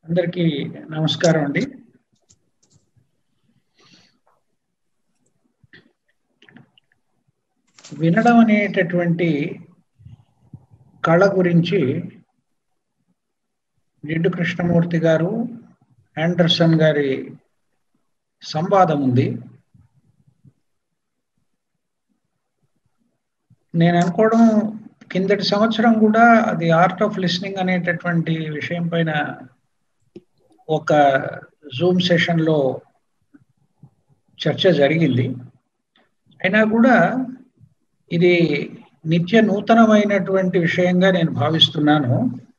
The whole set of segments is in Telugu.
అందరికీ నమస్కారం అండి వినడం అనేటటువంటి కళ గురించి జిడ్డు కృష్ణమూర్తి గారు ఆండర్సన్ గారి సంవాదం ఉంది నేను అనుకోవడం కిందటి సంవత్సరం కూడా అది ఆర్ట్ ఆఫ్ లిస్నింగ్ అనేటటువంటి విషయం పైన ఒక జూమ్ సెషన్లో చర్చ జరిగింది అయినా కూడా ఇది నిత్య నూతనమైనటువంటి విషయంగా నేను భావిస్తున్నాను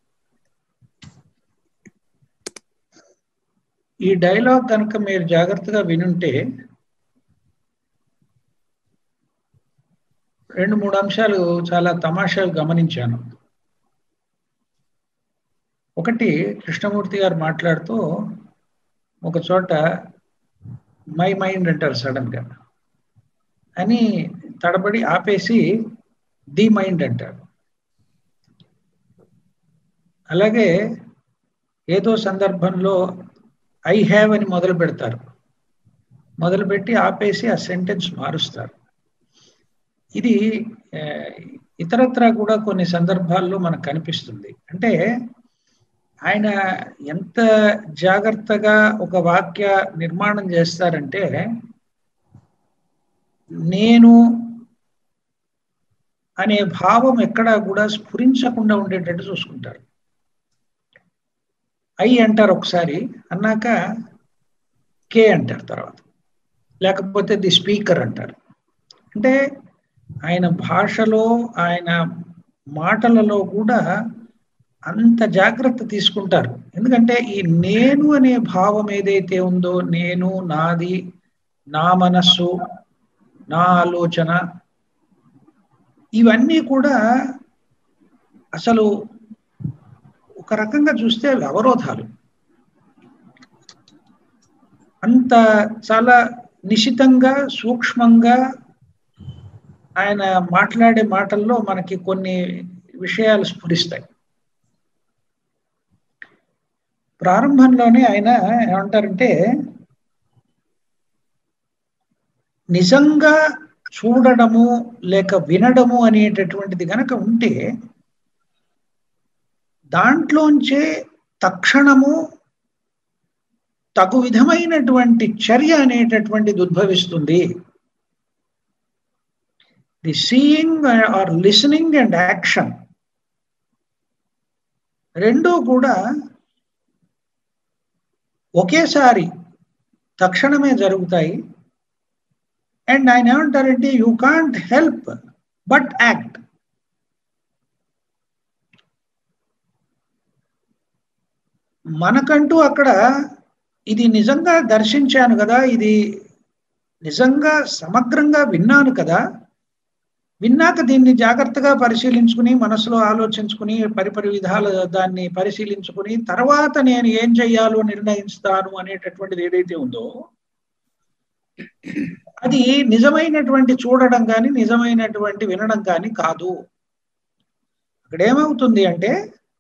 ఈ డైలాగ్ కనుక మీరు జాగ్రత్తగా వినుంటే రెండు మూడు అంశాలు చాలా తమాషాలు గమనించాను ఒకటి కృష్ణమూర్తి గారు మాట్లాడుతూ ఒక చోట మై మైండ్ అంటారు సడన్ గా అని తడబడి ఆపేసి ది మైండ్ అంటారు అలాగే ఏదో సందర్భంలో ఐ హ్యావ్ అని మొదలు పెడతారు మొదలుపెట్టి ఆపేసి ఆ సెంటెన్స్ మారుస్తారు ఇది ఇతరత్ర కూడా కొన్ని సందర్భాల్లో మనకు కనిపిస్తుంది అంటే ఆయన ఎంత జాగ్రత్తగా ఒక వాక్య నిర్మాణం చేస్తారంటే నేను అనే భావం ఎక్కడా కూడా స్ఫురించకుండా ఉండేటట్టు చూసుకుంటారు ఐ అంటారు ఒకసారి అన్నాక కే అంటారు తర్వాత లేకపోతే ది స్పీకర్ అంటారు అంటే ఆయన భాషలో ఆయన మాటలలో కూడా అంత జాగ్రత్త తీసుకుంటారు ఎందుకంటే ఈ నేను అనే భావం ఏదైతే ఉందో నేను నాది నా మనస్సు నా ఆలోచన ఇవన్నీ కూడా అసలు ఒక రకంగా చూస్తే అవి అవరోధాలు అంత చాలా నిశితంగా సూక్ష్మంగా ఆయన మాట్లాడే మాటల్లో మనకి కొన్ని విషయాలు స్ఫురిస్తాయి ప్రారంభంలోనే ఆయన ఏమంటారంటే నిజంగా చూడడము లేక వినడము అనేటటువంటిది గనక ఉంటే దాంట్లోంచే తక్షణము తగు విధమైనటువంటి చర్య అనేటటువంటిది ఉద్భవిస్తుంది the seeing or listening and action రెండూ కూడా ఒకేసారి తక్షణమే జరుగుతాయి అండ్ ఆయన ఏమంటారంటే you can't help but act మనకంటూ అక్కడ ఇది నిజంగా దర్శించాను కదా ఇది నిజంగా సమగ్రంగా విన్నాను కదా విన్నాక దీన్ని జాగ్రత్తగా పరిశీలించుకుని మనసులో ఆలోచించుకుని పరిపరి విధాల దాన్ని పరిశీలించుకుని తర్వాత నేను ఏం చెయ్యాలో నిర్ణయిస్తాను అనేటటువంటిది ఏదైతే ఉందో అది నిజమైనటువంటి చూడడం కానీ నిజమైనటువంటి వినడం కానీ కాదు అక్కడ ఏమవుతుంది అంటే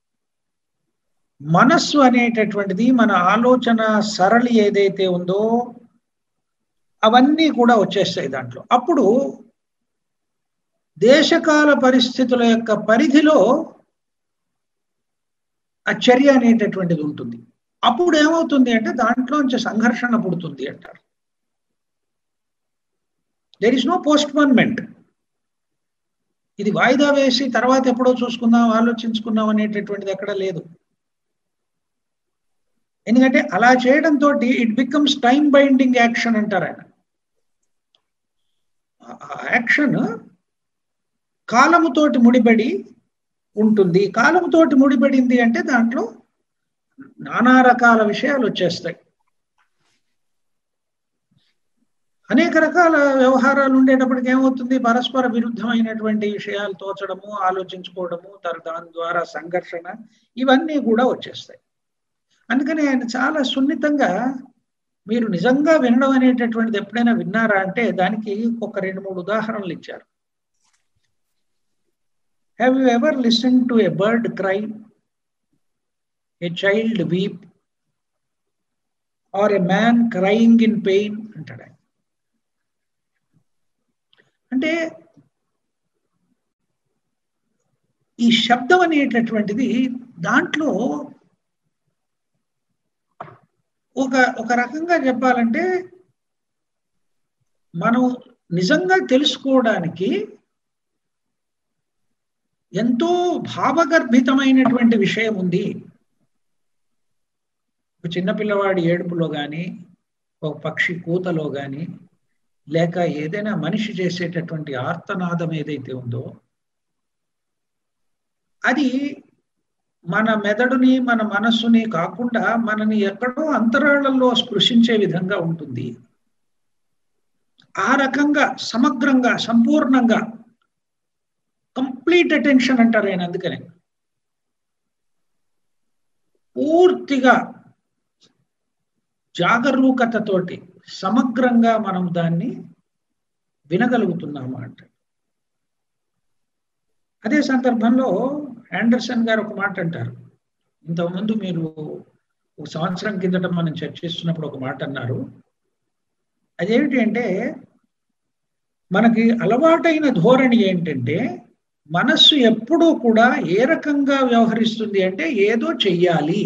మనస్సు అనేటటువంటిది మన ఆలోచన సరళి ఏదైతే ఉందో అవన్నీ కూడా వచ్చేస్తాయి దాంట్లో అప్పుడు దేశకాల పరిస్థితుల యొక్క పరిధిలో ఆ చర్య అనేటటువంటిది ఉంటుంది అప్పుడు ఏమవుతుంది అంటే దాంట్లోంచి సంఘర్షణ పుడుతుంది అంటారు దెర్ ఇస్ నో పోస్ట్పోన్మెంట్ ఇది వాయిదా వేసి తర్వాత ఎప్పుడో చూసుకుందాం ఆలోచించుకుందాం అనేటటువంటిది ఎక్కడ లేదు ఎందుకంటే అలా చేయడంతో it becomes time binding action అంటారు ఆయన యాక్షన్ కాలముతోటి ముడిపడి ఉంటుంది కాలముతోటి ముడిపడింది అంటే దాంట్లో నానా రకాల విషయాలు వచ్చేస్తాయి అనేక రకాల వ్యవహారాలు ఉండేటప్పటికి ఏమవుతుంది పరస్పర విరుద్ధమైనటువంటి విషయాలు తోచడము ఆలోచించుకోవడము దాని ద్వారా సంఘర్షణ ఇవన్నీ కూడా వచ్చేస్తాయి అందుకని ఆయన చాలా సున్నితంగా మీరు నిజంగా వినడం అనేటటువంటిది ఎప్పుడైనా విన్నారా అంటే దానికి ఒక రెండు మూడు ఉదాహరణలు ఇచ్చారు have you ever listen to a bird cry a child weep or a man crying in pain అంటాడు ఆయన అంటే ఈ శబ్దం అనేటటువంటిది దాంట్లో ఒక ఒక రకంగా చెప్పాలంటే మనం నిజంగా తెలుసుకోవడానికి ఎంతో భావగర్భితమైనటువంటి విషయం ఉంది ఒక చిన్నపిల్లవాడి ఏడుపులో కానీ ఒక పక్షి కూతలో కానీ లేక ఏదైనా మనిషి చేసేటటువంటి ఆర్తనాదం ఏదైతే ఉందో అది మన మెదడుని మన మనస్సుని కాకుండా మనని ఎక్కడో అంతరాళంలో స్పృశించే విధంగా ఉంటుంది ఆ రకంగా సమగ్రంగా సంపూర్ణంగా కంప్లీట్ అటెన్షన్ అంటారు ఆయన అందుకనే పూర్తిగా జాగరూకతతోటి సమగ్రంగా మనం దాన్ని వినగలుగుతున్నాము అంటే అదే సందర్భంలో ఆండర్సన్ గారు ఒక మాట అంటారు ఇంతకుముందు మీరు ఒక సంవత్సరం కిందట మనం చర్చిస్తున్నప్పుడు ఒక మాట అన్నారు అదేమిటి అంటే మనకి అలవాటైన ధోరణి ఏంటంటే మనస్సు ఎప్పుడూ కూడా ఏ రకంగా వ్యవహరిస్తుంది అంటే ఏదో చెయ్యాలి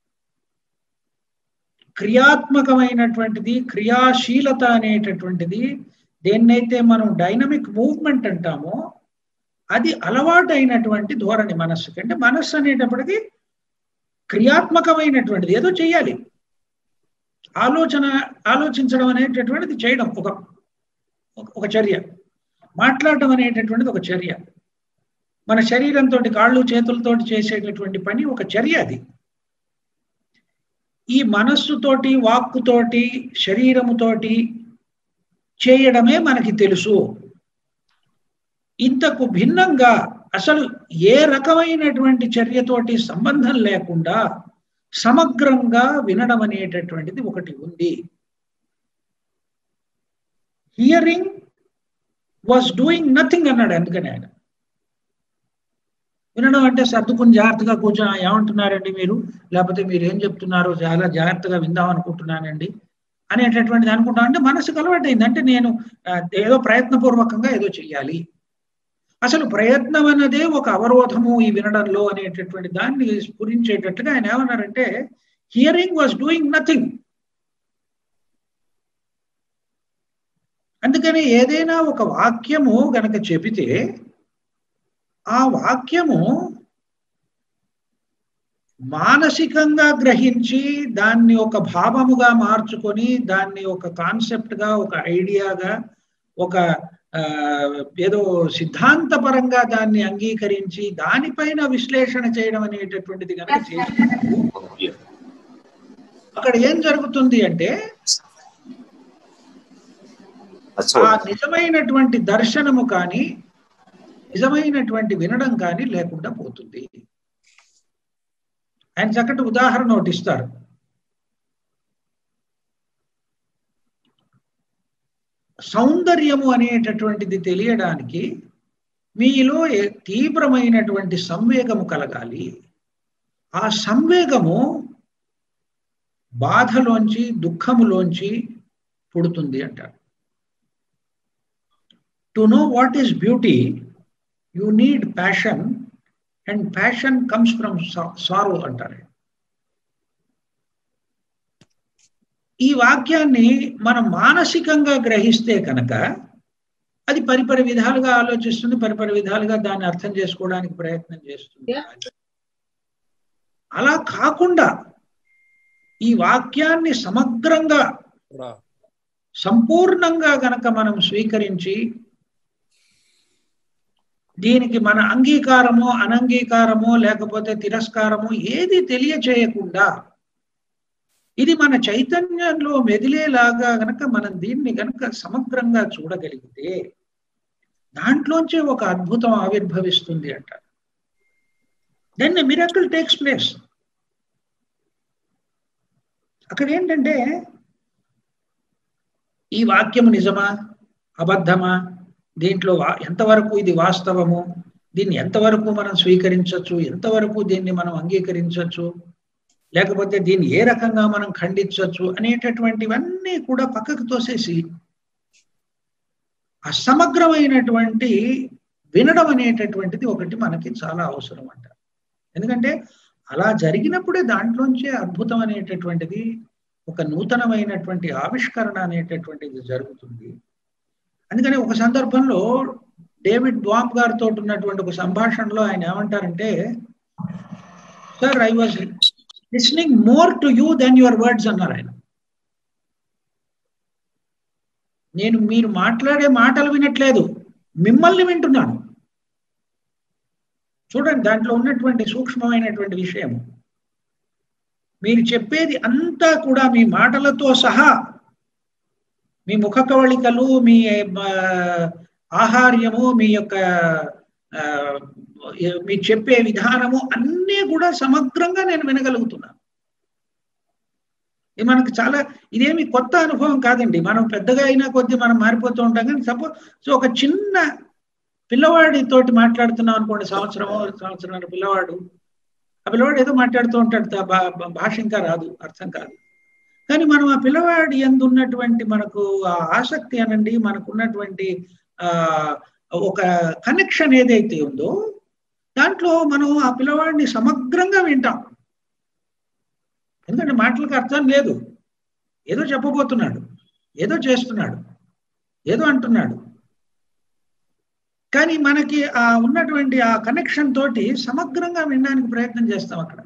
క్రియాత్మకమైనటువంటిది క్రియాశీలత అనేటటువంటిది దేన్నైతే మనం డైనమిక్ మూవ్మెంట్ అంటామో అది అలవాటైనటువంటి ధోరణి మనస్సుకి అంటే మనస్సు అనేటప్పటికీ క్రియాత్మకమైనటువంటిది ఏదో చెయ్యాలి ఆలోచన ఆలోచించడం అనేటటువంటిది చేయడం ఒక ఒక చర్య మాట్లాడటం అనేటటువంటిది ఒక చర్య మన శరీరంతో కాళ్ళు చేతులతో చేసేటటువంటి పని ఒక చర్య అది ఈ మనస్సుతోటి వాక్కుతోటి శరీరముతోటి చేయడమే మనకి తెలుసు ఇంతకు భిన్నంగా అసలు ఏ రకమైనటువంటి చర్యతోటి సంబంధం లేకుండా సమగ్రంగా వినడం అనేటటువంటిది ఒకటి ఉంది హియరింగ్ వాజ్ డూయింగ్ నథింగ్ అన్నాడు అందుకని ఆయన వినడం అంటే సర్దుకుని జాగ్రత్తగా కూర్చొని ఏమంటున్నారండి మీరు లేకపోతే మీరు ఏం చెప్తున్నారో చాలా జాగ్రత్తగా విందాం అనుకుంటున్నానండి అనేటటువంటిది అనుకుంటా అంటే మనసుకు అలవాటైంది అంటే నేను ఏదో ప్రయత్నపూర్వకంగా ఏదో చెయ్యాలి అసలు ప్రయత్నం అన్నదే ఒక అవరోధము ఈ వినడంలో అనేటటువంటి దాన్ని స్ఫురించేటట్టుగా ఆయన ఏమన్నారంటే హియరింగ్ వాజ్ డూయింగ్ నథింగ్ అందుకని ఏదైనా ఒక వాక్యము గనక చెబితే ఆ వాక్యము మానసికంగా గ్రహించి దాన్ని ఒక భావముగా మార్చుకొని దాన్ని ఒక కాన్సెప్ట్గా ఒక ఐడియాగా ఒక ఏదో సిద్ధాంతపరంగా దాన్ని అంగీకరించి దానిపైన విశ్లేషణ చేయడం అనేటటువంటిది కనుక చేసి అక్కడ ఏం జరుగుతుంది అంటే ఆ నిజమైనటువంటి దర్శనము కానీ నిజమైనటువంటి వినడం కానీ లేకుండా పోతుంది ఆయన చక్కటి ఉదాహరణ ఒకటి ఇస్తారు సౌందర్యము అనేటటువంటిది తెలియడానికి మీలో తీవ్రమైనటువంటి సంవేగము కలగాలి ఆ సంవేగము బాధలోంచి దుఃఖములోంచి పుడుతుంది అంటారు to know what is beauty you need passion and passion comes from sorrow అంటారు ఈ వాక్యాన్ని మనం మానసికంగా గ్రహిస్తే కనుక అది పరిపరి విధాలుగా ఆలోచిస్తుంది పరిపరి విధాలుగా దాన్ని అర్థం చేసుకోవడానికి ప్రయత్నం చేస్తుంది అలా కాకుండా ఈ వాక్యాన్ని సమగ్రంగా సంపూర్ణంగా గనక మనం స్వీకరించి దీనికి మన అంగీకారమో అనంగీకారమో లేకపోతే తిరస్కారమో ఏది తెలియచేయకుండా ఇది మన చైతన్యంలో మెదిలేలాగా గనక మనం దీన్ని గనక సమగ్రంగా చూడగలిగితే దాంట్లోంచే ఒక అద్భుతం ఆవిర్భవిస్తుంది అంట దెన్ మిరకల్ టేక్స్ ప్లేస్ అక్కడ ఏంటంటే ఈ వాక్యము నిజమా అబద్ధమా దీంట్లో ఎంతవరకు ఇది వాస్తవము దీన్ని ఎంతవరకు మనం స్వీకరించవచ్చు ఎంతవరకు దీన్ని మనం అంగీకరించవచ్చు లేకపోతే దీన్ని ఏ రకంగా మనం ఖండించవచ్చు అనేటటువంటివన్నీ కూడా పక్కకు తోసేసి అసమగ్రమైనటువంటి వినడం అనేటటువంటిది ఒకటి మనకి చాలా అవసరం అంట ఎందుకంటే అలా జరిగినప్పుడే దాంట్లోంచే అద్భుతం అనేటటువంటిది ఒక నూతనమైనటువంటి ఆవిష్కరణ అనేటటువంటిది జరుగుతుంది అందుకని ఒక సందర్భంలో డేవిడ్ బాంబ్ గారితో ఉన్నటువంటి ఒక సంభాషణలో ఆయన ఏమంటారంటే sir I was listening more to you then your words అన్నారు ఆయన నేను మీరు మాట్లాడే మాటలు వినట్లేదు మిమ్మల్ని వింటున్నాను చూడండి దాంట్లో ఉన్నటువంటి సూక్ష్మమైనటువంటి విషయం మీరు చెప్పేది అంతా కూడా మీ మాటలతో సహా మీ ముఖ కవళికలు మీ ఆహార్యము మీ యొక్క మీరు చెప్పే విధానము అన్నీ కూడా సమగ్రంగా నేను వినగలుగుతున్నాను ఇది మనకు చాలా ఇదేమి కొత్త అనుభవం కాదండి మనం పెద్దగా అయినా కొద్దీ మనం మారిపోతూ ఉంటాం కానీ సపోజ్ సో ఒక చిన్న పిల్లవాడి తోటి మాట్లాడుతున్నాం అనుకోండి సంవత్సరమో సంవత్సరం పిల్లవాడు ఆ పిల్లవాడు ఏదో మాట్లాడుతూ ఉంటాడు భాష ఇంకా రాదు అర్థం కాదు కానీ మనం ఆ పిల్లవాడి ఎందు ఉన్నటువంటి మనకు ఆ ఆసక్తి అనండి మనకు ఉన్నటువంటి ఆ ఒక కనెక్షన్ ఏదైతే ఉందో దాంట్లో మనం ఆ పిల్లవాడిని సమగ్రంగా వింటాం ఎందుకంటే మాటలకు అర్థం లేదు ఏదో చెప్పబోతున్నాడు ఏదో చేస్తున్నాడు ఏదో అంటున్నాడు కానీ మనకి ఆ ఉన్నటువంటి ఆ కనెక్షన్ తోటి సమగ్రంగా వినడానికి ప్రయత్నం చేస్తాం అక్కడ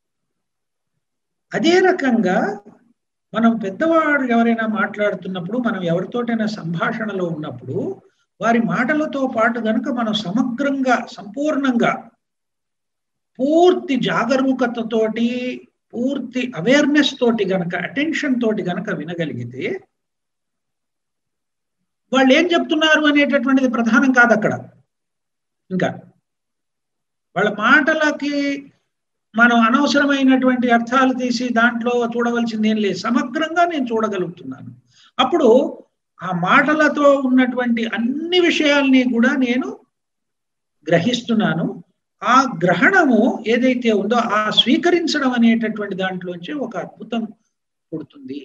అదే రకంగా మనం పెద్దవాడు ఎవరైనా మాట్లాడుతున్నప్పుడు మనం ఎవరితోటైనా సంభాషణలో ఉన్నప్పుడు వారి మాటలతో పాటు గనుక మనం సమగ్రంగా సంపూర్ణంగా పూర్తి జాగరూకతతోటి పూర్తి అవేర్నెస్ తోటి గనక అటెన్షన్ తోటి గనక వినగలిగితే వాళ్ళు ఏం చెప్తున్నారు అనేటటువంటిది ప్రధానం కాదు అక్కడ ఇంకా వాళ్ళ మాటలకి మనం అనవసరమైనటువంటి అర్థాలు తీసి దాంట్లో చూడవలసింది ఏం లేదు సమగ్రంగా నేను చూడగలుగుతున్నాను అప్పుడు ఆ మాటలతో ఉన్నటువంటి అన్ని విషయాల్ని కూడా నేను గ్రహిస్తున్నాను ఆ గ్రహణము ఏదైతే ఉందో ఆ స్వీకరించడం అనేటటువంటి దాంట్లోంచి ఒక అద్భుతం పుడుతుంది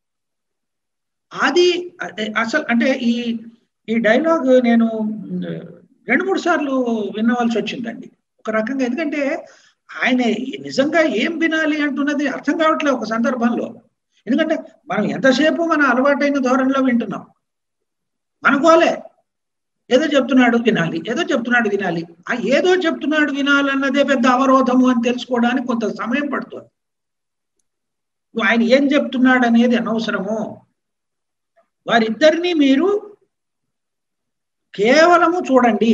అది అసలు అంటే ఈ ఈ డైలాగ్ నేను రెండు మూడు సార్లు వినవలసి వచ్చిందండి ఒక రకంగా ఎందుకంటే ఆయన నిజంగా ఏం వినాలి అంటున్నది అర్థం కావట్లేదు ఒక సందర్భంలో ఎందుకంటే మనం ఎంతసేపు మన అలవాటైన ధోరణిలో వింటున్నాం మనకోలే ఏదో చెప్తున్నాడు వినాలి ఏదో చెప్తున్నాడు వినాలి ఆ ఏదో చెప్తున్నాడు వినాలన్నదే పెద్ద అవరోధము అని తెలుసుకోవడానికి కొంత సమయం పడుతుంది ఆయన ఏం చెప్తున్నాడు అనేది అనవసరము వారిద్దరిని మీరు కేవలము చూడండి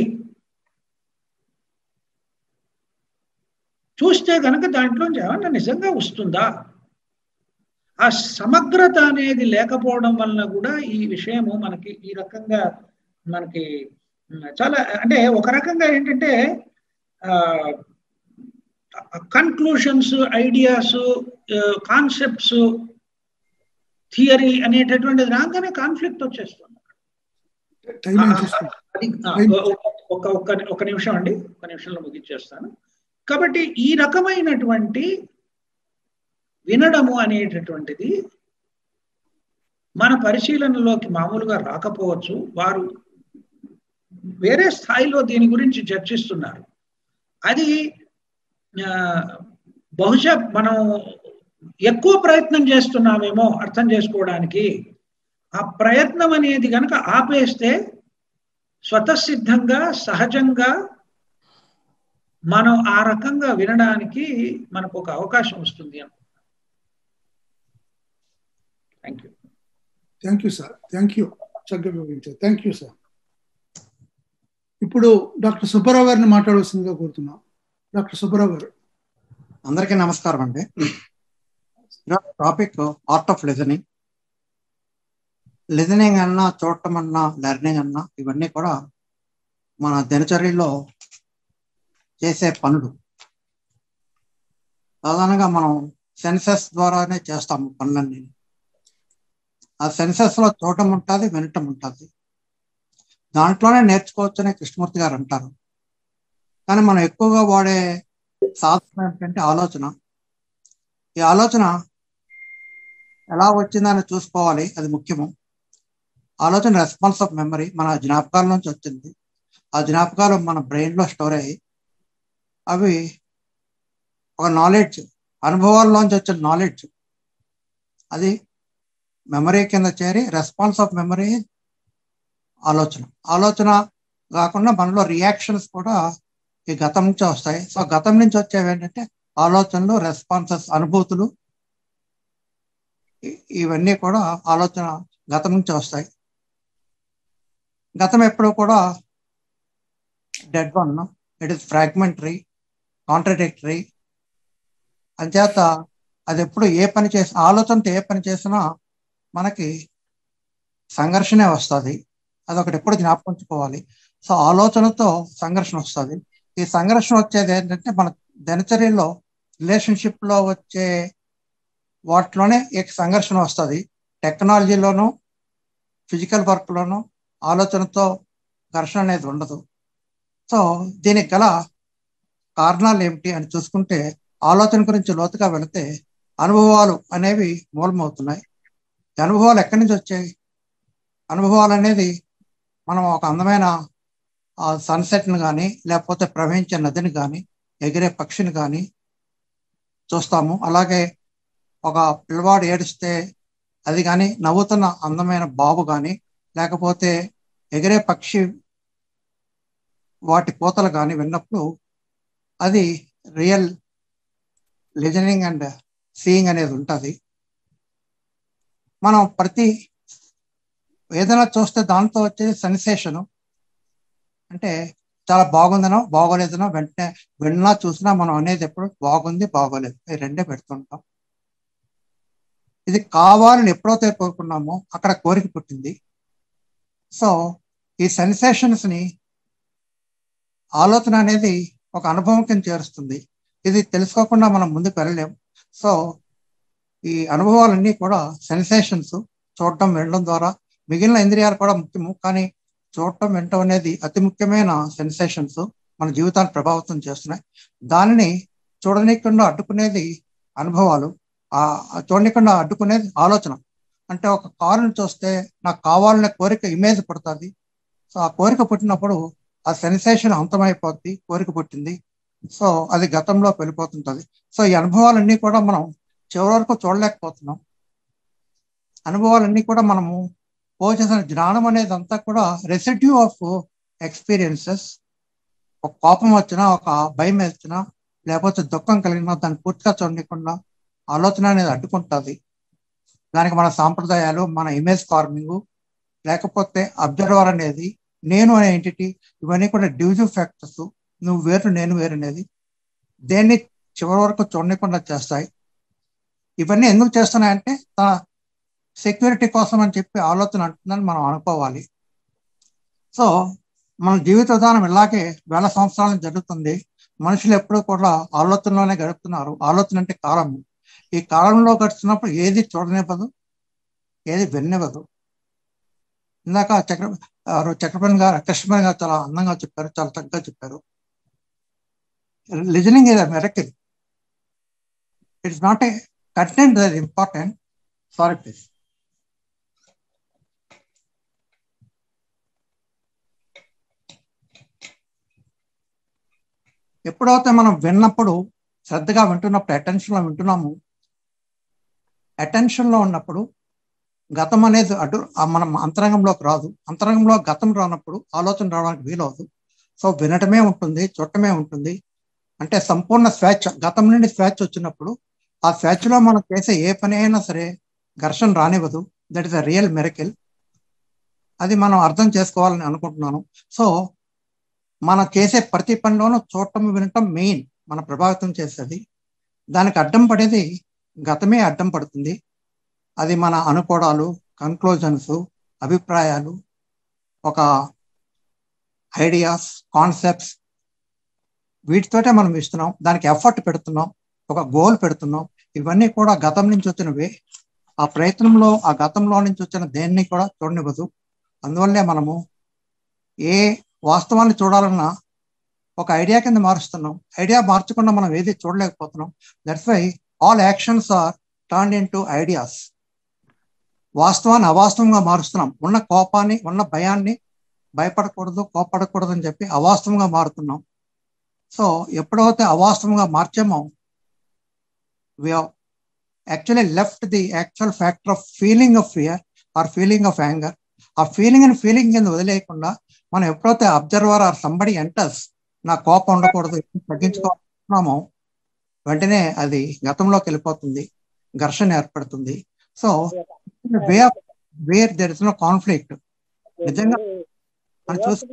చూస్తే కనుక దాంట్లోంచి ఏమన్నా నిజంగా వస్తుందా ఆ సమగ్రత అనేది లేకపోవడం వలన కూడా ఈ విషయము మనకి ఈ రకంగా మనకి చాలా అంటే ఒక రకంగా ఏంటంటే కన్క్లూషన్స్ ఐడియాస్ కాన్సెప్ట్స్ థియరీ అనేటటువంటిది రాగానే కాన్ఫ్లిక్ట్ వచ్చేస్తుంది అది ఒక ఒక ఒక నిమిషం అండి ఒక నిమిషంలో ముగించేస్తాను కాబట్టి ఈ రకమైనటువంటి వినడము అనేటటువంటిది మన పరిశీలనలోకి మామూలుగా రాకపోవచ్చు వారు వేరే స్థాయిలో దీని గురించి చర్చిస్తున్నారు అది బహుశా మనం ఎక్కువ ప్రయత్నం చేస్తున్నామేమో అర్థం చేసుకోవడానికి ఆ ప్రయత్నం అనేది కనుక ఆపేస్తే స్వతసిద్ధంగా సహజంగా మనం ఆ రకంగా వినడానికి మనకు ఒక అవకాశం వస్తుంది అనుకుంటున్నాను thank you thank you sir thank you చక్కగా వివరించారు థ్యాంక్ యూ సార్ ఇప్పుడు డాక్టర్ సుబ్బారావు గారిని మాట్లాడవలసిందిగా కోరుతున్నాం డాక్టర్ సుబ్బారావు గారు అందరికీ నమస్కారం అండి topic art of listening listening అన్నా చూడటం అన్నా లెర్నింగ్ అన్నా ఇవన్నీ కూడా మన దినచర్యలో చేసే పనులు సాధారణంగా మనం సెన్సెస్ ద్వారానే చేస్తాము పనులన్నీ ఆ సెన్సెస్ లో చూడటం ఉంటుంది వినటం ఉంటుంది దాంట్లోనే నేర్చుకోవచ్చని కృష్ణమూర్తి గారు అంటారు కానీ మనం ఎక్కువగా వాడే సాధనం ఏంటంటే ఆలోచన ఈ ఆలోచన ఎలా వచ్చిందని చూసుకోవాలి అది ముఖ్యము ఆలోచన రెస్పాన్స్ ఆఫ్ మెమరీ మన జ్ఞాపకాల నుంచి వచ్చింది ఆ జ్ఞాపకాలు మన బ్రెయిన్లో స్టోర్ అయ్యి అవి ఒక నాలెడ్జ్ అనుభవాల్లోంచి వచ్చిన నాలెడ్జ్ అది మెమరీ కింద చేరి రెస్పాన్స్ ఆఫ్ మెమరీ ఆలోచన ఆలోచన కాకుండా మనలో రియాక్షన్స్ కూడా ఈ గతం నుంచి వస్తాయి సో గతం నుంచి వచ్చేవి ఏంటంటే ఆలోచనలు రెస్పాన్సెస్ అనుభూతులు ఇ- ఇవన్నీ కూడా ఆలోచన గతం నుంచి వస్తాయి గతం ఎప్పుడు కూడా dead one it is fragmentary contradictory అంచేత అది ఎప్పుడు ఏ పని చేసి ఆలోచనతో ఏ పని చేసినా మనకి సంఘర్షణే వస్తుంది అదొకటి ఎప్పుడు జ్ఞాపకం ఉంచుకోవాలి సో ఆలోచనతో సంఘర్షణ వస్తుంది ఈ సంఘర్షణ వచ్చేది ఏంటంటే మన దినచర్యలో రిలేషన్షిప్ లో వచ్చే వాటిలోనే ఈ సంఘర్షణ వస్తుంది టెక్నాలజీలోను ఫిజికల్ వర్క్ లోను ఆలోచనతో ఘర్షణ అనేది ఉండదు సో దీనికి గల కారణాలు ఏమిటి అని చూసుకుంటే ఆలోచన గురించి లోతుగా వెళితే అనుభవాలు అనేవి మూలమవుతున్నాయి ఈ అనుభవాలు ఎక్కడి నుంచి వచ్చాయి అనుభవాలు అనేది మనం ఒక అందమైన సన్సెట్ని కానీ లేకపోతే ప్రవహించే నదిని కానీ ఎగిరే పక్షిని కానీ చూస్తాము అలాగే ఒక పిల్లవాడు ఏడిస్తే అది కానీ నవ్వుతున్న అందమైన బాబు కానీ లేకపోతే ఎగిరే పక్షి వాటి కోతలు కానీ విన్నప్పుడు అది రియల్ లిజనింగ్ అండ్ సీయింగ్ అనేది ఉంటుంది మనం ప్రతి ఏదైనా చూస్తే దాంతో వచ్చే సెన్సేషను అంటే చాలా బాగుందనో బాగోలేదనో వెంటనే విన్నా చూసినా మనం అనేది ఎప్పుడు బాగుంది బాగోలేదు ఈ రెండే పెడుతుంటాం ఇది కావాలని ఎప్పుడైతే కోరుకున్నామో అక్కడ కోరిక పుట్టింది సో ఈ సెన్సేషన్స్ ని ఆలోచన అనేది ఒక అనుభవం కింద చేరుస్తుంది ఇది తెలుసుకోకుండా మనం ముందుకు వెళ్ళలేం సో ఈ అనుభవాలన్నీ కూడా సెన్సేషన్స్ చూడటం వినడం ద్వారా మిగిలిన ఇంద్రియాలు కూడా ముఖ్యము కానీ చూడటం వినటం అనేది అతి ముఖ్యమైన సెన్సేషన్స్ మన జీవితాన్ని ప్రభావితం చేస్తున్నాయి దానిని చూడనీయకుండా అడ్డుకునేది అనుభవాలు ఆ చూడనీయకుండా అడ్డుకునేది ఆలోచన అంటే ఒక కారుని చూస్తే నాకు కావాలనే కోరిక ఇమేజ్ పడుతుంది సో ఆ కోరిక పుట్టినప్పుడు ఆ సెన్సేషన్ అంతమైపోద్ది కోరిక పుట్టింది సో అది గతంలో వెళ్ళిపోతుంటది సో ఈ అనుభవాలన్నీ కూడా మనం చివరి వరకు చూడలేకపోతున్నాం అనుభవాలన్నీ కూడా మనము పోచేసిన జ్ఞానం అనేది అంతా కూడా రెసిడ్యూ ఆఫ్ ఎక్స్పీరియన్సెస్ ఒక కోపం వచ్చినా ఒక భయం వచ్చినా లేకపోతే దుఃఖం కలిగినా దాన్ని పూర్తిగా చూడకుండా ఆలోచన అనేది అడ్డుకుంటుంది దానికి మన సాంప్రదాయాలు మన ఇమేజ్ ఫార్మింగ్ లేకపోతే అబ్జర్వర్ అనేది నేను అనే ఎంటిటీ ఇవన్నీ కూడా డివిజివ్ ఫ్యాక్టర్స్ నువ్వు వేరు నేను వేరు అనేది దేన్ని చివరి వరకు చూడకుండా చేస్తాయి ఇవన్నీ ఎందుకు చేస్తున్నాయంటే తన సెక్యూరిటీ కోసం అని చెప్పి ఆలోచన అంటుందని మనం అనుకోవాలి సో మన జీవిత విధానం ఇలాగే వేల సంవత్సరాలు జరుగుతుంది మనుషులు ఎప్పుడూ కూడా ఆలోచనలోనే గడుపుతున్నారు ఆలోచన అంటే కాలము ఈ కాలంలో గడుస్తున్నప్పుడు ఏది చూడనివ్వదు ఏది వినివ్వదు ఇందాక చక్ర చక్రపతి గారు కృష్ణపతి గారు చాలా అందంగా చెప్పారు చాలా చక్కగా చెప్పారు listening is miracle it's not a content that important sorry please ఎప్పుడైతే మనం విన్నప్పుడు శ్రద్ధగా వింటున్నప్పుడు అటెన్షన్లో వింటున్నాము అటెన్షన్లో ఉన్నప్పుడు గతం అనేది అటు మనం అంతరంగంలోకి రాదు అంతరంగంలో గతం రానప్పుడు ఆలోచన రావడానికి వీలవదు సో వినటమే ఉంటుంది చూడటమే ఉంటుంది అంటే సంపూర్ణ స్వేచ్ఛ గతం నుండి స్వేచ్ఛ వచ్చినప్పుడు ఆ స్వేచ్ఛలో మనం చేసే ఏ పని అయినా సరే ఘర్షణ రానివ్వదు that is a real miracle అది మనం అర్థం చేసుకోవాలని అనుకుంటున్నాను సో మనం చేసే ప్రతి పనిలోనూ చూడటం వినటం మెయిన్ మన ప్రభావితం చేసేది దానికి అడ్డం పడేది గతమే అడ్డం పడుతుంది అది మన అనుకోవడాలు కన్క్లూజన్స్ అభిప్రాయాలు ఒక ఐడియాస్ కాన్సెప్ట్స్ వీటితోటే మనం ఇస్తున్నాం దానికి ఎఫర్ట్ పెడుతున్నాం ఒక గోల్ పెడుతున్నాం ఇవన్నీ కూడా గతం నుంచి వచ్చినవే ఆ ప్రయత్నంలో ఆ గతంలో నుంచి వచ్చిన దేన్ని కూడా చూడనివ్వదు అందువల్లే మనము ఏ వాస్తవాన్ని చూడాలన్నా ఒక ఐడియా కింద మారుస్తున్నాం ఐడియా మార్చకుండా మనం ఏది చూడలేకపోతున్నాం that's why all actions are turn into ideas వాస్తవాన్ని అవాస్తవంగా మారుస్తున్నాం ఉన్న కోపాన్ని ఉన్న భయాన్ని భయపడకూడదు కోపడకూడదు అని చెప్పి అవాస్తవంగా మారుతున్నాం సో ఎప్పుడైతే అవాస్తవంగా మార్చామో we actually left the actual factor of feeling of fear or feeling of anger ఆ ఫీలింగ్ అండ్ ఫీలింగ్ కింద వదిలేయకుండా మనం ఎప్పుడైతే అబ్జర్వర్ ఆర్ సంబడి ఎంటర్స్ నా కోపం ఉండకూడదు తగ్గించుకోవాలనుకున్నామో వెంటనే అది గతంలోకి వెళ్ళిపోతుంది ఘర్షణ ఏర్పడుతుంది so way of where there is no conflict నిజంగా మనం చూస్తే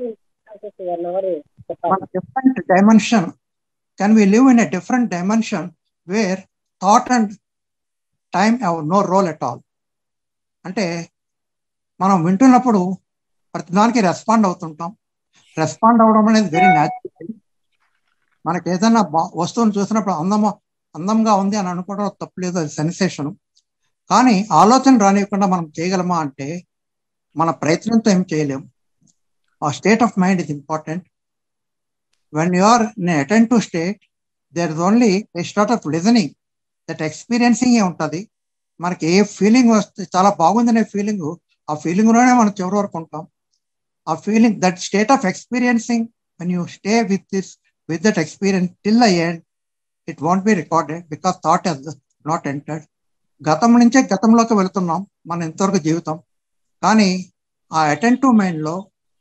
మన different dimension can we live in a different dimension where thought and time have no role at all అంటే మనం వింటున్నప్పుడు ప్రతిదానికి రెస్పాండ్ అవుతుంటాం రెస్పాండ్ అవ్వడం అనేది వెరీ న్యాచురల్ మనకి ఏదైనా వస్తువును చూసినప్పుడు అందమా అందంగా ఉంది అని అనుకోవడం తప్పలేదు అది సెన్సేషన్ కానీ ఆలోచన రానివ్వకుండా మనం చేయగలమా అంటే మన ప్రయత్నంతో ఏం చేయలేము ఆ state of mind is important when you are in attentive state there is only a start of listening that experiencing a ఉంటుంది మనకి ఏ ఫీలింగ్ వస్తే చాలా బాగుందనే ఫీలింగ్ ఆ ఫీలింగ్లోనే మనం చివరి వరకు ఉంటాం ఆ feeling that state of experiencing when you stay with this with that experience till the end it won't be recorded because thought has not entered గతం నుంచే గతంలోకి వెళుతున్నాం మన ఎంతవరకు జీవితం కానీ ఆ అటెంటివ్ మైండ్లో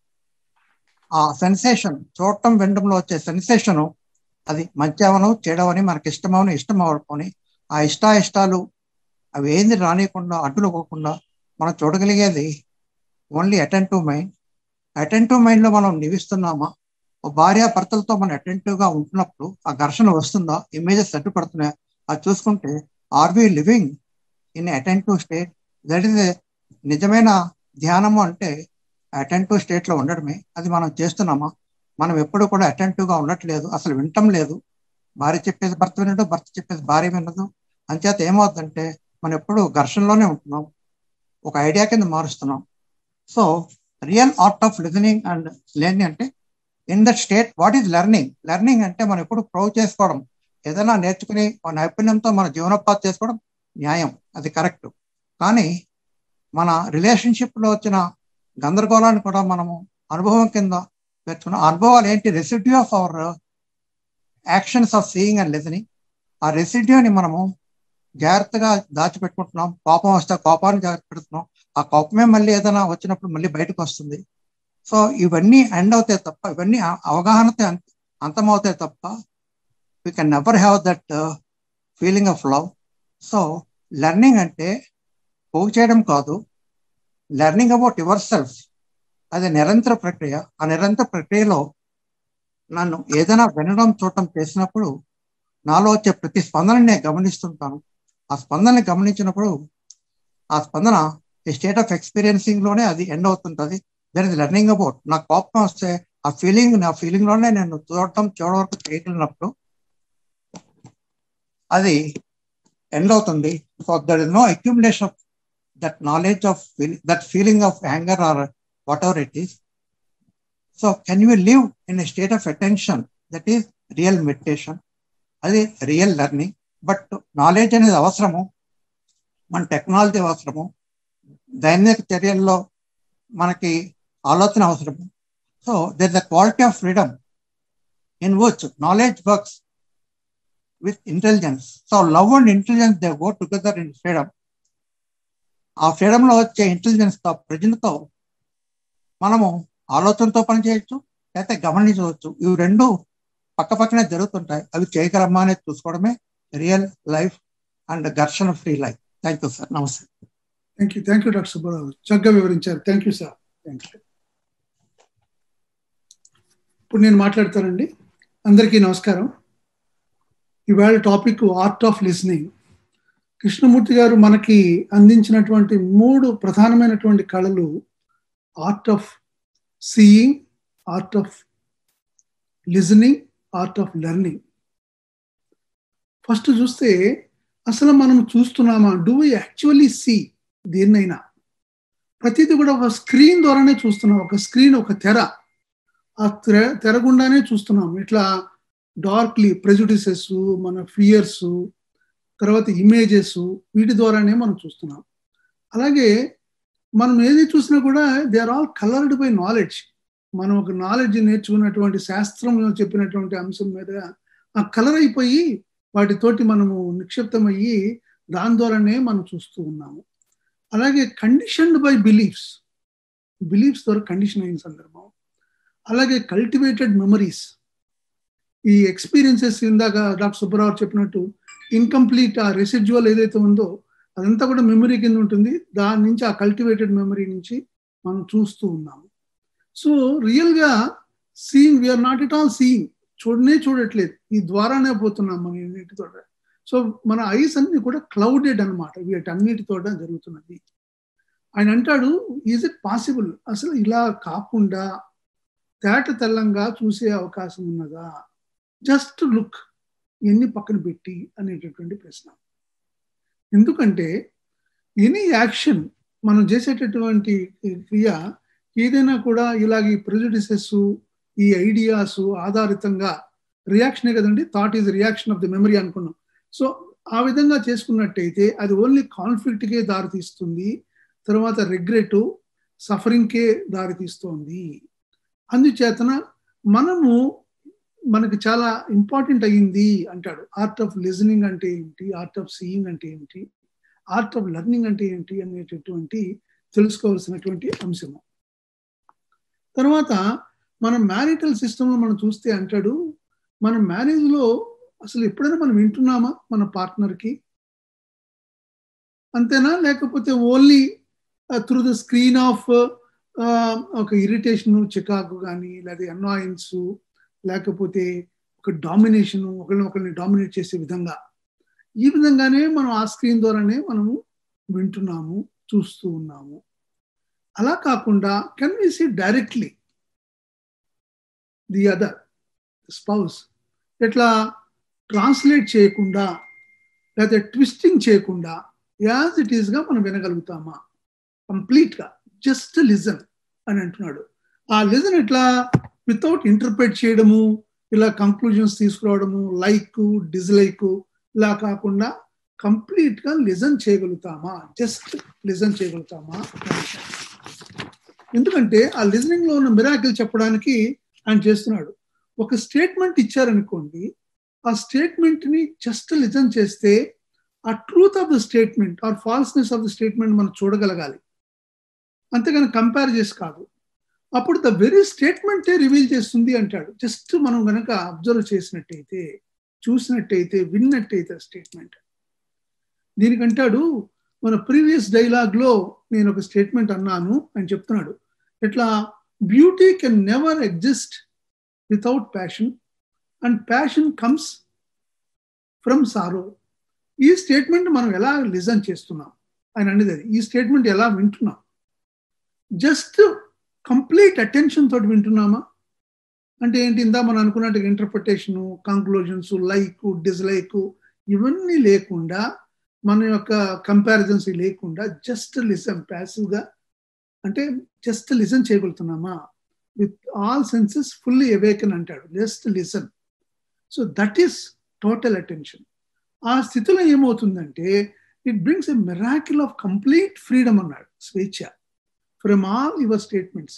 ఆ సెన్సేషన్ చూడటం వినడంలో వచ్చే సెన్సేషను అది మంచివను చెడవని మనకి ఇష్టమవని ఇష్టం అవ్వకపోని ఆ ఇష్టాయిష్టాలు అవి ఏంది రానియకుండా అడ్డులుకోకుండా మనం చూడగలిగేది ఓన్లీ అటెంటివ్ మైండ్ అటెంటివ్ మైండ్లో మనం నివిస్తున్నామా ఓ భార్య భర్తలతో మనం అటెంటివ్గా ఉంటున్నప్పుడు ఆ ఘర్షణ వస్తుందా ఇమేజెస్ అడ్డుపడుతున్నాయా అది చూసుకుంటే are we living in attentive state that is నిజమైన ధ్యానము అంటే అటెంటివ్ స్టేట్లో ఉండడమే అది మనం చేస్తున్నామా మనం ఎప్పుడు కూడా అటెంటివ్గా ఉండట్లేదు అసలు వినటం లేదు భార్య చెప్పేది భర్త వినడు భర్త చెప్పేది భార్య వినదు అంచేత ఏమవుతుందంటే మనం ఎప్పుడు ఘర్షణలోనే ఉంటున్నాం ఒక ఐడియా కింద మారుస్తున్నాం so real art of listening and learning అంటే in that state what is learning learning అంటే మనం ఎప్పుడు ప్రూవ్ చేసుకోవడం ఏదైనా నేర్చుకుని నైపుణ్యంతో మన జీవనోపాధి చేసుకోవడం న్యాయం అది కరెక్ట్ కానీ మన రిలేషన్షిప్లో వచ్చిన గందరగోళాన్ని కూడా మనము అనుభవం కింద పెట్టుకున్న అనుభవాలు ఏంటి residue of our actions of seeing and listening ఆ రెసిడ్యూని మనము జాగ్రత్తగా దాచిపెట్టుకుంటున్నాం కోపం వస్తే కోపాన్ని జాగ్రత్త పెడుతున్నాం ఆ కోపమే మళ్ళీ ఏదైనా వచ్చినప్పుడు మళ్ళీ బయటకు వస్తుంది సో ఇవన్నీ ఎండ్ అవుతాయి తప్ప ఇవన్నీ అవగాహనతో అంతమవుతాయి తప్ప we can never have that feeling of love so learning అంటే పోగు చేయడం కాదు లెర్నింగ్ అబౌట్ యువర్ సెల్ఫ్ అది నిరంతర ప్రక్రియ ఆ నిరంతర ప్రక్రియలో నన్ను ఏదైనా వినడం చూడటం చేసినప్పుడు నాలో వచ్చే ప్రతి స్పందనని నేను గమనిస్తుంటాను ఆ స్పందనని గమనించినప్పుడు ఆ స్పందన ఈ స్టేట్ ఆఫ్ ఎక్స్పీరియన్సింగ్ లోనే అది ఎండ్ అవుతుంటుంది దర్ ఇస్ లెర్నింగ్ అబౌట్ నా కోపం వస్తే ఆ ఫీలింగ్ నా ఫీలింగ్ లోనే నేను చూడటం చూడ వరకు చేయగలిగినప్పుడు అది ఎండ్ అవుతుంది so there is no accumulation of that knowledge of that feeling of anger or whatever it is so can you live in a state of attention that is real meditation అది రియల్ లెర్నింగ్ బట్ నాలెడ్జ్ అనేది అవసరము మన టెక్నాలజీ అవసరము దైనిక చర్యల్లో మనకి ఆలోచన అవసరము so there the quality of freedom in which knowledge works with intelligence so love and intelligence they go together in freedom ఆ ఫ్రీడమ్లో వచ్చే ఇంటెలిజెన్స్తో ప్రజలతో మనము ఆలోచనతో పని చేయొచ్చు లేకపోతే గమనించవచ్చు ఇవి రెండు పక్క పక్కనే జరుగుతుంటాయి అవి చేయగలమా అనేది చూసుకోవడమే రియల్ లైఫ్ అండ్ ఘర్షణ free life thank you sir నమస్తే thank you thank you doctor Subbarao చక్కగా వివరించారు thank you sir thank you ఇప్పుడు నేను మాట్లాడతానండి అందరికీ నమస్కారం ఇవాళ topic art of listening Krishnamurti garu మనకి అందించినటువంటి మూడు ప్రధానమైనటువంటి కళలు art of seeing art of listening art of learning first చూస్తే అసలు మనం చూస్తున్నామా డూ వి యాక్చువల్లీ సీ దేన్నైనా ప్రతిదీ కూడా ఒక స్క్రీన్ ద్వారానే చూస్తున్నాం ఒక స్క్రీన్ ఒక తెర ఆ తెర తెర గుండానే చూస్తున్నాం ఇట్లా డార్క్లీ ప్రెజుడిసెస్ మన ఫియర్స్ తర్వాత ఇమేజెస్ వీటి ద్వారానే మనం చూస్తున్నాం అలాగే మనం ఏది చూసినా కూడా they are all coloured by knowledge మనం ఒక నాలెడ్జ్ నేర్చుకున్నటువంటి శాస్త్రంలో చెప్పినటువంటి అంశం మీద ఆ కలర్ అయిపోయి వాటితోటి మనము నిక్షిప్తమయ్యి దాని ద్వారానే మనం చూస్తూ ఉన్నాము అలాగే కండిషన్డ్ బై బిలీఫ్స్ బిలీఫ్స్ ద్వారా కండిషన్ అయిన సందర్భం అలాగే కల్టివేటెడ్ మెమరీస్ ఈ ఎక్స్పీరియన్సెస్ ఇందాక డాక్టర్ సుబ్బారావు చెప్పినట్టు ఇన్కంప్లీట్ ఆ రెసిడ్యువల్ ఏదైతే ఉందో అదంతా కూడా మెమరీ కింద ఉంటుంది దాని నుంచి ఆ కల్టివేటెడ్ మెమరీ నుంచి మనం చూస్తూ ఉన్నాము సో రియల్గా seeing we're not at all seeing చూడనే చూడట్లేదు ఈ ద్వారానే పోతున్నాం మన వీటితో సో మన ఐస్ అన్ని కూడా క్లౌడెడ్ అనమాట వీటన్నిటితో జరుగుతున్నది ఆయన అంటాడు ఈజ్ ఇట్ పాసిబుల్ అసలు ఇలా కాకుండా తేట తెల్లంగా చూసే అవకాశం ఉన్నదా జస్ట్ లుక్ ఎన్ని పక్కన పెట్టి అనేటటువంటి ప్రశ్న ఎందుకంటే ఎనీ యాక్షన్ మనం చేసేటటువంటి క్రియ ఏదైనా కూడా ఇలాగ ఈ ప్రెజుడిసెస్ ఈ ఐడియాస్ ఆధారితంగా రియాక్షనే కదండి thought is reaction of the memory అనుకున్నాం సో ఆ విధంగా చేసుకున్నట్టయితే అది ఓన్లీ కాన్ఫ్లిక్ట్కే దారితీస్తుంది తర్వాత రిగ్రెట్ సఫరింగ్కే దారితీస్తోంది అందుచేతన మనము మనకు చాలా ఇంపార్టెంట్ అయ్యింది అంటాడు ఆర్ట్ ఆఫ్ లిజనింగ్ అంటే ఏమిటి ఆర్ట్ ఆఫ్ సీయింగ్ అంటే ఏమిటి ఆర్ట్ ఆఫ్ లెర్నింగ్ అంటే ఏంటి అనేటటువంటి తెలుసుకోవాల్సినటువంటి అంశము తర్వాత మన మ్యారిటల్ సిస్టంలో మనం చూస్తే అంటాడు మన మ్యారేజ్లో అసలు ఎప్పుడైనా మనం వింటున్నామా మన పార్ట్నర్కి అంతేనా లేకపోతే only through the screen of ఒక ఇరిటేషన్ చికాకు కానీ లేదా అనాయిన్స్ లేకపోతే ఒక డామినేషన్ ఒకరిని ఒకరిని డామినేట్ చేసే విధంగా ఈ విధంగానే మనం ఆ స్క్రీన్ ద్వారానే మనము వింటున్నాము చూస్తూ ఉన్నాము అలా కాకుండా can we see directly the other spouse ఎట్లా ట్రాన్స్లేట్ చేయకుండా లేదా ట్విస్టింగ్ చేయకుండా యాజ్ ఇట్ ఈస్గా మనం వినగలుగుతామా కంప్లీట్గా జస్ట్ లిజన్ అని అంటున్నాడు ఆ లిజన్ ఎట్లా వితౌట్ ఇంటర్ప్రెట్ చేయడము ఇలా కంక్లూజన్స్ తీసుకురావడము లైక్ డిస్లైక్ ఇలా కాకుండా కంప్లీట్గా లిజన్ చేయగలుగుతామా జస్ట్ లిజన్ చేయగలుగుతామా ఎందుకంటే ఆ లిజనింగ్ లో ఉన్న మిరాకిల్ చెప్పడానికి ఆయన చేస్తున్నాడు ఒక స్టేట్మెంట్ ఇచ్చారనుకోండి ఆ స్టేట్మెంట్ ని జస్ట్ లిజన్ చేస్తే ఆ truth of the statement or falseness of the statement మనం చూడగలగాలి అంతేగాని కంపేర్ చేసి కాదు అప్పుడు ద వెరీ స్టేట్మెంటే రివీల్ చేస్తుంది అంటాడు జస్ట్ మనం గనక అబ్జర్వ్ చేసినట్టయితే చూసినట్టయితే విన్నట్టయితే స్టేట్మెంట్ దీనికంటాడు మన ప్రీవియస్ డైలాగ్ లో నేను ఒక స్టేట్మెంట్ అన్నాను అని చెప్తున్నాడు ఇట్లా beauty can never exist without passion and passion comes from sorrow ఈ స్టేట్మెంట్ మనం ఎలా లిజన్ చేస్తున్నాం ఆయన అనేది అది ఈ స్టేట్మెంట్ ఎలా వింటున్నాం జస్ట్ కంప్లీట్ అటెన్షన్ తోటి వింటున్నామా అంటే ఏంటి ఇందా మనం అనుకున్నట్టు ఇంటర్ప్రిటేషను కంక్లూజన్స్ లైక్ డిస్లైక్ ఇవన్నీ లేకుండా మన యొక్క కంపారిజన్స్ లేకుండా జస్ట్ లిసన్ ప్యాసివ్గా అంటే జస్ట్ లిసన్ చేయగలుగుతున్నామా with all senses fully awaken అంటాడు just listen so that is total attention ఆ స్థితిలో ఏమవుతుందంటే it brings a miracle of complete freedom అన్నాడు స్వేచ్ఛ ఫ్రమ్ ఆల్ యువర్ స్టేట్మెంట్స్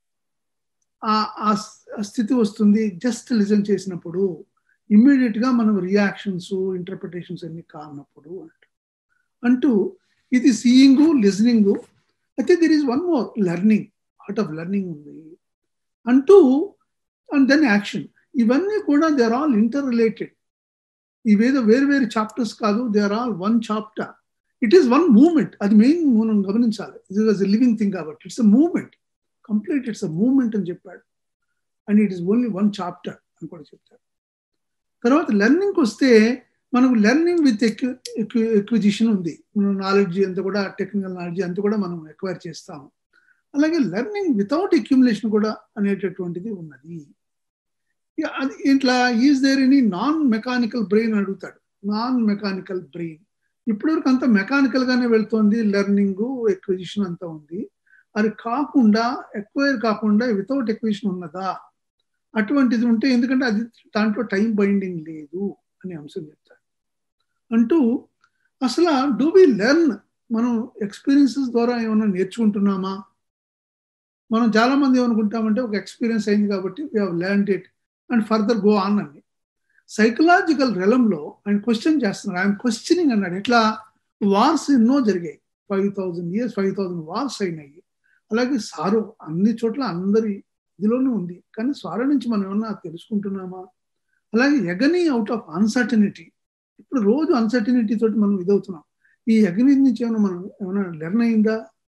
ఆ స్థితి వస్తుంది జస్ట్ లిజన్ చేసినప్పుడు ఇమ్మీడియట్ గా మనం రియాక్షన్స్ ఇంటర్ప్రిటేషన్స్ అన్ని కానప్పుడు అంటూ అంటూ ఇది సీయింగ్ లిజనింగ్ అయితే there is one more learning art of learning ఉంది అంటూ అండ్ దెన్ యాక్షన్ ఇవన్నీ కూడా they are all interrelated ఇవేదో వేరు వేరు చాప్టర్స్ కాదు they are all one chapter it is one moment అది మెయిన్ మనం గమనించాలి ఇది వాజ్ లివింగ్ థింగ్ కాబట్టి it's a moment complete it's a moment అని చెప్పాడు and it is only one chapter అని కూడా చెప్తాడు తర్వాత లెర్నింగ్కి వస్తే మనకు లెర్నింగ్ విత్ ఎక్విజిషన్ ఉంది మనం నాలెడ్జ్ అంతా కూడా టెక్నికల్ నాలెడ్జ్ అంతా కూడా మనం ఎక్వైర్ చేస్తాము అలాగే లెర్నింగ్ వితౌట్ అక్యుములేషన్ కూడా అనేటటువంటిది ఉన్నది అది ఇట్లా is there any non mechanical brain అడుగుతాడు నాన్ మెకానికల్ బ్రెయిన్ ఇప్పటివరకు అంతా మెకానికల్ గానే వెళ్తోంది లెర్నింగ్ ఎక్విజిషన్ అంతా ఉంది అది కాకుండా ఎక్వైర్ కాకుండా వితౌట్ ఎక్విజిషన్ ఉన్నదా అటువంటిది ఉంటే ఎందుకంటే అది దాంట్లో టైం బైండింగ్ లేదు అనే అంశం చెప్తారు అంటూ అసలు డూ వి లెర్న్ మనం ఎక్స్పీరియన్సెస్ ద్వారా ఏమైనా నేర్చుకుంటున్నామా మనం చాలా మంది ఏమనుకుంటామంటే ఒక ఎక్స్పీరియన్స్ అయింది కాబట్టి we have learn it and further go on అని సైకలాజికల్ రెలంలో ఆయన క్వశ్చన్ చేస్తున్నారు ఆయన క్వశ్చనింగ్ అన్నాడు ఎట్లా వార్స్ ఎన్నో జరిగాయి five thousand years five thousand wars అయినాయి అలాగే సారో అన్ని చోట్ల అందరి ఇదిలోనే ఉంది కానీ సారో నుంచి మనం ఏమన్నా తెలుసుకుంటున్నామా అలాగే ఎగనీ అవుట్ ఆఫ్ అన్సర్టనిటీ ఇప్పుడు రోజు అన్సర్టనిటీ తోటి మనం ఇదవుతున్నాం ఈ ఎగనీ నుంచి ఏమైనా మనం ఏమైనా లెర్న్ అయిందా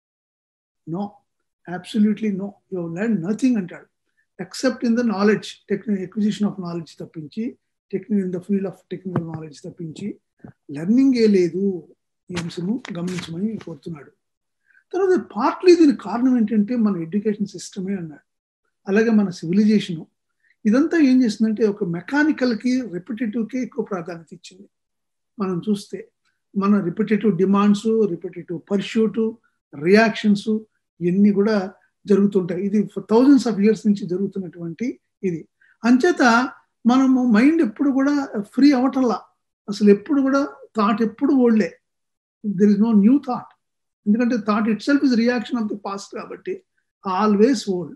no absolutely no you learn nothing అంటాడు except in the knowledge technique acquisition of knowledge తప్పించి technique in the field of technical knowledge తప్పించి లెర్నింగే లేదు ఈ అంశము గమనించమని కోరుతున్నాడు తర్వాత పార్ట్లీ దీని కారణం ఏంటంటే మన ఎడ్యుకేషన్ సిస్టమే అన్నాడు అలాగే మన సివిలైజేషను ఇదంతా ఏం చేసిందంటే ఒక మెకానికల్కి రిపిటేటివ్కి ఎక్కువ ప్రాధాన్యత ఇచ్చింది మనం చూస్తే మన repetitive demands repetitive pursuit reactions ఇవన్నీ కూడా జరుగుతుంటాయి ఇది థౌజండ్స్ ఆఫ్ ఇయర్స్ నుంచి జరుగుతున్నటువంటి ఇది అంచేత మనము మైండ్ ఎప్పుడు కూడా ఫ్రీ అవటల్లా అసలు ఎప్పుడు కూడా థాట్ ఎప్పుడు ఓల్డే there is no new thought ఎందుకంటే thought itself is reaction of the past కాబట్టి ఆల్వేస్ ఓల్డ్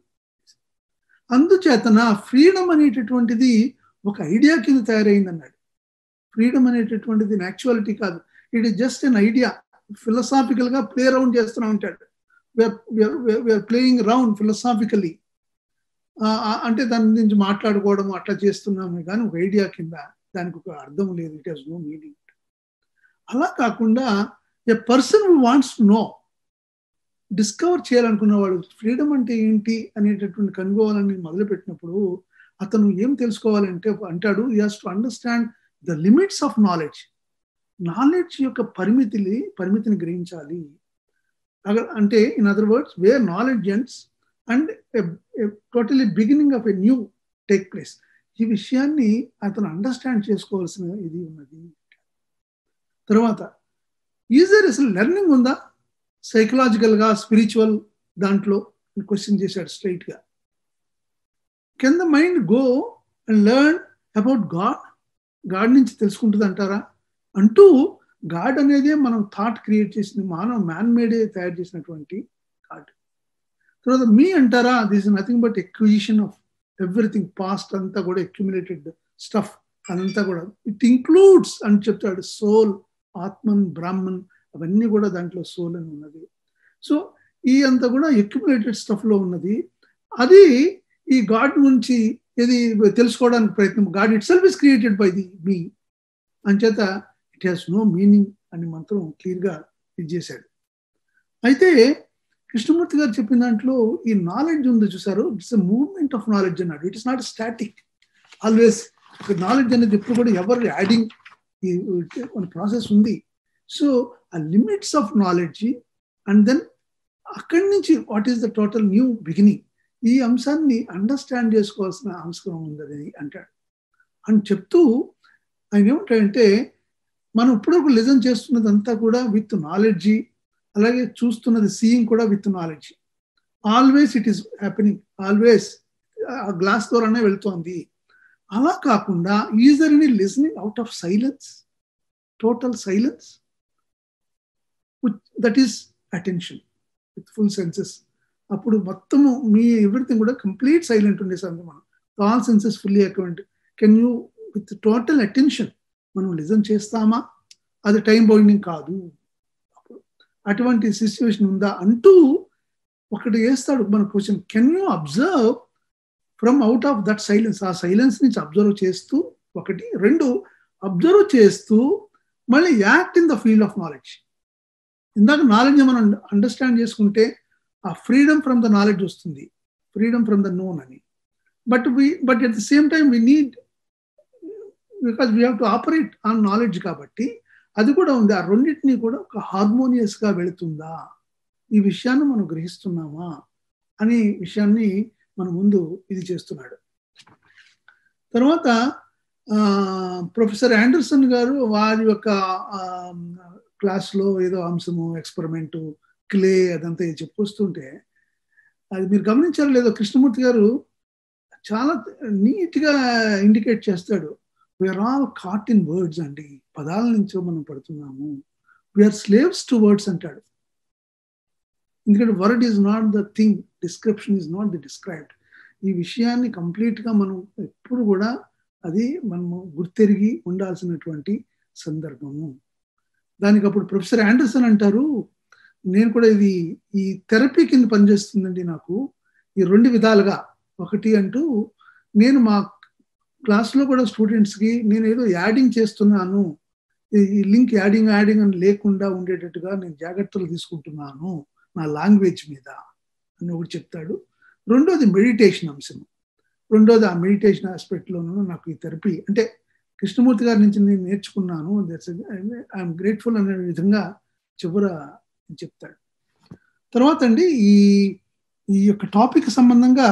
అందుచేతన ఫ్రీడమ్ అనేటటువంటిది ఒక ఐడియా కింద తయారైంది అన్నాడు ఫ్రీడమ్ అనేటటువంటిది యాక్చువాలిటీ కాదు it is just an idea philosophical గా ప్లే రౌండ్ చేస్తూనే ఉంటాడు వీఆర్ ప్లేయింగ్ రౌండ్ ఫిలసాఫికలీ అంటే దాని నుంచి మాట్లాడుకోవడం అట్లా చేస్తున్నాము కానీ ఒక ఐడియా కింద దానికి ఒక అర్థం లేదు ఇట్ హాస్ నో మీనింగ్ అలా కాకుండా a person who wants to know discover చేయాలనుకున్నవాడు ఫ్రీడమ్ అంటే ఏంటి అనేటటువంటి కనుగోవాలని మొదలుపెట్టినప్పుడు అతను ఏం తెలుసుకోవాలంటే అంటాడు he has to understand the limits of knowledge knowledge యొక్క పరిమితిని పరిమితిని గ్రహించాలి అంటే in other words where knowledge ends and totally beginning of a new take place ఈ విషయాన్ని అతను అండర్స్టాండ్ చేసుకోవాల్సిన ఇది ఉన్నది తర్వాత ఈజర్ అసలు లెర్నింగ్ ఉందా సైకలాజికల్గా స్పిరిచువల్ దాంట్లో క్వశ్చన్ చేశాడు స్ట్రైట్గా can the mind go and learn about God God నుంచి తెలుసుకుంటుంది అంటారా అంటూ గాడ్ అనేదే మనం థాట్ క్రియేట్ చేసిన మానవ మ్యాన్ మేడే తయారు చేసినటువంటి గాడ్ తర్వాత మీ అంటారా this nothing but acquisition of everything past అంతా కూడా అక్యుములేటెడ్ స్టఫ్ అదంతా కూడా ఇట్ ఇంక్లూడ్స్ అని చెప్తాడు సోల్ ఆత్మన్ బ్రాహ్మణ్ అవన్నీ కూడా దాంట్లో సోల్ అని ఉన్నది సో ఈ అంతా కూడా ఎక్యుములేటెడ్ స్టఫ్లో ఉన్నది అది ఈ గాడ్ నుంచి ఇది తెలుసుకోవడానికి ప్రయత్నం God itself is created by the me అంచేత ఇట్ హ్యాస్ నో మీనింగ్ అని మాత్రం క్లియర్గా ఇది చేశాడు అయితే కృష్ణమూర్తి గారు చెప్పిన దాంట్లో ఈ నాలెడ్జ్ ఉంది చూసారు it's a movement of knowledge అన్నాడు it is not static always knowledge అనేది ఎప్పుడు కూడా ఎవరు యాడింగ్ ఈ ప్రాసెస్ ఉంది సో ఆ limits of knowledge and then అక్కడి నుంచి what is the total new beginning ఈ అంశాన్ని అండర్స్టాండ్ చేసుకోవాల్సిన అవసరం ఉందని అంటాడు అని చెప్తూ ఆయన ఏమంటాడంటే మనం ఇప్పుడు లిజన్ చేస్తున్నదంతా కూడా విత్ నాలెడ్జి అలాగే చూస్తున్నది సీయింగ్ కూడా with knowledge always it is happening always ఆ గ్లాస్ ద్వారానే వెళ్తోంది అలా కాకుండా is there any listening out of silence total silence that is attention with full senses అప్పుడు మొత్తము మీ ఎవ్రీథింగ్ కూడా కంప్లీట్ సైలెంట్ ఉండే సమయం మనం all senses fully account can you with total attention మనం లిజన్ చేస్తామా అది టైం బౌండింగ్ కాదు అటువంటి సిచ్యువేషన్ ఉందా అంటూ ఒకటి వేస్తాడు మన question can you observe from out of that silence ఆ సైలెన్స్ నుంచి అబ్జర్వ్ చేస్తూ ఒకటి రెండు అబ్జర్వ్ చేస్తూ మళ్ళీ act in the field of knowledge ఇందాక నాలెడ్జ్ మనం అండర్స్టాండ్ చేసుకుంటే ఆ ఫ్రీడమ్ ఫ్రమ్ ద నాలెడ్జ్ వస్తుంది ఫ్రీడమ్ ఫ్రమ్ ద నోన్ అని but we but at the same time we need because we have to operate on knowledge కాబట్టి అది కూడా ఉంది ఆ రెండింటినీ కూడా ఒక హార్మోనియస్ గా వెళుతుందా ఈ విషయాన్ని మనం గ్రహిస్తున్నామా అనే విషయాన్ని మన ముందు ఇది చేస్తున్నాడు తర్వాత ప్రొఫెసర్ ఆండర్సన్ గారు వారి యొక్క క్లాస్లో ఏదో అంశము ఎక్స్పెరిమెంటు క్లే అదంతా చెప్పొస్తుంటే అది మీరు గమనించారో లేదో కృష్ణమూర్తి గారు చాలా నీట్గా ఇండికేట్ చేస్తాడు we are all caught in words అండి పదాల నుంచో మనం పడుతున్నాము వీఆర్ స్లేవ్స్ టు వర్డ్స్ అంటాడు ఎందుకంటే word is not the thing description is not the described ఈ విషయాన్ని కంప్లీట్గా మనం ఎప్పుడు కూడా అది మనము గుర్తెరిగి ఉండాల్సినటువంటి సందర్భము దానికి అప్పుడు ప్రొఫెసర్ ఆండర్సన్ అంటారు నేను కూడా ఇది ఈ థెరపీ కింద పనిచేస్తుందండి నాకు ఈ రెండు విధాలుగా ఒకటి అంటూ నేను మా క్లాస్లో కూడా స్టూడెంట్స్కి నేను ఏదో యాడింగ్ చేస్తున్నాను ఈ లింక్ యాడింగ్ యాడింగ్ అని లేకుండా ఉండేటట్టుగా నేను జాగ్రత్తలు తీసుకుంటున్నాను నా లాంగ్వేజ్ మీద అని ఒకటి చెప్తాడు రెండోది మెడిటేషన్ అంశం రెండోది ఆ మెడిటేషన్ ఆస్పెక్ట్లోనూ నాకు ఈ థెరపీ అంటే కృష్ణమూర్తి గారి నుంచి నేను నేర్చుకున్నాను ఐఎమ్ గ్రేట్ఫుల్ అనే విధంగా చివర చెప్తాడు తర్వాత అండి ఈ ఈ యొక్క టాపిక్ సంబంధంగా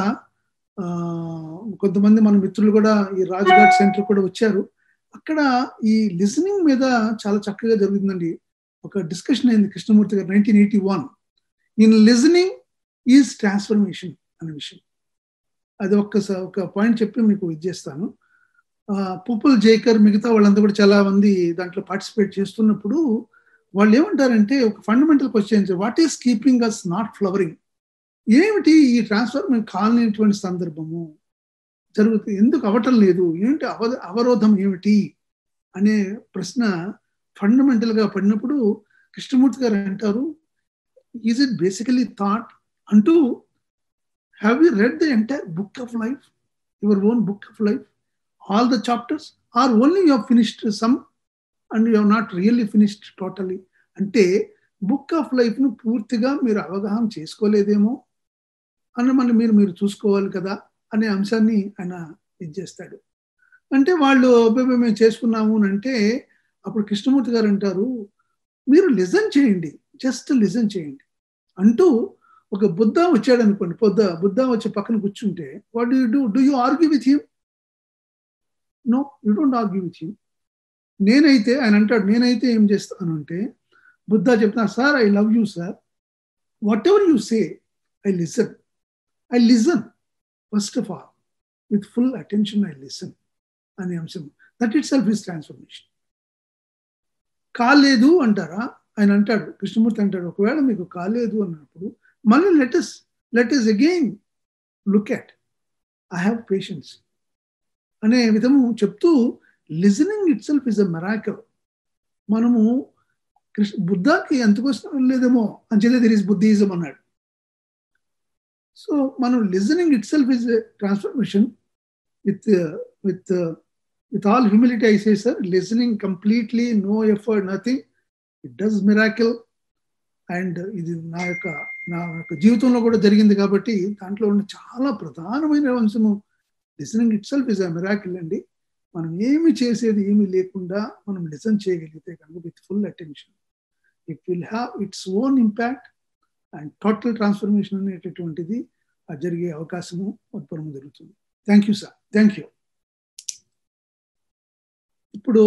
కొంతమంది మన మిత్రులు కూడా ఈ రాజ్ఘాట్ సెంటర్ కూడా వచ్చారు అక్కడ ఈ లిసనింగ్ మీద చాలా చక్కగా జరుగుతుందండి ఒక డిస్కషన్ అయింది Krishnamurti garu nineteen eighty one in listening is transformation అనే విషయం అది ఒక్క ఒక పాయింట్ చెప్పి మీకు ఇచ్చేస్తాను పుప్పుల్ జేకర్ మిగతా వాళ్ళంతా కూడా చాలా మంది దాంట్లో పార్టిసిపేట్ చేస్తున్నప్పుడు వాళ్ళు ఏమంటారంటే ఒక fundamental question what is keeping us not flowering ఏమిటి ఈ ట్రాన్స్ఫర్మేషన్ కాలనేటువంటి సందర్భము జరుగుతుంది ఎందుకు అవటం లేదు ఏంటి అవ అవరోధం ఏమిటి అనే ప్రశ్న ఫండమెంటల్గా పడినప్పుడు కృష్ణమూర్తి గారు అంటారు ఈజ్ ఇట్ బేసికలీ థాట్ అంటూ have you read the entire book of life your own book of life all the chapters are only you finished some and you not really finished totally అంటే బుక్ ఆఫ్ లైఫ్ను పూర్తిగా మీరు అవగాహన చేసుకోలేదేమో అని మన మీరు మీరు చూసుకోవాలి కదా అనే అంశాన్ని ఆయన ఇది చేస్తాడు అంటే వాళ్ళు మేము చేసుకున్నాము అని అంటే అప్పుడు కృష్ణమూర్తి గారు అంటారు మీరు లిజన్ చేయండి జస్ట్ లిజన్ చేయండి అంటూ ఒక బుద్ధ వచ్చాడు అనుకోండి పొద్ద బుద్ధ వచ్చి పక్కన కూర్చుంటే what you do do you argue with him no you don't argue with him నేనైతే ఆయన అంటాడు నేనైతే ఏం చేస్తాను అంటే బుద్ధ చెప్తాను sir I love you sir whatever you say I listen I listen first of all with full attention I listen అనే అంశం that itself is transformation కాలేదు అంటారా ఆయన అంటాడు కృష్ణమూర్తి అంటాడు ఒకవేళ మీకు కాలేదు అన్నప్పుడు మళ్ళీ let us let us again look at I have patience అనే విధము చెప్తూ listening itself is a miracle మనము కృష్ణ బుద్ధాకి ఎంతకోసం లేదేమో అంచెలే దిర్ ఇస్ బుద్ధిజం అన్నాడు సో మనం listening itself is transformation with with with all humility I say sir listening completely no effort nothing it does miracle and ఇది నా యొక్క నా యొక్క జీవితంలో కూడా జరిగింది కాబట్టి దాంట్లో ఉన్న చాలా ప్రధానమైన అంశము listening itself is a miracle అండి మనం ఏమి చేసేది ఏమి లేకుండా మనం లిసన్ చేయగలిగితే కనుక with full attention it will have its own impact and total transformation అనేటటువంటిది జరిగే అవకాశము ఉత్పన్నం జరుగుతుంది thank you sir thank you ఇప్పుడు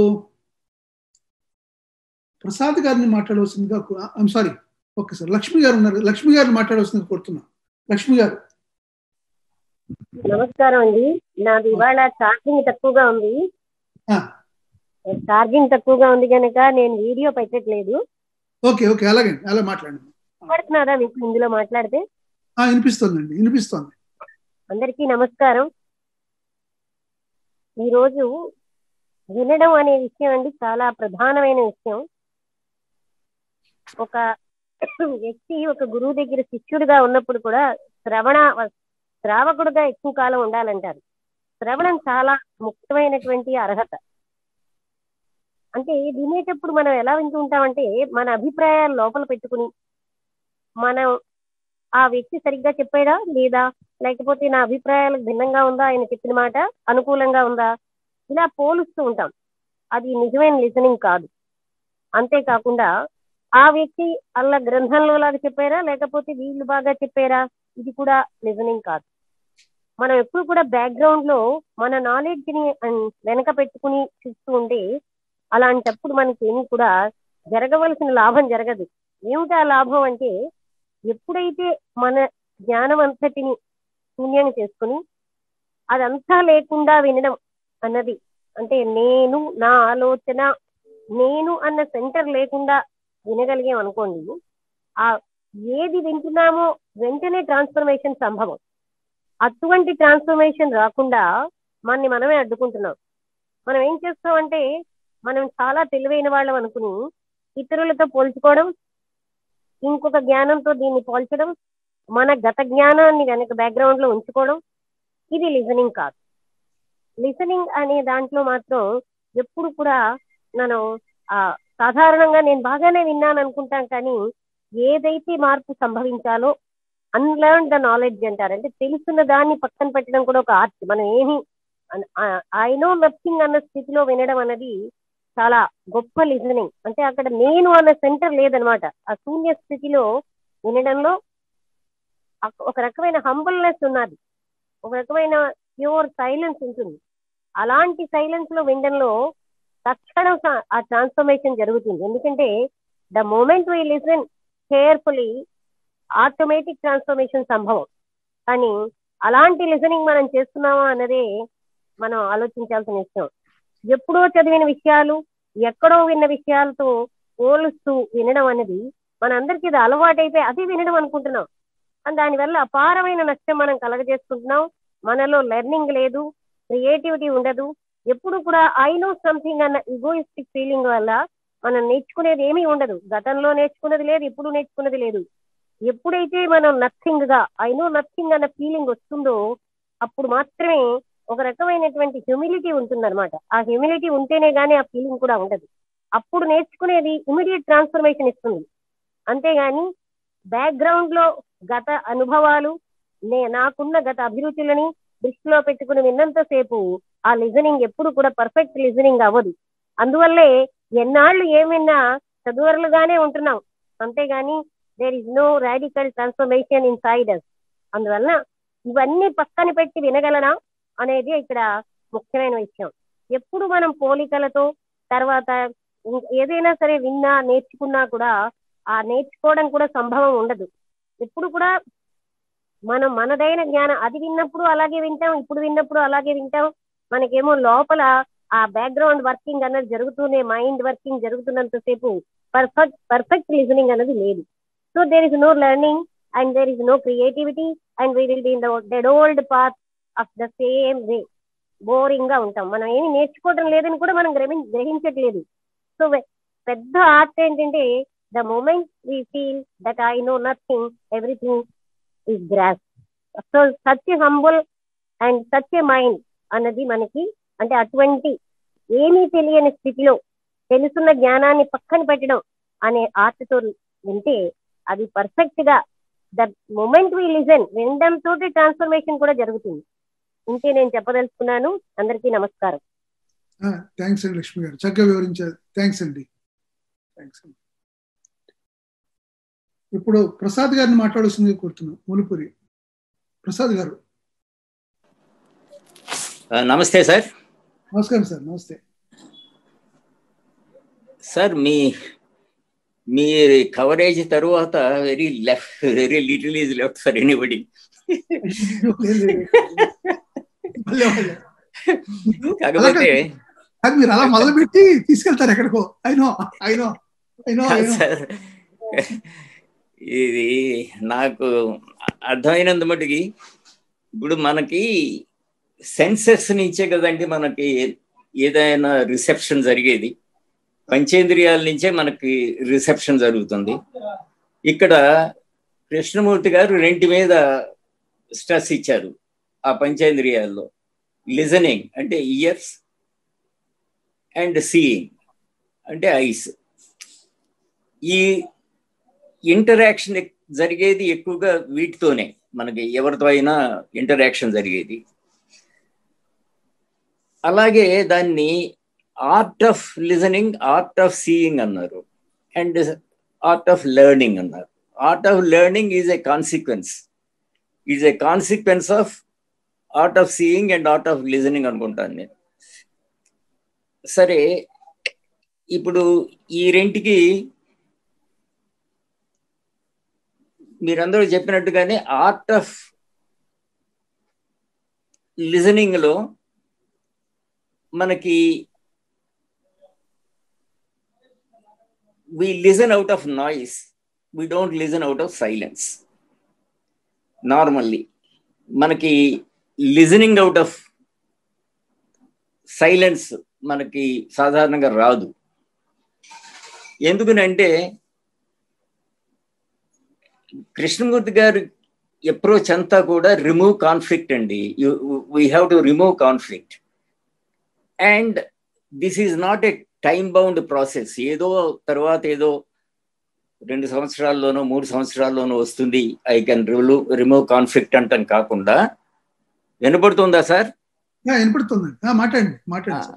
ప్రసాద్ గారిని మాట్లాడవలసిందిగా ఐమ్ సారీ ఒక్కసారి లక్ష్మి గారు ఉన్నారు లక్ష్మి గారిని మాట్లాడవలసిందిగా కోరుతున్నాను లక్ష్మి గారు నమస్కారం అండి నాది ఇవాళ ఛార్జింగ్ తక్కువగా ఉంది ఛార్జింగ్ తక్కువగా ఉంది కనుక నేను వీడియో పెట్టట్లేదు ఓకే ఓకే అలాగే అలా మాట్లాడండి పడుతున్నారా మీకు ఇందులో మాట్లాడితే వినిపిస్తుందండి వినిపిస్తుంది అందరికీ నమస్కారం ఈరోజు వినడం అనే విషయం అండి చాలా ప్రధానమైన విషయం ఒక వ్యక్తి ఒక గురువు దగ్గర శిష్యుడిగా ఉన్నప్పుడు కూడా శ్రవణ శ్రావకుడుగా ఎక్కువ కాలం ఉండాలంటారు శ్రవణం చాలా ముఖ్యమైనటువంటి అర్హత అంటే వినేటప్పుడు మనం ఎలా వింటూ ఉంటామంటే మన అభిప్రాయాలు లోపల పెట్టుకుని మనం ఆ వ్యక్తి సరిగ్గా చెప్పాడా లేదా లేకపోతే నా అభిప్రాయాలకు భిన్నంగా ఉందా ఆయన చెప్పిన మాట అనుకూలంగా ఉందా ఇలా పోలుస్తూ ఉంటాం అది నిజమైన లిసనింగ్ కాదు అంతేకాకుండా ఆ వ్యక్తి అలా గ్రంథంలో లాగా చెప్పారా లేకపోతే వీళ్ళు బాగా చెప్పారా ఇది కూడా లిజనింగ్ కాదు మనం ఎప్పుడు కూడా బ్యాక్గ్రౌండ్ లో మన నాలెడ్జ్ ని వెనక పెట్టుకుని చూస్తూ ఉంటే అలాంటప్పుడు మనకి ఏమి కూడా జరగవలసిన లాభం జరగదు ఏమిటి ఆ లాభం అంటే ఎప్పుడైతే మన జ్ఞానం అంతటిని శూన్యం చేసుకుని అదంతా లేకుండా వినడం అన్నది అంటే నేను నా ఆలోచన నేను అన్న సెంటర్ లేకుండా వినగలిగాం అనుకోండి ఆ ఏది వింటున్నామో వెంటనే ట్రాన్స్ఫర్మేషన్ సంభవం అటువంటి ట్రాన్స్ఫర్మేషన్ రాకుండా మనని మనమే అడ్డుకుంటున్నాం మనం ఏం చేస్తామంటే మనం చాలా తెలివైన వాళ్ళం అనుకుని ఇతరులతో పోల్చుకోవడం ఇంకొక జ్ఞానంతో దీన్ని పోల్చడం మన గత జ్ఞానాన్ని వెనక బ్యాక్గ్రౌండ్ లో ఉంచుకోవడం ఇది లిజనింగ్ కాదు లిసనింగ్ అనే దాంట్లో మాత్రం ఎప్పుడు కూడా మనం ఆ సాధారణంగా నేను బాగానే విన్నాను అనుకుంటాం కానీ ఏదైతే మార్పు సంభవించాలో అన్లర్న్ ద నాలెడ్జ్ అంటారు అంటే తెలుసున్న దాన్ని పక్కన పెట్టడం కూడా ఒక ఆర్ట్ మనం ఏమి ఐ నో నథింగ్ అన్న స్థితిలో వినడం అనేది చాలా గొప్ప లిజనింగ్ అంటే అక్కడ నేను అన్న సెంటర్ లేదనమాట ఆ శూన్య స్థితిలో వినడంలో అక్- ఒక రకమైన హంబుల్నెస్ ఉన్నది ఒక రకమైన ప్యూర్ సైలెన్స్ ఉంటుంది అలాంటి సైలెన్స్ లో వినడంలో తక్షణం స- ఆ ట్రాన్స్ఫర్మేషన్ జరుగుతుంది ఎందుకంటే the moment we listen carefully automatic transformation సంభవం కానీ అలాంటి లిసనింగ్ మనం చేస్తున్నామా అన్నదే మనం ఆలోచించాల్సిన విషయం ఎప్పుడో చదివిన విషయాలు ఎక్కడో విన్న విషయాలతో పోలుస్తూ వినడం అనేది మనందరికీ ఇది అలవాటైతే అది వినడం అనుకుంటున్నాం అని దానివల్ల అపారమైన నష్టం మనం కలగజేసుకుంటున్నాం మనలో లెర్నింగ్ లేదు క్రియేటివిటీ ఉండదు ఎప్పుడు కూడా ఐ నో సంథింగ్ అన్న ఈగోయిస్టిక్ ఫీలింగ్ వల్ల మనం నేర్చుకునేది ఏమీ ఉండదు గతంలో నేర్చుకున్నది లేదు ఇప్పుడు నేర్చుకున్నది లేదు ఎప్పుడైతే మనం నథింగ్ గా ఐ నో నథింగ్ అన్న ఫీలింగ్ వస్తుందో అప్పుడు మాత్రమే ఒక రకమైనటువంటి హ్యూమిలిటీ ఉంటుందన్నమాట ఆ హ్యూమిలిటీ ఉంటేనే గానీ ఆ ఫీలింగ్ కూడా ఉండదు అప్పుడు నేర్చుకునేది ఇమీడియట్ ట్రాన్స్ఫర్మేషన్ ఇస్తుంది అంతేగాని బ్యాక్గ్రౌండ్ లో గత అనుభవాలు నే నాకున్న గత అభిరుచులని దృష్టిలో పెట్టుకుని విన్నంతసేపు ఆ లిజనింగ్ ఎప్పుడు కూడా పర్ఫెక్ట్ లిజనింగ్ అవ్వదు అందువల్లే ఎన్నాళ్ళు ఏం విన్నా చదువరులుగానే ఉంటున్నాం అంతేగాని there is no radical transformation inside us అందువల్ల ఇవన్నీ పక్కన పెట్టి వినగలనా అనేది ఇక్కడ ముఖ్యమైన విషయం ఎప్పుడు మనం పోలికలతో తర్వాత ఇం- ఏదైనా సరే విన్నా నేర్చుకున్నా కూడా ఆ నేర్చుకోవడం కూడా సంభవం ఉండదు ఎప్పుడు కూడా మనం మనదైన జ్ఞానం అది విన్నప్పుడు అలాగే వింటాం ఇప్పుడు విన్నప్పుడు అలాగే వింటాం మనకేమో లోపల ఆ బ్యాక్గ్రౌండ్ వర్కింగ్ అన్నది జరుగుతూనే మైండ్ వర్కింగ్ జరుగుతున్నంతసేపు పర్ఫెక్ట్ పర్ఫెక్ట్ లిజనింగ్ అనేది లేదు so there is no learning and there is no creativity and we will be in the dead old path of the same way boring గా ఉంటాం మనం ఏమి నేర్చుకోవడం లేదని కూడా మనం గ్రహి- గ్రహించట్లేదు సో పెద్ద ఆర్ట్ ఏంటంటే the moment we feel that I know nothing everything is grass so such humble and such a mind అన్నది మనకి అంటే అటువంటి ఏమీ తెలియని స్థితిలో తెలుసున్న జ్ఞానాన్ని పక్కన పెట్టడం అనే ఆర్ట్తో వింటే అది పర్ఫెక్ట్ గా ద మూమెంట్ వి లిజన్ వినడం తోటి ట్రాన్స్ఫర్మేషన్ కూడా జరుగుతుంది ఇంతే నేను చెప్పదలుచుకున్నాను అందరికీ నమస్కారం థ్యాంక్స్ అండి లక్ష్మి గారు చక్కగా వివరించారు థ్యాంక్స్ అండి థ్యాంక్స్ అండి ఇప్పుడు ప్రసాద్ గారిని మాట్లాడుతుంది కోరుతున్నాం మునుపురి ప్రసాద్ గారు ఆ, నమస్తే సార్ నమస్కారం సార్ నమస్తే సార్ మీ మీ కవరేజ్ తరువాత very left very little is left for anybody లేదు, లేదు. మళ్ళీ, మళ్ళీ. కాకపోతే అది మీరు అలా మొదలుపెట్టి తీసుకెళ్తారు ఎక్కడికో అయినో అయినో అయినో కాదు సార్ ఇది నాకు అర్థమైనంత మటుకి ఇప్పుడు మనకి సెన్సెస్ నుంచే కదండి మనకి ఏదైనా రిసెప్షన్ జరిగేది పంచేంద్రియాల నుంచే మనకి రిసెప్షన్ జరుగుతుంది ఇక్కడ కృష్ణమూర్తి గారు రెంటి మీద స్ట్రెస్ ఇచ్చారు ఆ పంచేంద్రియాల్లో లిజనింగ్ అంటే ఇయర్స్ అండ్ సీయింగ్ అంటే ఐస్ ఈ ఇంటరాక్షన్ జరిగేది ఎక్కువగా వీటితోనే మనకి ఎవరితో అయినా ఇంటరాక్షన్ జరిగేది అలాగే దాన్ని art of listening art of seeing అన్నారు అండ్ ఆర్ట్ ఆఫ్ లెర్నింగ్ అన్నారు art of learning is a consequence is a consequence of art of seeing and art of listening అనుకుంటాను నేను సరే ఇప్పుడు ఈ రెంటికి మీరందరూ చెప్పినట్టుగానే ఆర్ట్ ఆఫ్ లిజనింగ్ లో మనకి we listen out of noise we don't listen out of silence normally మనకి లిజనింగ్ అవుట్ ఆఫ్ సైలెన్స్ మనకి సాధారణంగా రాదు ఎందుకనంటే కృష్ణమూర్తి గారి అప్రోచ్ అంతా కూడా రిమూవ్ కాన్ఫ్లిక్ట్ అండి we have to remove conflict and this is not a time bound process ఏదో తర్వాత ఏదో రెండు సంవత్సరాల్లోనో మూడు సంవత్సరాల్లోనో వస్తుంది I can remove remove conflict అంటాం కాకుండా వినపడుతుందా సార్ వినపడుతుందండి మాట్లాడండి మాట్లాడండి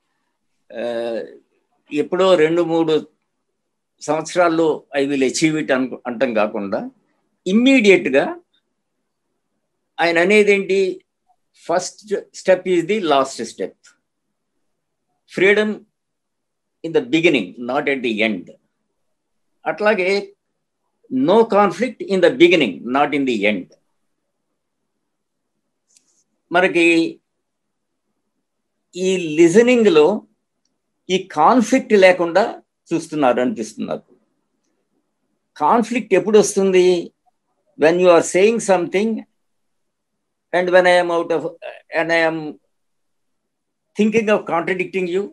ఎప్పుడో రెండు మూడు సంవత్సరాల్లో ఐ విల్ అచీవ్ ఇట్ అను అంటాం కాకుండా ఇమ్మీడియట్గా ఆయన అనేది ఏంటి first step is the last step freedom in the beginning not at the end అట్లాగే no conflict in the beginning not in the end మనకి ఈ లిజనింగ్లో ఈ కాన్ఫ్లిక్ట్ లేకుండా చూస్తున్నారు అనిపిస్తున్నారు కాన్ఫ్లిక్ట్ ఎప్పుడు వస్తుంది when you are saying something and when I'm out of and I'm thinking of contradicting you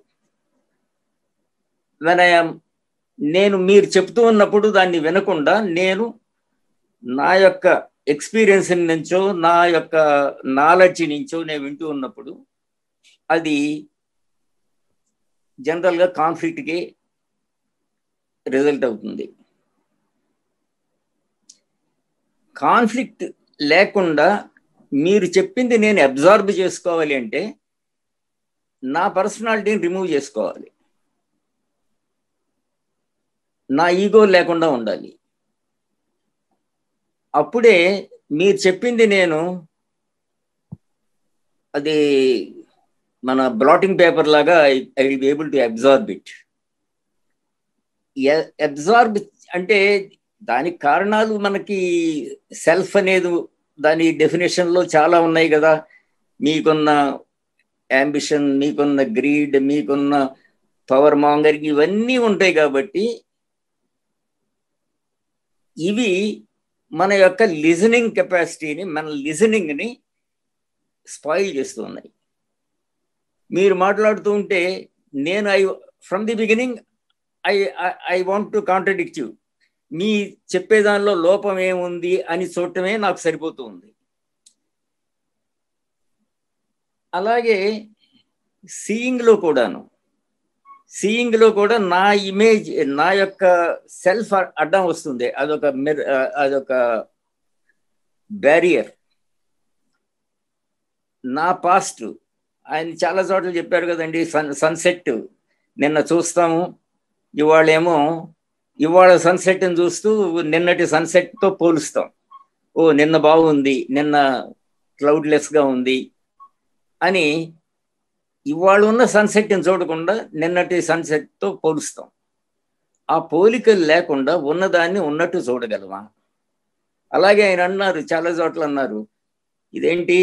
when I'm నేను మీరు చెప్తూ ఉన్నప్పుడు దాన్ని వినకుండా నేను నా యొక్క ఎక్స్పీరియన్స్ నుంచో నా యొక్క నాలెడ్జ్ నుంచో నేను వింటూ ఉన్నప్పుడు అది జనరల్గా కాన్ఫ్లిక్ట్కి రిజల్ట్ అవుతుంది కాన్ఫ్లిక్ట్ లేకుండా మీరు చెప్పింది నేను అబ్జార్బ్ చేసుకోవాలి అంటే నా పర్సనాలిటీని రిమూవ్ చేసుకోవాలి నా ఈగో లేకుండా ఉండాలి అప్పుడే మీరు చెప్పింది నేను అది మన బ్లాటింగ్ పేపర్ లాగా I will be able to absorb it absorb అంటే దానికి కారణాలు మనకి సెల్ఫ్ అనేది దాని డెఫినేషన్లో చాలా ఉన్నాయి కదా మీకున్న అంబిషన్ మీకున్న గ్రీడ్ మీకున్న పవర్ మాంగరింగ్ ఇవన్నీ ఉంటాయి కాబట్టి ఇవి మన యొక్క లిజనింగ్ కెపాసిటీని మన లిజనింగ్ని స్పాయిల్ చేస్తూ ఉన్నాయి మీరు మాట్లాడుతూ ఉంటే నేను I from the beginning I I want to contradict you మీ చెప్పేదానిలో లోపం ఏముంది అని చూడటమే నాకు సరిపోతూ ఉంది అలాగే సీయింగ్లో కూడాను సీయింగ్లో కూడా నా ఇమేజ్ నా యొక్క సెల్ఫ్ అడ్డం వస్తుంది అదొక మిర్ అదొక బ్యారియర్ నా పాస్ట్ ఆయన చాలా చోట్ల చెప్పారు కదండి సన్ సన్సెట్ నిన్న చూస్తాము ఇవాళేమో ఇవాళ సన్సెట్ని చూస్తూ నిన్నటి సన్సెట్తో పోలుస్తాం ఓ నిన్న బాగుంది నిన్న క్లౌడ్లెస్గా ఉంది అని ఇవాళ ఉన్న సన్సెట్ని చూడకుండా నిన్నటి సన్సెట్తో పోలుస్తాం ఆ పోలికలు లేకుండా ఉన్నదాన్ని ఉన్నట్టు చూడగలమా అలాగే ఆయన అన్నారు చాలా చోట్ల అన్నారు ఇదేంటి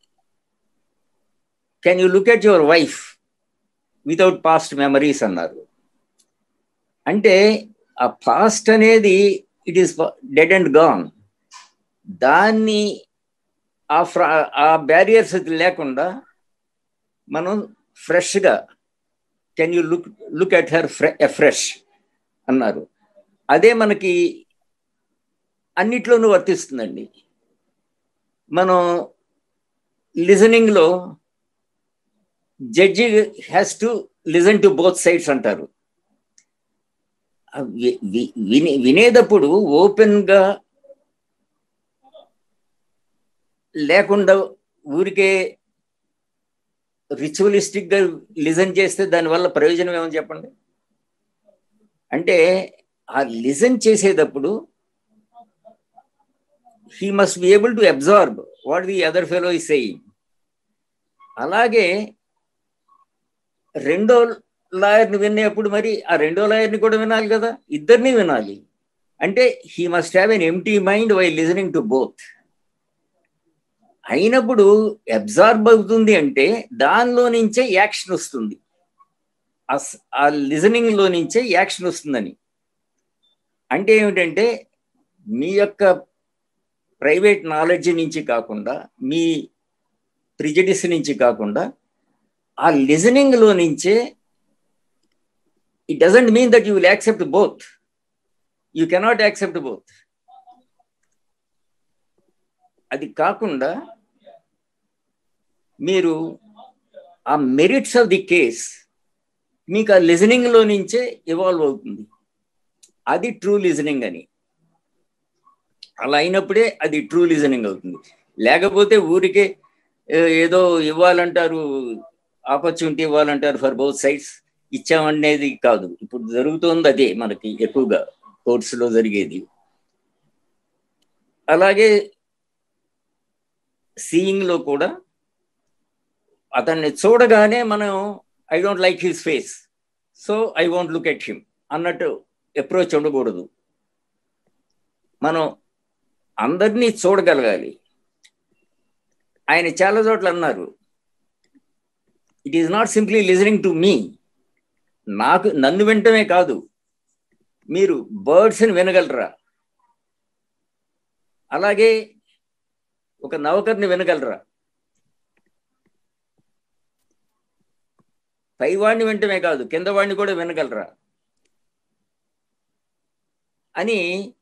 can you look at your wife without past memories అన్నారు అంటే ఆ పాస్ట్ అనేది it is dead and gone దాన్ని ఆ ఫ్ర ఆ బ్యారియర్స్ లేకుండా మనం ఫ్రెష్గా can you look look at her fresh అన్నారు అదే మనకి అన్నిట్లోనూ వర్తిస్తుందండి మనం లిజనింగ్లో judge has to listen to both sides అంటారు వినే వినేటప్పుడు ఓపెన్గా లేకుండా ఊరికే రిచువలిస్టిక్గా లిజన్ చేస్తే దానివల్ల ప్రయోజనం ఏమని చెప్పండి అంటే ఆ లిజన్ చేసేటప్పుడు he must be able to absorb what the other fellow is saying అలాగే రెండో లాయర్ని వినేప్పుడు మరి ఆ రెండో లాయర్ని కూడా వినాలి కదా ఇద్దరిని వినాలి అంటే he must have an empty mind while listening to both అయినప్పుడు అబ్జార్బ్ అవుతుంది అంటే దానిలో నుంచే యాక్షన్ వస్తుంది ఆ లిజనింగ్ లో నుంచే యాక్షన్ వస్తుందని అంటే ఏమిటంటే మీ యొక్క ప్రైవేట్ నాలెడ్జ్ నుంచి కాకుండా మీ ప్రిజడిస్ నుంచి కాకుండా ఆ లిజనింగ్లో నుంచే it doesn't mean that you will accept both you cannot accept both అది కాకుండా మీరు ఆ మెరిట్స్ ఆఫ్ ది కేస్ మీకు ఆ లిజనింగ్లో నుంచే ఇవాల్వ్ అవుతుంది అది ట్రూ లిజనింగ్ అని అలా అయినప్పుడే అది ట్రూ లిజనింగ్ అవుతుంది లేకపోతే ఊరికే ఏదో ఇవ్వాలంటారు ఆపర్చునిటీ ఇవ్వాలంటారు ఫర్ బౌత్ సైడ్స్ ఇచ్చామనేది కాదు ఇప్పుడు జరుగుతోంది అదే మనకి ఎక్కువగా కోర్సులో జరిగేది అలాగే సీయింగ్లో కూడా అతన్ని చూడగానే మనం I don't like his face so I want look at him అన్నట్టు అప్రోచ్ ఉండకూడదు మనం అందరినీ చూడగలగాలి ఆయన చాలా చోట్ల అన్నారు it is not simply listening to me నాకు నన్ను వింటమే కాదు మీరు బర్డ్స్ని వినగలరా అలాగే ఒక నౌకర్ని వినగలరా పైవాడిని వింటమే కాదు కింద వాడిని కూడా వినగలరా అని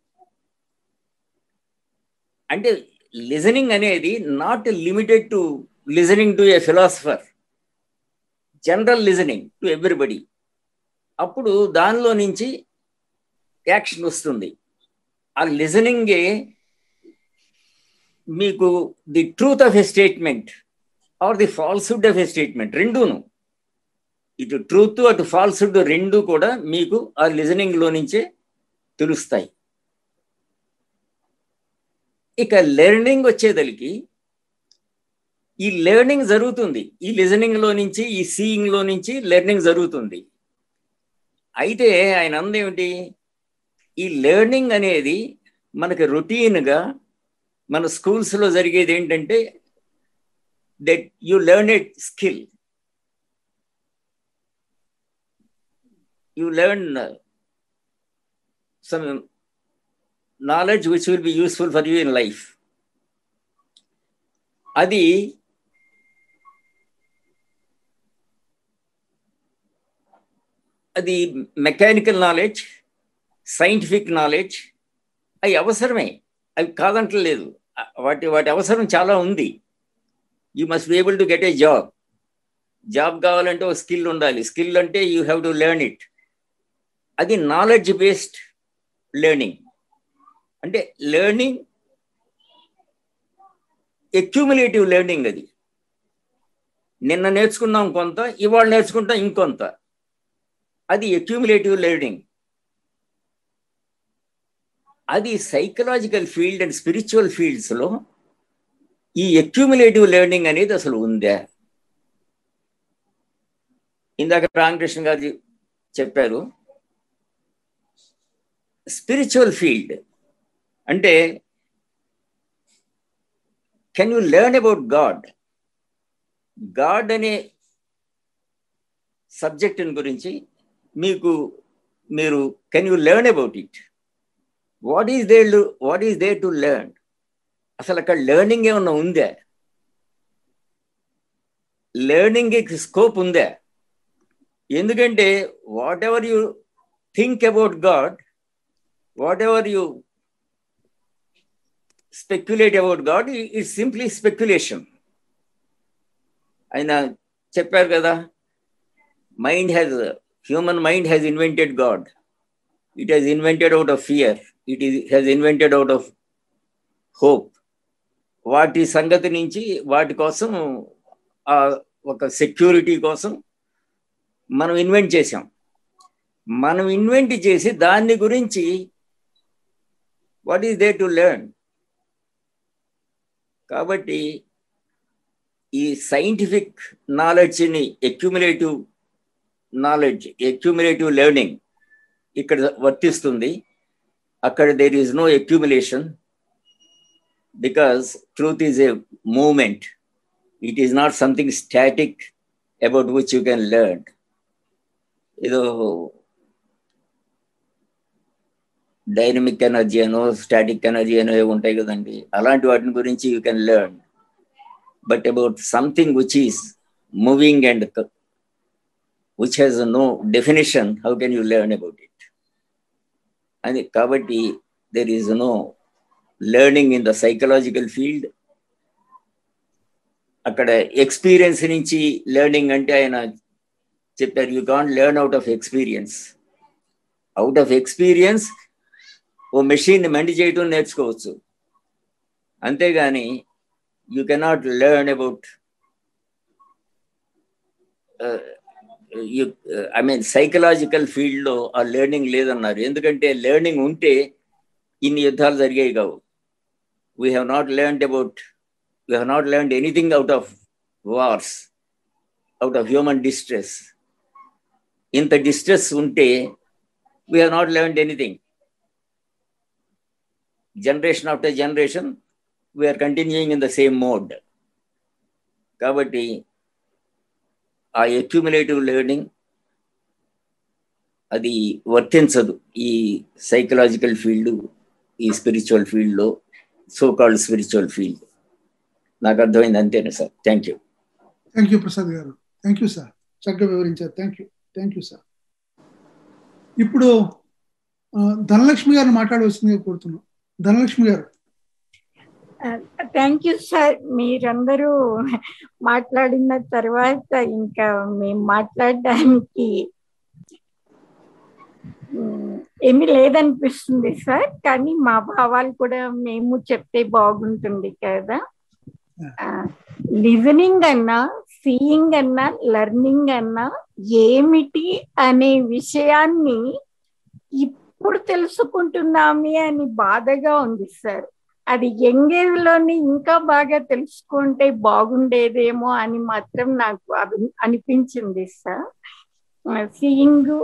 అంటే లిజనింగ్ అనేది not limited to listening to a philosopher general listening to everybody అప్పుడు దానిలో నుంచి యాక్షన్ వస్తుంది ఆ లిజనింగే మీకు the truth of a statement or the falsehood of a statement రెండూను ఇటు ట్రూత్ అటు ఫాల్స్హుడ్ రెండు కూడా మీకు ఆ లిజనింగ్లో నుంచే తెలుస్తాయి ఇక లెర్నింగ్ వచ్చేదలికి ఈ లెర్నింగ్ జరుగుతుంది ఈ లిజనింగ్లో నుంచి ఈ సీయింగ్లో నుంచి లెర్నింగ్ జరుగుతుంది అయితే ఆయన అందేమిటి ఈ లెర్నింగ్ అనేది మనకి రొటీన్గా మన స్కూల్స్లో జరిగేది ఏంటంటే that you learn at skill you learn some knowledge which will be useful for you in life అది అది మెకానికల్ నాలెడ్జ్ సైంటిఫిక్ నాలెడ్జ్ అవి అవసరమే అవి కాదంటలేదు వాటి వాటి అవసరం చాలా ఉంది you must be able to get a job job కావాలంటే ఒక స్కిల్ ఉండాలి స్కిల్ అంటే you have to learn it అది నాలెడ్జ్ బేస్డ్ లెర్నింగ్ అంటే లెర్నింగ్ అక్యూములేటివ్ లెర్నింగ్ అది నిన్న నేర్చుకున్నాం కొంత ఇవాళ నేర్చుకుంటాం ఇంకొంత అది అక్యూములేటివ్ లెర్నింగ్ అది సైకలాజికల్ ఫీల్డ్ అండ్ స్పిరిచువల్ ఫీల్డ్స్లో ఈ అక్యూములేటివ్ లెర్నింగ్ అనేది అసలు ఉందా ఇందాక రామకృష్ణ గారు చెప్పారు స్పిరిచువల్ ఫీల్డ్ అంటే can you learn about God God అనే సబ్జెక్ట్ గురించి మీకు మీరు can you learn about it what is there what is there to learn అసలు అక్కడ లెర్నింగ్ ఏమన్నా ఉందా లెర్నింగ్ స్కోప్ ఉందా ఎందుకంటే whatever you think about God whatever you speculate about God it's simply speculation ఆయన చెప్పారు కదా mind has human mind has invented God it has invented out of fear it is has invented out of hope వాటి సంగతి నుంచి వాటి కోసం ఒక సెక్యూరిటీ కోసం మనం ఇన్వెంట్ చేసాం మనం ఇన్వెంట్ చేసి దాన్ని గురించి what is there to learn కాబట్టి ఈ సైంటిఫిక్ నాలెడ్జ్ని అక్యుములేటివ్ నాలెడ్జ్ అక్యుములేటివ్ లెర్నింగ్ ఇక్కడ వర్తిస్తుంది అక్కడ there is no accumulation because truth is a moment it is not something static about which you can learn ఏదో డైనమిక్ ఎనర్జీ అనో స్టాటిక్ ఎనర్జీ అనో ఏవి ఉంటాయి కదండి అలాంటి వాటిని గురించి you can learn but about something which is moving and which has no definition how can you learn about it అని కాబట్టి there is no learning in the psychological field అక్కడ ఎక్స్పీరియన్స్ నుంచి లెర్నింగ్ అంటే ఆయన చెప్పారు you can't learn out of experience out of experience ఓ మెషిన్ మెండి చేయటం నేర్చుకోవచ్చు అంతేగాని you cannot learn about I mean psychological ఫీల్డ్లో ఆ లెర్నింగ్ లేదన్నారు ఎందుకంటే లెర్నింగ్ ఉంటే ఇన్ని యుద్ధాలు జరిగాయి కావు we have not learned about we have not learned anything out of wars out of human distress ఇంత డిస్ట్రెస్ ఉంటే we have not learned anything generation after generation we are continuing in the same mode కాబట్టి ఆ అక్యుములేటివ్ లెర్నింగ్ అది వర్తించదు ఈ సైకలాజికల్ ఫీల్డ్ ఈ స్పిరిచువల్ ఫీల్డ్లో సో కాల్డ్ స్పిరిచువల్ ఫీల్డ్ నాకు అర్థమైంది అంతేనే sir thank you thank you Prasad garu thank you sir చక్కగా వివరించారు thank you thank you sir ఇప్పుడు ధనలక్ష్మి గారిని మాట్లాడవలసిందిగా కోరుతున్నాం ధనలక్ష్మి గారు థ్యాంక్ యూ సార్ మీరందరూ మాట్లాడిన తర్వాత ఇంకా మేము మాట్లాడడానికి ఏమీ లేదనిపిస్తుంది సార్ కానీ మా భావాలు కూడా మేము చెప్తే బాగుంటుంది కదా లిజనింగ్ అన్నా సీయింగ్ అన్నా లెర్నింగ్ అన్నా ఏమిటి అనే విషయాన్ని ఇప్పుడు తెలుసుకుంటున్నామే అని బాధగా ఉంది సార్ అది యంగేజ్ లోని ఇంకా బాగా తెలుసుకుంటే బాగుండేదేమో అని మాత్రం నాకు అనిపించింది సార్ సీయింగ్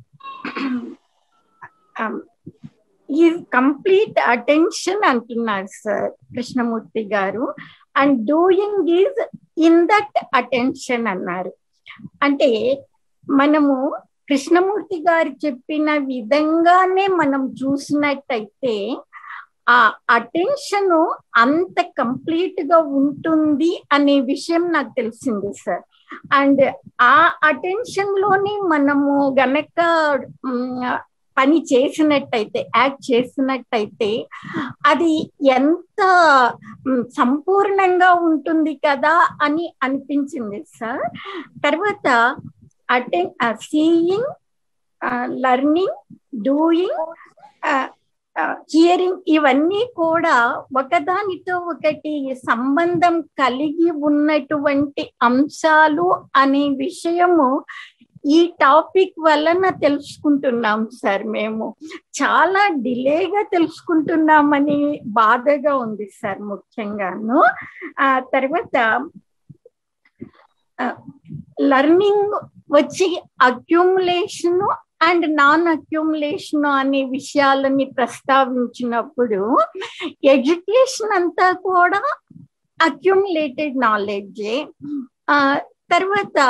ఈ కంప్లీట్ అటెన్షన్ అంటున్నారు sir Krishnamurti garu and doing is in that attention అన్నారు అంటే మనము కృష్ణమూర్తి గారు చెప్పిన విధంగానే మనం చూసినట్టయితే ఆ అటెన్షన్ అంత కంప్లీట్ గా ఉంటుంది అనే విషయం నాకు తెలిసింది సార్ అండ్ ఆ అటెన్షన్ లోని మనము గనక పని చేసినట్టయితే యాక్ట్ చేసినట్టయితే అది ఎంత సంపూర్ణంగా ఉంటుంది కదా అని అనిపించింది సార్ తర్వాత అటెన్ సీయింగ్ లర్నింగ్ డూయింగ్ హియరింగ్ ఇవన్నీ కూడా ఒకదానితో ఒకటి సంబంధం కలిగి ఉన్నటువంటి అంశాలు అనే విషయము ఈ టాపిక్ వలన తెలుసుకుంటున్నాం సార్ మేము చాలా డిలేగా తెలుసుకుంటున్నామని బాధగా ఉంది సార్ ముఖ్యంగాను ఆ తర్వాత లర్నింగ్ వచ్చి అక్యూములేషన్ అండ్ నాన్ అక్యూములేషన్ అనే విషయాలని ప్రస్తావించినప్పుడు ఎడ్యుకేషన్ అంతా కూడా అక్యూములేటెడ్ నాలెడ్జే తర్వాత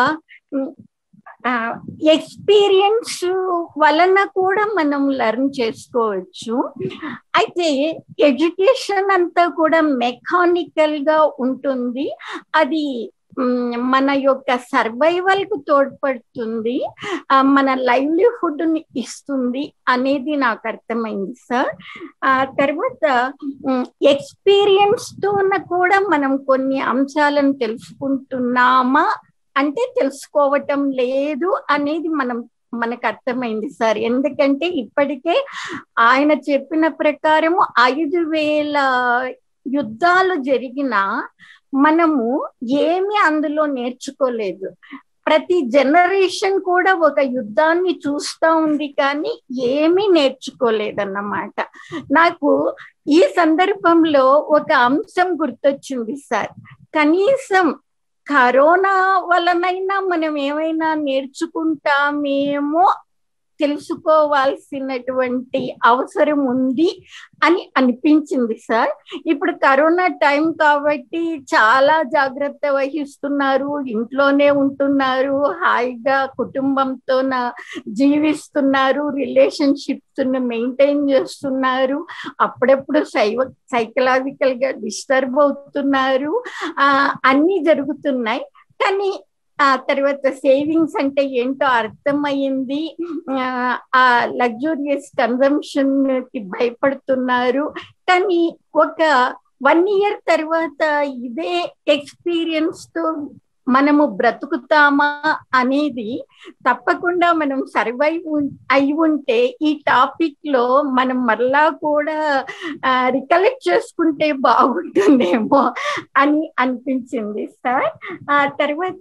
ఎక్స్పీరియన్స్ వలన కూడా మనం లెర్న్ చేసుకోవచ్చు అయితే ఎడ్యుకేషన్ అంతా కూడా మెకానికల్ గా ఉంటుంది అది మన యొక్క సర్వైవల్ కు తోడ్పడుతుంది మన లైవ్లీహుడ్ ని ఇస్తుంది అనేది నాకు అర్థమైంది సార్ ఆ తర్వాత ఎక్స్పీరియన్స్ తో కూడా మనం కొన్ని అంశాలను తెలుసుకుంటున్నామా అంటే తెలుసుకోవటం లేదు అనేది మనం మనకు అర్థమైంది సార్ ఎందుకంటే ఇప్పటికే ఆయన చెప్పిన ప్రకారము ఐదు వేల యుద్ధాలు జరిగిన మనము ఏమి అందులో నేర్చుకోలేదు ప్రతి జనరేషన్ కూడా ఒక యుద్ధాన్ని చూస్తూ ఉంది కానీ ఏమీ నేర్చుకోలేదన్నమాట నాకు ఈ సందర్భంలో ఒక అంశం గుర్తొచ్చింది సార్ కనీసం కరోనా వలనైనా మనం ఏమైనా నేర్చుకుంటామేమో తెలుసుకోవాల్సినటువంటి అవసరం ఉంది అని అనిపించింది సార్ ఇప్పుడు కరోనా టైం కాబట్టి చాలా జాగ్రత్త వహిస్తున్నారు ఇంట్లోనే ఉంటున్నారు హాయిగా కుటుంబంతో జీవిస్తున్నారు రిలేషన్షిప్స్ మెయింటైన్ చేస్తున్నారు అప్పుడప్పుడు సైవ సైకలాజికల్ గా డిస్టర్బ్ అవుతున్నారు ఆ అన్ని జరుగుతున్నాయి కానీ ఆ తర్వాత సేవింగ్స్ అంటే ఏంటో అర్థమయ్యింది ఆ లగ్జూరియస్ కన్జంప్షన్ కి భయపడుతున్నారు కానీ ఒక వన్ ఇయర్ తర్వాత ఇదే ఎక్స్పీరియన్స్ తో మనము బ్రతుకుతామా అనేది తప్పకుండా మనం సర్వైవ్ అయి ఉంటే ఈ టాపిక్ లో మనం మరలా కూడా రికలెక్ట్ చేసుకుంటే బాగుంటుందేమో అని అనిపించింది సార్ ఆ తర్వాత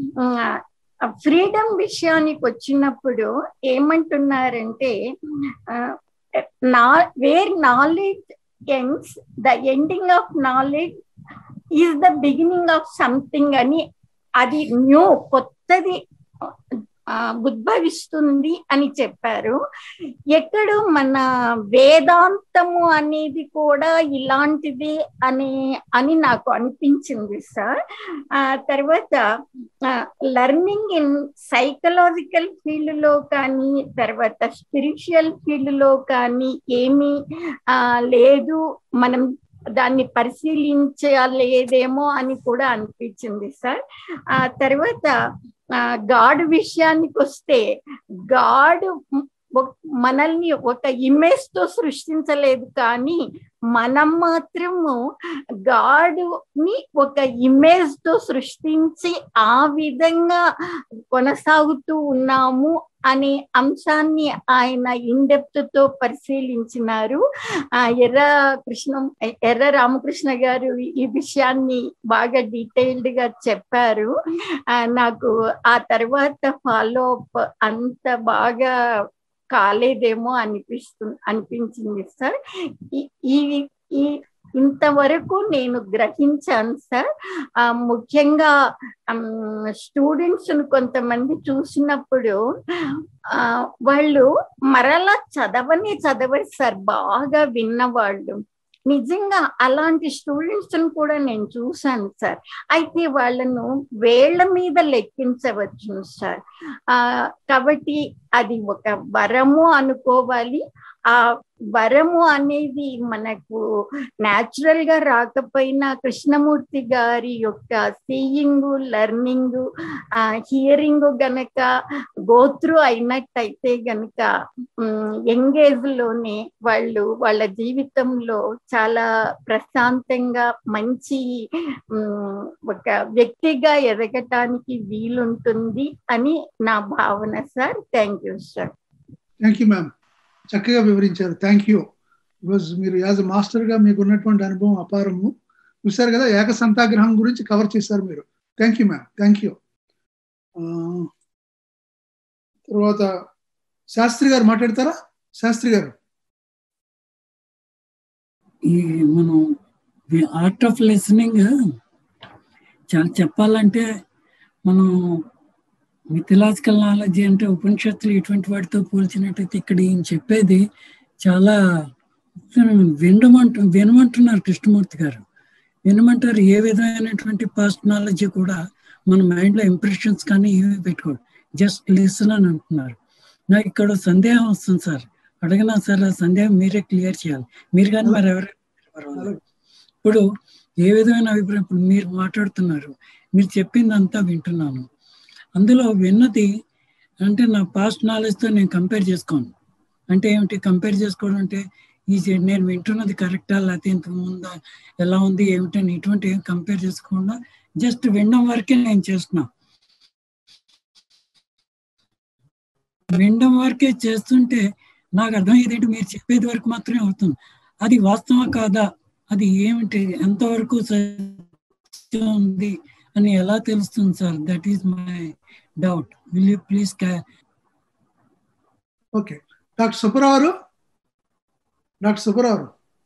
ఫ్రీడమ్ విషయానికి వచ్చినప్పుడు ఏమంటున్నారంటే నా where knowledge ends the ending of knowledge is the beginning of something అని అది న్యూ కొత్తది ఉద్భవిస్తుంది అని చెప్పారు ఎక్కడ మన వేదాంతము అనేది కూడా ఇలాంటిది అని అని నాకు అనిపించింది సార్ ఆ తర్వాత లెర్నింగ్ ఇన్ సైకలాజికల్ ఫీల్డ్ లో కానీ తర్వాత స్పిరిచువల్ ఫీల్డ్ లో కానీ ఏమీ లేదు మనం దాన్ని పరిశీలించలేదేమో అని కూడా అనిపించింది సార్ ఆ తర్వాత గాడ్ విషయానికి వస్తే గాడ్ మనల్ని ఒక ఇమేజ్ తో సృష్టించలేదు కానీ మనం మాత్రము గాడుని ఒక ఇమేజ్ తో సృష్టించి ఆ విధంగా కొనసాగుతూ ఉన్నాము అనే అంశాన్ని ఆయన ఇండెప్త్ తో పరిశీలించినారు ఆ ఎర్ర కృష్ణ ఎర్ర రామకృష్ణ గారు ఈ విషయాన్ని బాగా డీటెయిల్డ్ గా చెప్పారు నాకు ఆ తర్వాత ఫాలో అప్ అంత బాగా కాలేదేమో అనిపిస్తు అనిపించింది సార్ ఈ ఈ ఇంతవరకు నేను గ్రహించాను సార్ ముఖ్యంగా స్టూడెంట్స్ కొంతమంది చూసినప్పుడు ఆ వాళ్ళు మరలా చదవని చదవరు సార్ బాగా విన్నవాళ్ళు నిజంగా అలాంటి స్టూడెంట్స్ కూడా నేను చూశాను సార్ అయితే వాళ్ళను వేళ్ల మీద లెక్కించవచ్చు సార్ ఆ కాబట్టి అది ఒక వరము అనుకోవాలి ఆ వరము అనేది మనకు న్యాచురల్ గా రాకపోయినా కృష్ణమూర్తి గారి యొక్క సీయింగ్ లెర్నింగ్ ఆ హియరింగ్ గనక గోత్రు అయినట్టయితే గనక యంగేజ్ లోనే వాళ్ళు వాళ్ళ జీవితంలో చాలా ప్రశాంతంగా మంచి ఒక వ్యక్తిగా ఎదగటానికి వీలుంటుంది అని నా భావన sir thank you sir thank you ma'am చక్కగా వివరించారు థ్యాంక్ యూ బికాజ్ మీరు యాజ్ మాస్టర్ గా మీకు ఉన్నటువంటి అనుభవం అపారము చూసారు కదా ఏక సంతాగ్రహం గురించి కవర్ చేశారు మీరు thank you ma'am thank you తర్వాత శాస్త్రి గారు మాట్లాడతారా శాస్త్రి గారు ఈ మనం ఆర్ట్ ఆఫ్ లిసనింగ్ చాలా చెప్పాలంటే మనం మిథలాజికల్ నాలెడ్జ్ అంటే ఉపనిషత్తులు ఇటువంటి వాటితో పోల్చినట్టయితే ఇక్కడ ఈయన చెప్పేది చాలా వినమంటు వినమంటున్నారు కృష్ణమూర్తి గారు వినమంటారు ఏ విధమైనటువంటి పాస్ట్ నాలెడ్జ్ కూడా మన మైండ్లో ఇంప్రెషన్స్ కానీ ఏమి పెట్టుకోడు జస్ట్ లిసన్ అని అంటున్నారు నాకు ఇక్కడ సందేహం వస్తుంది సార్ అడిగినా సార్ ఆ సందేహం మీరే క్లియర్ చేయాలి మీరు కానీ మరి ఎవరైనా ఇప్పుడు ఏ విధమైన అభిప్రాయం ఇప్పుడు మీరు మాట్లాడుతున్నారు మీరు చెప్పిందంతా వింటున్నాను అందులో విన్నది అంటే నా పాస్ట్ నాలెడ్జ్తో నేను కంపేర్ చేసుకోను అంటే ఏమిటి కంపేర్ చేసుకోవడం అంటే ఈ నేను వింటున్నది కరెక్టా లేకపోతే ఇంతకు ముందా ఎలా ఉంది ఏమిటని ఇటువంటి ఏం కంపేర్ చేసుకోకుండా జస్ట్ వినడం వరకే నేను చేస్తున్నా వినడం వరకే చేస్తుంటే నాకు అర్థమయ్యేది మీరు చెప్పేది వరకు మాత్రమే అవుతుంది అది వాస్తవం కాదా అది ఏమిటి ఎంతవరకు సత్యం ఉంది అని ఎలా తెలుస్తుంది sir that is my doubt will you please okay doctor Subbarao doctor Subbarao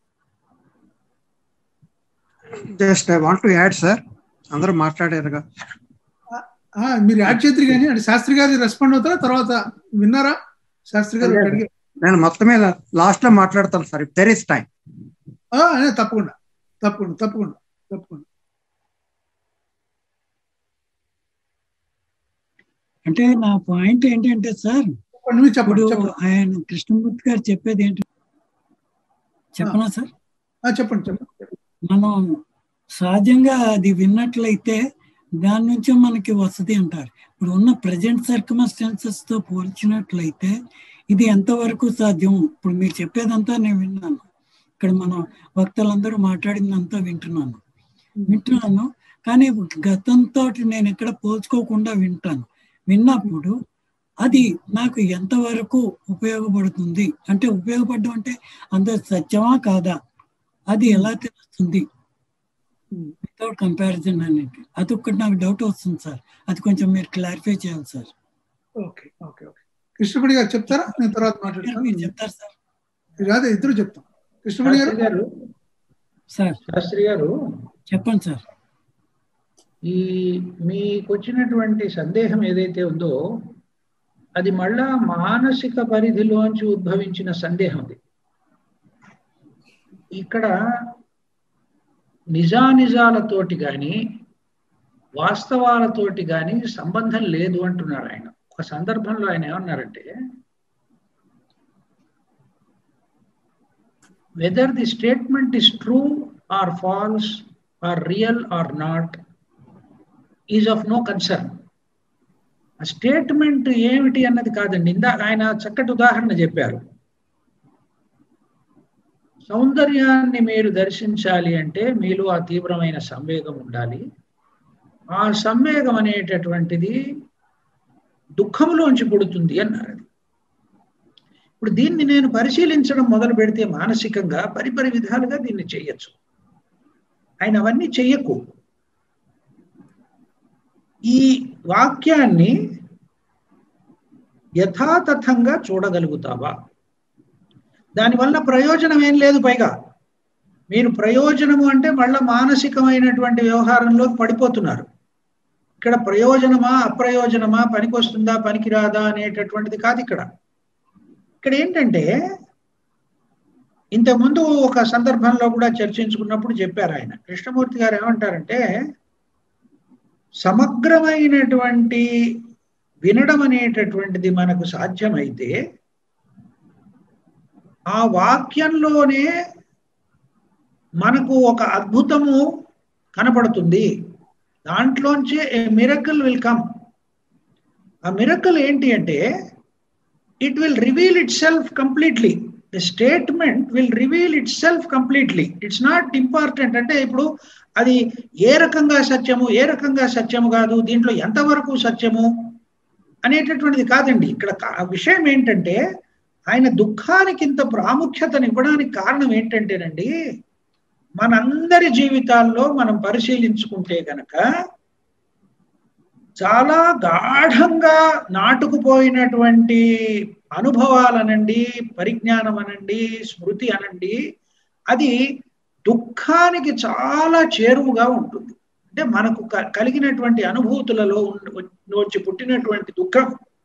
just I want to add sir అందరూ మాట్లాడారుగా మీరు యాడ్ చేద్దరు కానీ అంటే శాస్త్రి గారి రెస్పాండ్ అవుతారా తర్వాత విన్నారా శాస్త్రి గారు ఒకటి అడిగారు. నేను మొత్తం మీద లాస్ట్ లో మాట్లాడతాను sir if there is time ఆ, అదే తప్పకుండా తప్పకుండా తప్పకుండా తప్పకుండా అంటే నా పాయింట్ ఏంటంటే సార్ చెప్పండి మీరు చెప్పండి ఇప్పుడు చెప్పండి ఆయన కృష్ణమూర్తి గారు చెప్పేది ఏంటి చెప్పనా సార్ ఆ, చెప్పండి చెప్పండి మనం సహజంగా అది విన్నట్లయితే దాని నుంచి మనకి వసతి అంటారు ఇప్పుడు ఉన్న ప్రజెంట్ సర్కమస్టాన్సెస్ తో పోల్చినట్లయితే ఇది ఎంతవరకు సాధ్యం ఇప్పుడు మీరు చెప్పేదంతా నేను విన్నాను ఇక్కడ మన వక్తలందరూ మాట్లాడిందంతా వింటున్నాను వింటున్నాను కానీ గతంతో నేను ఇక్కడ పోల్చుకోకుండా వింటాను విన్నప్పుడు అది నాకు ఎంతవరకు ఉపయోగపడుతుంది అంటే ఉపయోగపడడం అంటే అంత సత్యమా కాదా అది ఎలా తెలుస్తుంది వితౌట్ కంపారిజన్ అనేది అది ఒక్కటి నాకు డౌట్ వస్తుంది సార్ అది కొంచెం మీరు క్లారిఫై చేయాలి sir okay okay okay Krishnapadi garu చెప్తారా నేను తర్వాత మాట్లాడతాను మీరు చెప్తారు సార్ అదే ఇద్దరు చెప్తాం కృష్ణపడి గారు శాస్త్రి గారు సార్ శాస్త్రి గారు చెప్పండి సార్ ఈ మీకు వచ్చినటువంటి సందేహం ఏదైతే ఉందో అది మళ్ళా మానసిక పరిధిలోంచి ఉద్భవించిన సందేహం ఇది ఇక్కడ నిజానిజాలతోటి కానీ వాస్తవాలతోటి కానీ సంబంధం లేదు అంటున్నారు ఆయన ఒక సందర్భంలో ఆయన ఏమన్నారంటే whether the statement is true or false or real or not is of no concern ఆ స్టేట్మెంట్ ఏమిటి అన్నది కాదండి ఇందాక ఆయన చక్కటి ఉదాహరణ చెప్పారు సౌందర్యాన్ని మీరు దర్శించాలి అంటే మీలో ఆ తీవ్రమైన సంవేగం ఉండాలి ఆ సంవేగం అనేటటువంటిది దుఃఖంలోంచి పుడుతుంది అన్నారు అది ఇప్పుడు దీన్ని నేను పరిశీలించడం మొదలు పెడితే మానసికంగా పరిపరి విధాలుగా దీన్ని చేయొచ్చు ఆయన అవన్నీ చెయ్యకు ఈ వాక్యాన్ని యథాతథంగా చూడగలుగుతావా దానివల్ల ప్రయోజనం ఏం లేదు పైగా మీరు ప్రయోజనము అంటే మళ్ళా మానసికమైనటువంటి వ్యవహారంలో పడిపోతున్నారు ఇక్కడ ప్రయోజనమా అప్రయోజనమా పనికొస్తుందా పనికిరాదా అనేటటువంటిది కాదు ఇక్కడ ఇక్కడ ఏంటంటే ఇంతకుముందు ఒక సందర్భంలో కూడా చర్చించుకున్నప్పుడు చెప్పారు ఆయన కృష్ణమూర్తి గారు ఏమంటారంటే సమగ్రమైనటువంటి వినడం అనేటటువంటిది మనకు సాధ్యమైతే ఆ వాక్యంలోనే మనకు ఒక అద్భుతము కనపడుతుంది దాంట్లోంచి ఏ మిరకల్ విల్ కమ్ ఆ మిరకల్ ఏంటి అంటే it will reveal itself completely the statement will reveal itself completely it's not important అంటే ఇప్పుడు అది ఏ రకంగా సత్యము ఏ రకంగా సత్యము కాదు దీంట్లో ఎంతవరకు సత్యము అనేటటువంటిది కాదండి ఇక్కడ కా- విషయం ఏంటంటే ఆయన దుఃఖానికి ఇంత ప్రాముఖ్యతనివ్వడానికి కారణం ఏంటంటేనండి మనందరి జీవితాల్లో మనం పరిశీలించుకుంటే గనక చాలా గాఢంగా నాటుకుపోయినటువంటి అనుభవాలనండి పరిజ్ఞానం అనండి స్మృతి అనండి అది దుఃఖానికి చాలా చేరువుగా ఉంటుంది అంటే మనకు క- కలిగినటువంటి అనుభూతులలో ఉన్న- వచ్చి పుట్టినటువంటి దుఃఖం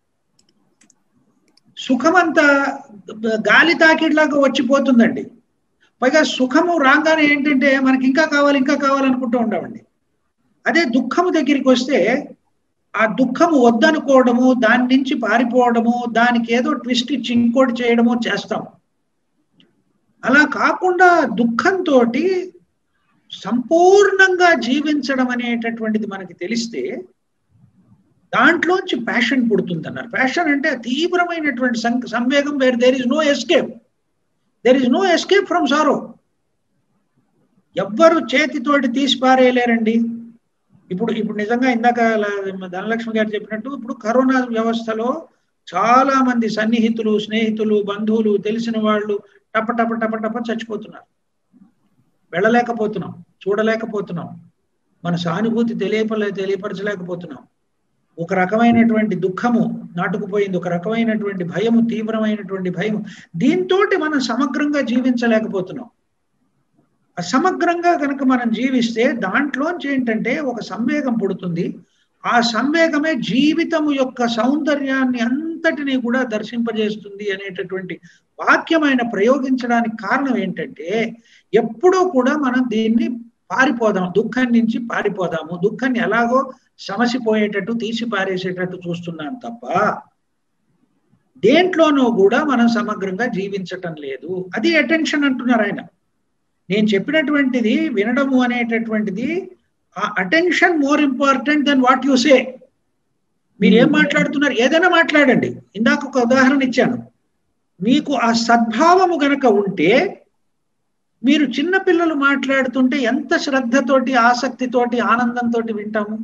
సుఖమంతా గాలి తాకిడిలాగా వచ్చిపోతుందండి పైగా సుఖము రాగానే ఏంటంటే మనకి ఇంకా కావాలి ఇంకా కావాలనుకుంటూ ఉండమండి అదే దుఃఖము దగ్గరికి వస్తే ఆ దుఃఖము వద్దనుకోవడము దాని నుంచి పారిపోవడము దానికి ఏదో ట్విస్ట్ ఇచ్చి ఇంకోటి చేయడము చేస్తాం అలా కాకుండా దుఃఖంతో సంపూర్ణంగా జీవించడం అనేటటువంటిది మనకి తెలిస్తే దాంట్లోంచి ప్యాషన్ పుడుతుంది అన్నారు ప్యాషన్ అంటే తీవ్రమైనటువంటి సం- సంవేగం where there is no escape there is no escape from sorrow ఎవ్వరు చేతితోటి తీసి పారేయలేరండి ఇప్పుడు ఇప్పుడు నిజంగా ఇందాక ల- ధనలక్ష్మి గారు చెప్పినట్టు ఇప్పుడు కరోనా వ్యవస్థలో చాలా మంది సన్నిహితులు స్నేహితులు బంధువులు తెలిసిన వాళ్ళు టప టప టప టప చచ్చిపోతున్నారు వెళ్ళలేకపోతున్నాం చూడలేకపోతున్నాం మన సానుభూతి తెలియపలే తెలియపరచలేకపోతున్నాం ఒక రకమైనటువంటి దుఃఖము నాటుకుపోయింది ఒక రకమైనటువంటి భయము తీవ్రమైనటువంటి భయం దీంతో మనం సమగ్రంగా జీవించలేకపోతున్నాం అసమగ్రంగా కనుక మనం జీవిస్తే దాంట్లోంచి ఏంటంటే ఒక సంవేగం పుడుతుంది ఆ సంవేగమే జీవితము యొక్క సౌందర్యాన్ని అంత అంతటినీ కూడా దర్శింపజేస్తుంది అనేటటువంటి వాక్యం ఆయన ప్రయోగించడానికి కారణం ఏంటంటే ఎప్పుడూ కూడా మనం దీన్ని పారిపోదాం దుఃఖం నుంచి పారిపోదాము దుఃఖాన్ని ఎలాగో సమసిపోయేటట్టు తీసి పారేసేటట్టు చూస్తున్నాం తప్ప దేంట్లోనూ కూడా మనం సమగ్రంగా జీవించటం లేదు అది అటెన్షన్ అంటున్నారు ఆయన నేను చెప్పినటువంటిది వినడము అనేటటువంటిది ఆ attention more important than what you say మీరు ఏం మాట్లాడుతున్నారు ఏదైనా మాట్లాడండి ఇందాక ఒక ఉదాహరణ ఇచ్చాను మీకు ఆ సద్భావము గనక ఉంటే మీరు చిన్న పిల్లలు మాట్లాడుతుంటే ఎంత శ్రద్ధతోటి ఆసక్తితోటి ఆనందంతో వింటాము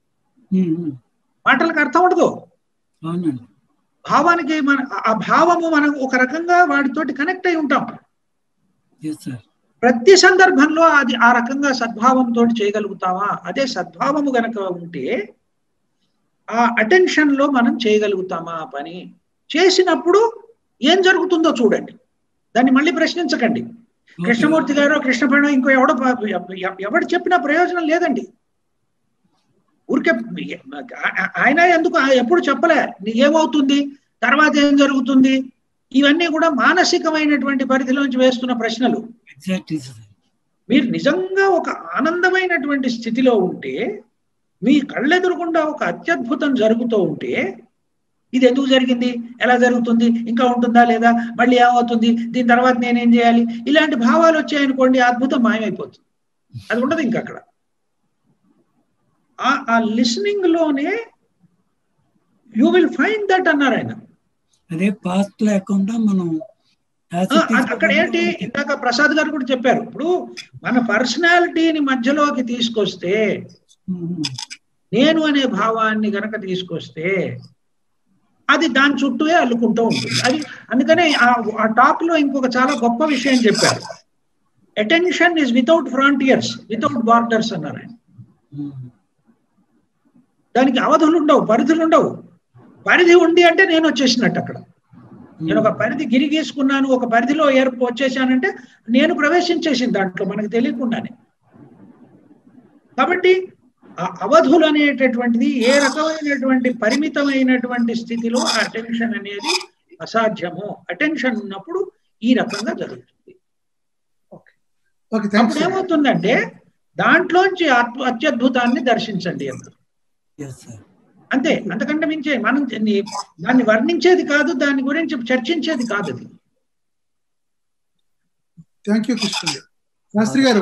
మాటలకు అర్థం ఉండదు అవునండి భావానికి మన ఆ భావము మనం ఒక రకంగా వాటితోటి కనెక్ట్ అయి ఉంటాం ఎస్ సార్ ప్రతి సందర్భంలో అది ఆ రకంగా సద్భావంతో చేయగలుగుతామా అదే సద్భావము గనక ఉంటే ఆ అటెన్షన్ లో మనం చేయగలుగుతామా ఆ పని చేసినప్పుడు ఏం జరుగుతుందో చూడండి దాన్ని మళ్ళీ ప్రశ్నించకండి కృష్ణమూర్తి గారు కృష్ణపణ ఇంకో ఎవడ ఎవడు చెప్పినా ప్రయోజనం లేదండి ఊరికే ఆయన ఎందుకు ఎప్పుడు చెప్పలే ఏమవుతుంది తర్వాత ఏం జరుగుతుంది ఇవన్నీ కూడా మానసికమైనటువంటి పరిధిలోంచి వేస్తున్న ప్రశ్నలు ఎగ్జాక్ట్లీ సార్ మీరు నిజంగా ఒక ఆనందమైనటువంటి స్థితిలో ఉంటే మీ కళ్ళెదురుకుండా ఒక అత్యద్భుతం జరుగుతూ ఉంటే ఇది ఎందుకు జరిగింది ఎలా జరుగుతుంది ఇంకా ఉంటుందా లేదా మళ్ళీ ఏమవుతుంది దీని తర్వాత నేనేం చేయాలి ఇలాంటి భావాలు వచ్చాయనుకోండి అద్భుతం మాయమైపోతుంది అది ఉండదు ఇంకా అక్కడ ఆ లిసనింగ్ లోనే యూ విల్ ఫైండ్ దట్ అన్నారు ఆయన అదే పాస్ట్ లేకుండా మనం అక్కడ ఏంటి ఇందాక ప్రసాద్ గారు కూడా చెప్పారు ఇప్పుడు మన పర్సనాలిటీని మధ్యలోకి తీసుకొస్తే నేను అనే భావాన్ని గనక తీసుకొస్తే అది దాని చుట్టూనే అల్లుకుంటూ ఉంటుంది అది అందుకనే ఆ టాక్ లో ఇంకొక చాలా గొప్ప విషయం చెప్పారు attention is without frontiers without borders అన్నారు ఆయన దానికి అవధులు ఉండవు పరిధులు ఉండవు పరిధి ఉంది అంటే నేను వచ్చేసినట్టు అక్కడ నేను ఒక పరిధి గిరి గీసుకున్నాను ఒక పరిధిలో ఏర్పు వచ్చేసానంటే నేను ప్రవేశించేసింది దాంట్లో మనకు తెలియకుండానే కాబట్టి ఆ అవధులు అనేటటువంటిది ఏ రకమైనటువంటి పరిమితమైనటువంటి స్థితిలో ఆ అటెన్షన్ అనేది అసాధ్యము అటెన్షన్ ఉన్నప్పుడు ఈ రకంగా జరుగుతుంది అప్పుడు ఏమవుతుందంటే దాంట్లోంచి అత్యద్భుతాన్ని దర్శించండి అన్నారు అంతే అంతకంటే మించే మనం దాన్ని వర్ణించేది కాదు దాని గురించి చర్చించేది కాదు అది thank you Krishna Shastri garu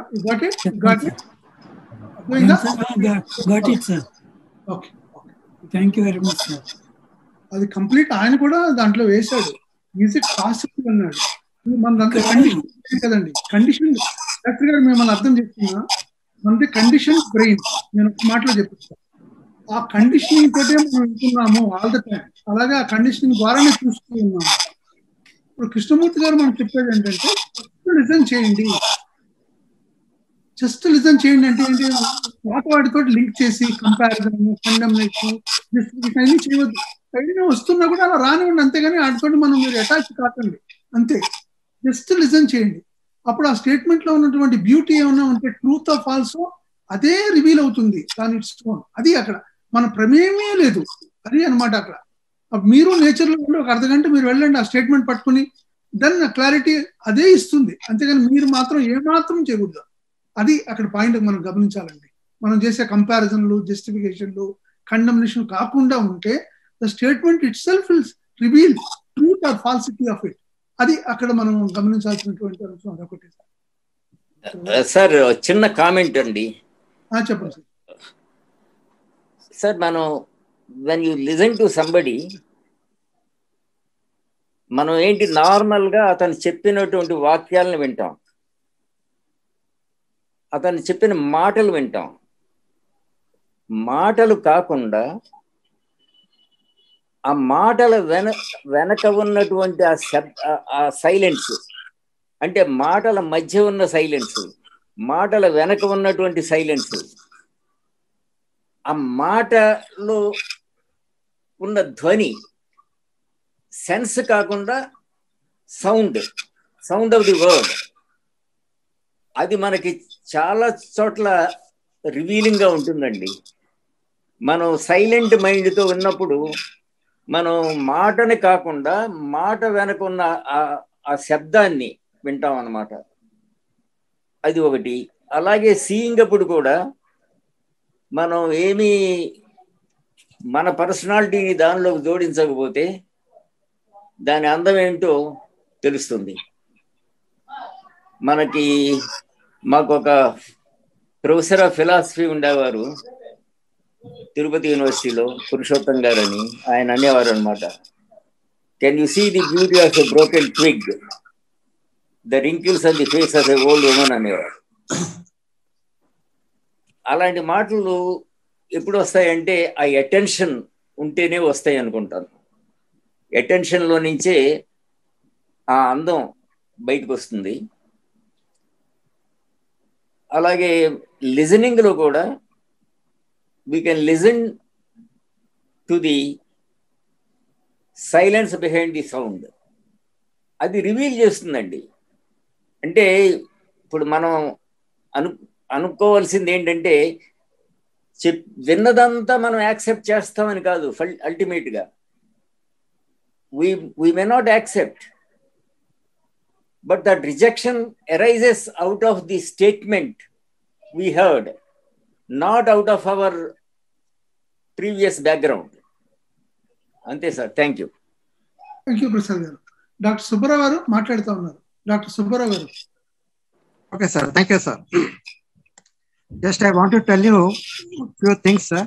thank you very much sir అది కంప్లీట్ ఆయన కూడా దాంట్లో వేశాడు ఈజ్ ఇట్ పాసిబుల్ అన్నాడు మనదంతా కండిషన్ కదండి కండిషన్ డాక్టర్ గారు మిమ్మల్ని అర్థం చేస్తున్నా మనది కండిషన్ బ్రెయిన్ నేను ఒక మాటలో చెప్పిస్తాను ఆ కండిషనింగ్ తోటే మనం వింటున్నాము ఆల్ ద టైం అలాగే ఆ కండిషనింగ్ ద్వారానే చూస్తూ ఉన్నాము ఇప్పుడు కృష్ణమూర్తి గారు మనకు చెప్పేది ఏంటంటే లిజన్ చేయండి జస్ట్ లిజన్ చేయండి అంటే ఏంటి పాత వాటితో లింక్ చేసి కంపారిజన్ కండమ్నేషన్ అన్ని చేయవద్దు అయినా వస్తున్నా కూడా అలా రానివ్వండి అంతేగాని వాటితో మనం మీరు అటాచ్ కాకండి అంతే జస్ట్ లిజన్ చేయండి అప్పుడు ఆ స్టేట్మెంట్ లో ఉన్నటువంటి బ్యూటీ ఏమైనా ఉంటే ట్రూత్ ఆఫ్ ఆల్సో అదే రివీల్ అవుతుంది దాని ఇట్స్ ఓన్ అది అక్కడ మన ప్రమేయమే లేదు అది అనమాట అక్కడ మీరు నేచర్లో ఉండి ఒక అర్ధ గంట మీరు వెళ్ళండి ఆ స్టేట్మెంట్ పట్టుకుని దెన్ క్లారిటీ అదే ఇస్తుంది అంతేగాని మీరు మాత్రం ఏమాత్రం చేయకూడదు అది అక్కడ పాయింట్ మనం గమనించాలండి మనం చేసే కంపారిజన్లు జస్టిఫికేషన్లు కండమ్నేషన్ కాకుండా ఉంటే the statement itself will reveal truth or falsity of it అది అక్కడ మనం గమనించాల్సినటువంటి అంశం అదొకటి సార్ చిన్న కామెంట్ అండి చెప్పండి సార్ సార్ మనం when you listen to somebody మనం ఏంటి నార్మల్ గా అతను చెప్పినటువంటి వాక్యాలను వింటాం అతను చెప్పిన మాటలు వింటాం మాటలు కాకుండా ఆ మాటల వెన వెనక ఉన్నటువంటి ఆ శబ్ ఆ సైలెన్స్ అంటే మాటల మధ్య ఉన్న సైలెన్స్ మాటల వెనక ఉన్నటువంటి సైలెన్స్ ఆ మాటలో ఉన్న ధ్వని సెన్స్ కాకుండా sound sound of the word అది మనకి చాలా చోట్ల రివీలింగ్ గా ఉంటుందండి మనం సైలెంట్ మైండ్తో ఉన్నప్పుడు మనం మాటని కాకుండా మాట వెనకున్న ఆ- ఆ శబ్దాన్ని వింటాం అన్నమాట అది ఒకటి అలాగే సీయింగ్ అప్పుడు కూడా మనం ఏమీ మన పర్సనాలిటీని దానిలోకి జోడించకపోతే దాని అందం ఏంటో తెలుస్తుంది మనకి మాకు ఒక ప్రొఫెసర్ ఆఫ్ ఫిలాసఫీ ఉండేవారు తిరుపతి యూనివర్సిటీలో పురుషోత్తం గారు అని ఆయన అనేవారు అనమాట can you see the beauty of a broken twig the wrinkles and the face of a old woman అనేవారు అలాంటి మాటలు ఎప్పుడు వస్తాయంటే ఆ అటెన్షన్ ఉంటేనే వస్తాయి అనుకుంటాను అటెన్షన్లో నుంచే ఆ అందం బయటకు వస్తుంది అలాగే లిజనింగ్లో కూడా we can listen to the silence behind the sound అది రివీల్ చేస్తుందండి అంటే ఇప్పుడు మనం అను అనుకోవాల్సింది ఏంటంటే చెప్ విన్నదంతా మనం యాక్సెప్ట్ చేస్తామని కాదు అల్టిమేట్గా we we may not accept but that rejection arises out of the statement we heard not out of our previous background అంతే sir thank you thank you Prasad garu doctor Subbarao garu మాట్లాడుతూ ఉన్నారు doctor Subbarao garu okay sir thank you sir just I want to tell you few things sir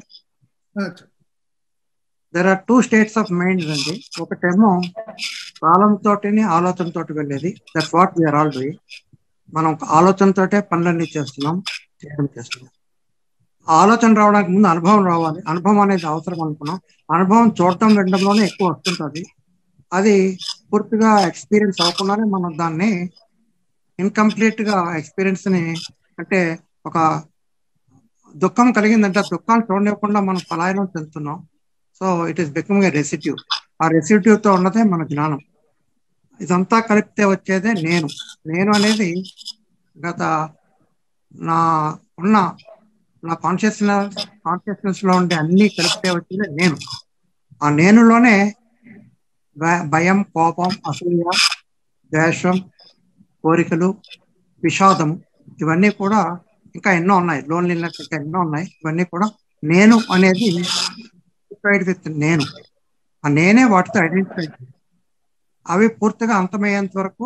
there are two states of mind అండి ఒకటేమో కాలంతోటిని ఆలోచనతోటి వెళ్ళేది that's what we are all doing మనం ఒక ఆలోచనతోటే పనులన్నీ చేస్తున్నాం చేయడం చేస్తున్నాం ఆలోచన రావడానికి ముందు అనుభవం రావాలి అనుభవం అనేది అవసరం అనుకున్నాం అనుభవం చూడటం వినడంలోనే ఎక్కువ వస్తుంటుంది అది పూర్తిగా ఎక్స్పీరియన్స్ అవ్వకుండానే మనం దాన్ని ఇన్కంప్లీట్ గా ఎక్స్పీరియన్స్ ని అంటే ఒక దుఃఖం కలిగిందంటే ఆ దుఃఖాన్ని చూడనివ్వకుండా మనం పలాయనం చెందుతున్నాం so it is becoming a residue ఆ రెసిట్యూ తో ఉన్నదే మన జ్ఞానం ఇదంతా కలిపితే వచ్చేదే నేను నేను అనేది గత నా ఉన్న నా కాన్షియస్నెస్ కాన్షియస్నెస్ లో ఉండే అన్ని కలిపితే వచ్చేదే నేను ఆ నేనులోనే భ- భయం కోపం అసూయ ద్వేషం కోరికలు విషాదము ఇవన్నీ కూడా ఇంకా ఎన్నో ఉన్నాయి లోన్లీనెస్ ఇంకా ఎన్నో ఉన్నాయి ఇవన్నీ కూడా నేను అనేది ఐడెంటిఫైడ్ విత్ నేను ఆ నేనే వాటితో ఐడెంటిఫై అవి పూర్తిగా అంతమయ్యేంత వరకు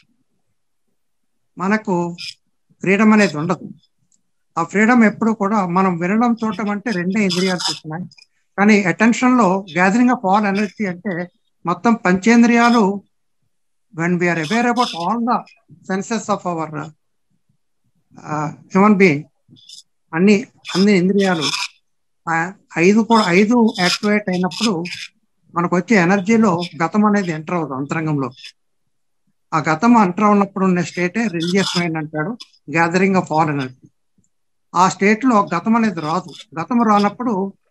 మనకు ఫ్రీడమ్ అనేది ఉండదు ఆ ఫ్రీడమ్ ఎప్పుడు కూడా మనం వినడం చూడటం అంటే రెండే ఇంద్రియాలు చూస్తున్నాయి కానీ అటెన్షన్ లో గ్యాదరింగ్ ఆఫ్ ఆల్ ఎనర్జీ అంటే మొత్తం పంచేంద్రియాలు when we are aware about all the senses of our human being అన్ని అన్ని ఇంద్రియాలు ఆ ఐదు కూడా ఐదు యాక్టివేట్ అయినప్పుడు మనకు వచ్చే ఎనర్జీలో గతం అనేది ఎంటర్ అవుతుంది అంతరంగంలో ఆ గతం ఎంటర్ ఉన్నప్పుడు ఉన్న స్టేటే రిలీజియస్ మైండ్ అంటాడు గ్యాదరింగ్ ఆఫ్ ఆల్ ఎనర్జీ ఆ స్టేట్ లో గతం అనేది రాదు గతం రానప్పుడు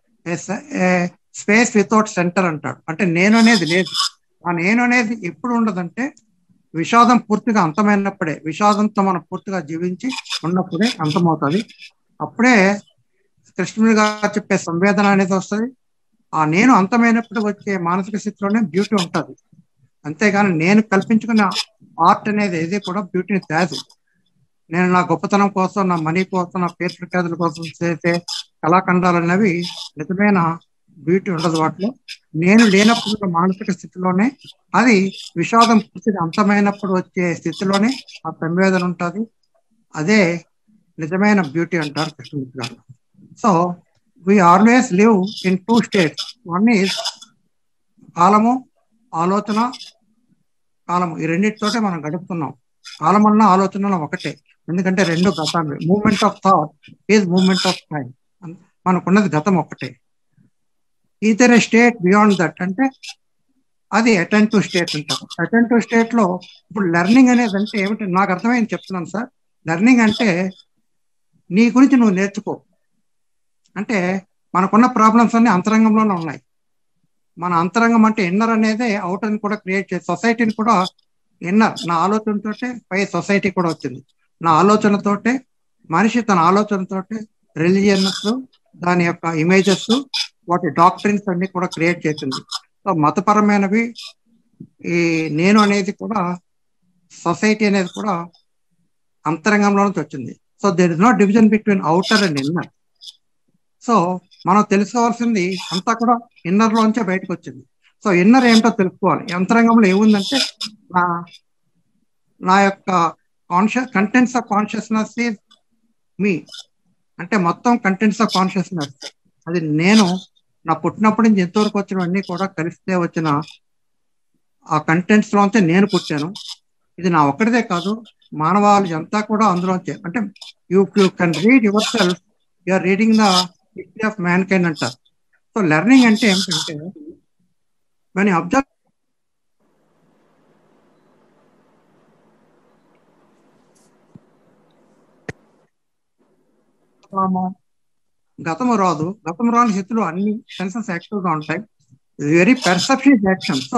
స్పేస్ వితౌట్ సెంటర్ అంటాడు అంటే నేను అనేది లేదు ఆ నేను అనేది ఎప్పుడు ఉండదంటే విషాదం పూర్తిగా అంతమైనప్పుడే విషాదంతో మనం పూర్తిగా జీవించి ఉన్నప్పుడే అంతమవుతుంది అప్పుడే కృష్ణుడు గారు చెప్పే సంవేదన అనేది వస్తుంది ఆ నేను అంతమైనప్పుడు వచ్చే మానసిక స్థితిలోనే బ్యూటీ ఉంటుంది అంతేగాని నేను కల్పించుకున్న ఆర్ట్ అనేది ఏది కూడా బ్యూటీని తేదు నేను నా గొప్పతనం కోసం నా మనీ కోసం నా పేరు ప్రఖ్యాతుల కోసం చేసే కళాఖండాలు అనేవి నిజమైన బ్యూటీ ఉండదు వాటిలో నేను లేనప్పుడు ఉన్న మానసిక స్థితిలోనే అది విషాదం పూర్తిగా అంతమైనప్పుడు వచ్చే స్థితిలోనే ఆ సంవేదన ఉంటుంది అదే నిజమైన బ్యూటీ అంటారు Krishnamurti garu so we always live in two states one is కాలము ఆలోచన కాలము ఈ రెండింటితోటే మనం గడుపుతున్నాం కాలం అన్న ఆలోచన ఒకటే ఎందుకంటే రెండు గతాలు moment of thought is moment of time మనకున్నది గతం ఒకటే ఈతర్ స్టేట్ బియాండ్ దట్ అంటే అది అటెంటివ్ స్టేట్ అంటారు అటెంటివ్ స్టేట్ లో ఇప్పుడు లెర్నింగ్ అనేది అంటే ఏమిటి నాకు అర్థమైంది చెప్తున్నాను సార్ లెర్నింగ్ అంటే నీ గురించి నువ్వు నేర్చుకో అంటే మనకున్న ప్రాబ్లమ్స్ అన్ని అంతరంగంలోనే ఉన్నాయి మన అంతరంగం అంటే ఇన్నర్ అనేది అవుటర్ కూడా క్రియేట్ చేసి సొసైటీని కూడా ఇన్నర్ నా ఆలోచనతోటే పై సొసైటీ కూడా వచ్చింది నా ఆలోచనతోటే మనిషి తన ఆలోచనతోటే రిలీజియన్స్ దాని యొక్క ఇమేజెస్ వాటి డాక్టరీన్స్ అన్ని కూడా క్రియేట్ చేసింది సో మతపరమైనవి ఈ నేను అనేది కూడా సొసైటీ అనేది కూడా అంతరంగంలో నుంచి వచ్చింది so there is no division between outer and inner so మనం తెలుసుకోవాల్సింది అంతా కూడా ఇన్నర్ లోంచే బయటకు వచ్చింది సో ఇన్నర్ ఏంటో తెలుసుకోవాలి అంతరంగంలో ఏముందంటే నా నా యొక్క conscious contents of consciousness is me అంటే మొత్తం కంటెంట్స్ ఆఫ్ కాన్షియస్నెస్ అది నేను నా పుట్టినప్పటి నుంచి ఎంతవరకు వచ్చినవన్నీ కూడా కలిస్తే వచ్చిన ఆ కంటెంట్స్ లోంచే నేను పుట్టాను ఇది నా ఒక్కడిదే కాదు మానవాళి అంతా కూడా అందులోంచే అంటే you you can read yourself you are reading the history of mankind అంటారు సో లెర్నింగ్ అంటే ఏమిటంటే మన అబ్జర్వ్ గతము రాదు గతము రాని స్థితిలో అన్ని సెన్సెస్ యాక్టివ్ గా ఉంటాయి వెరీ పెర్సెప్షన్ యాక్షన్ సో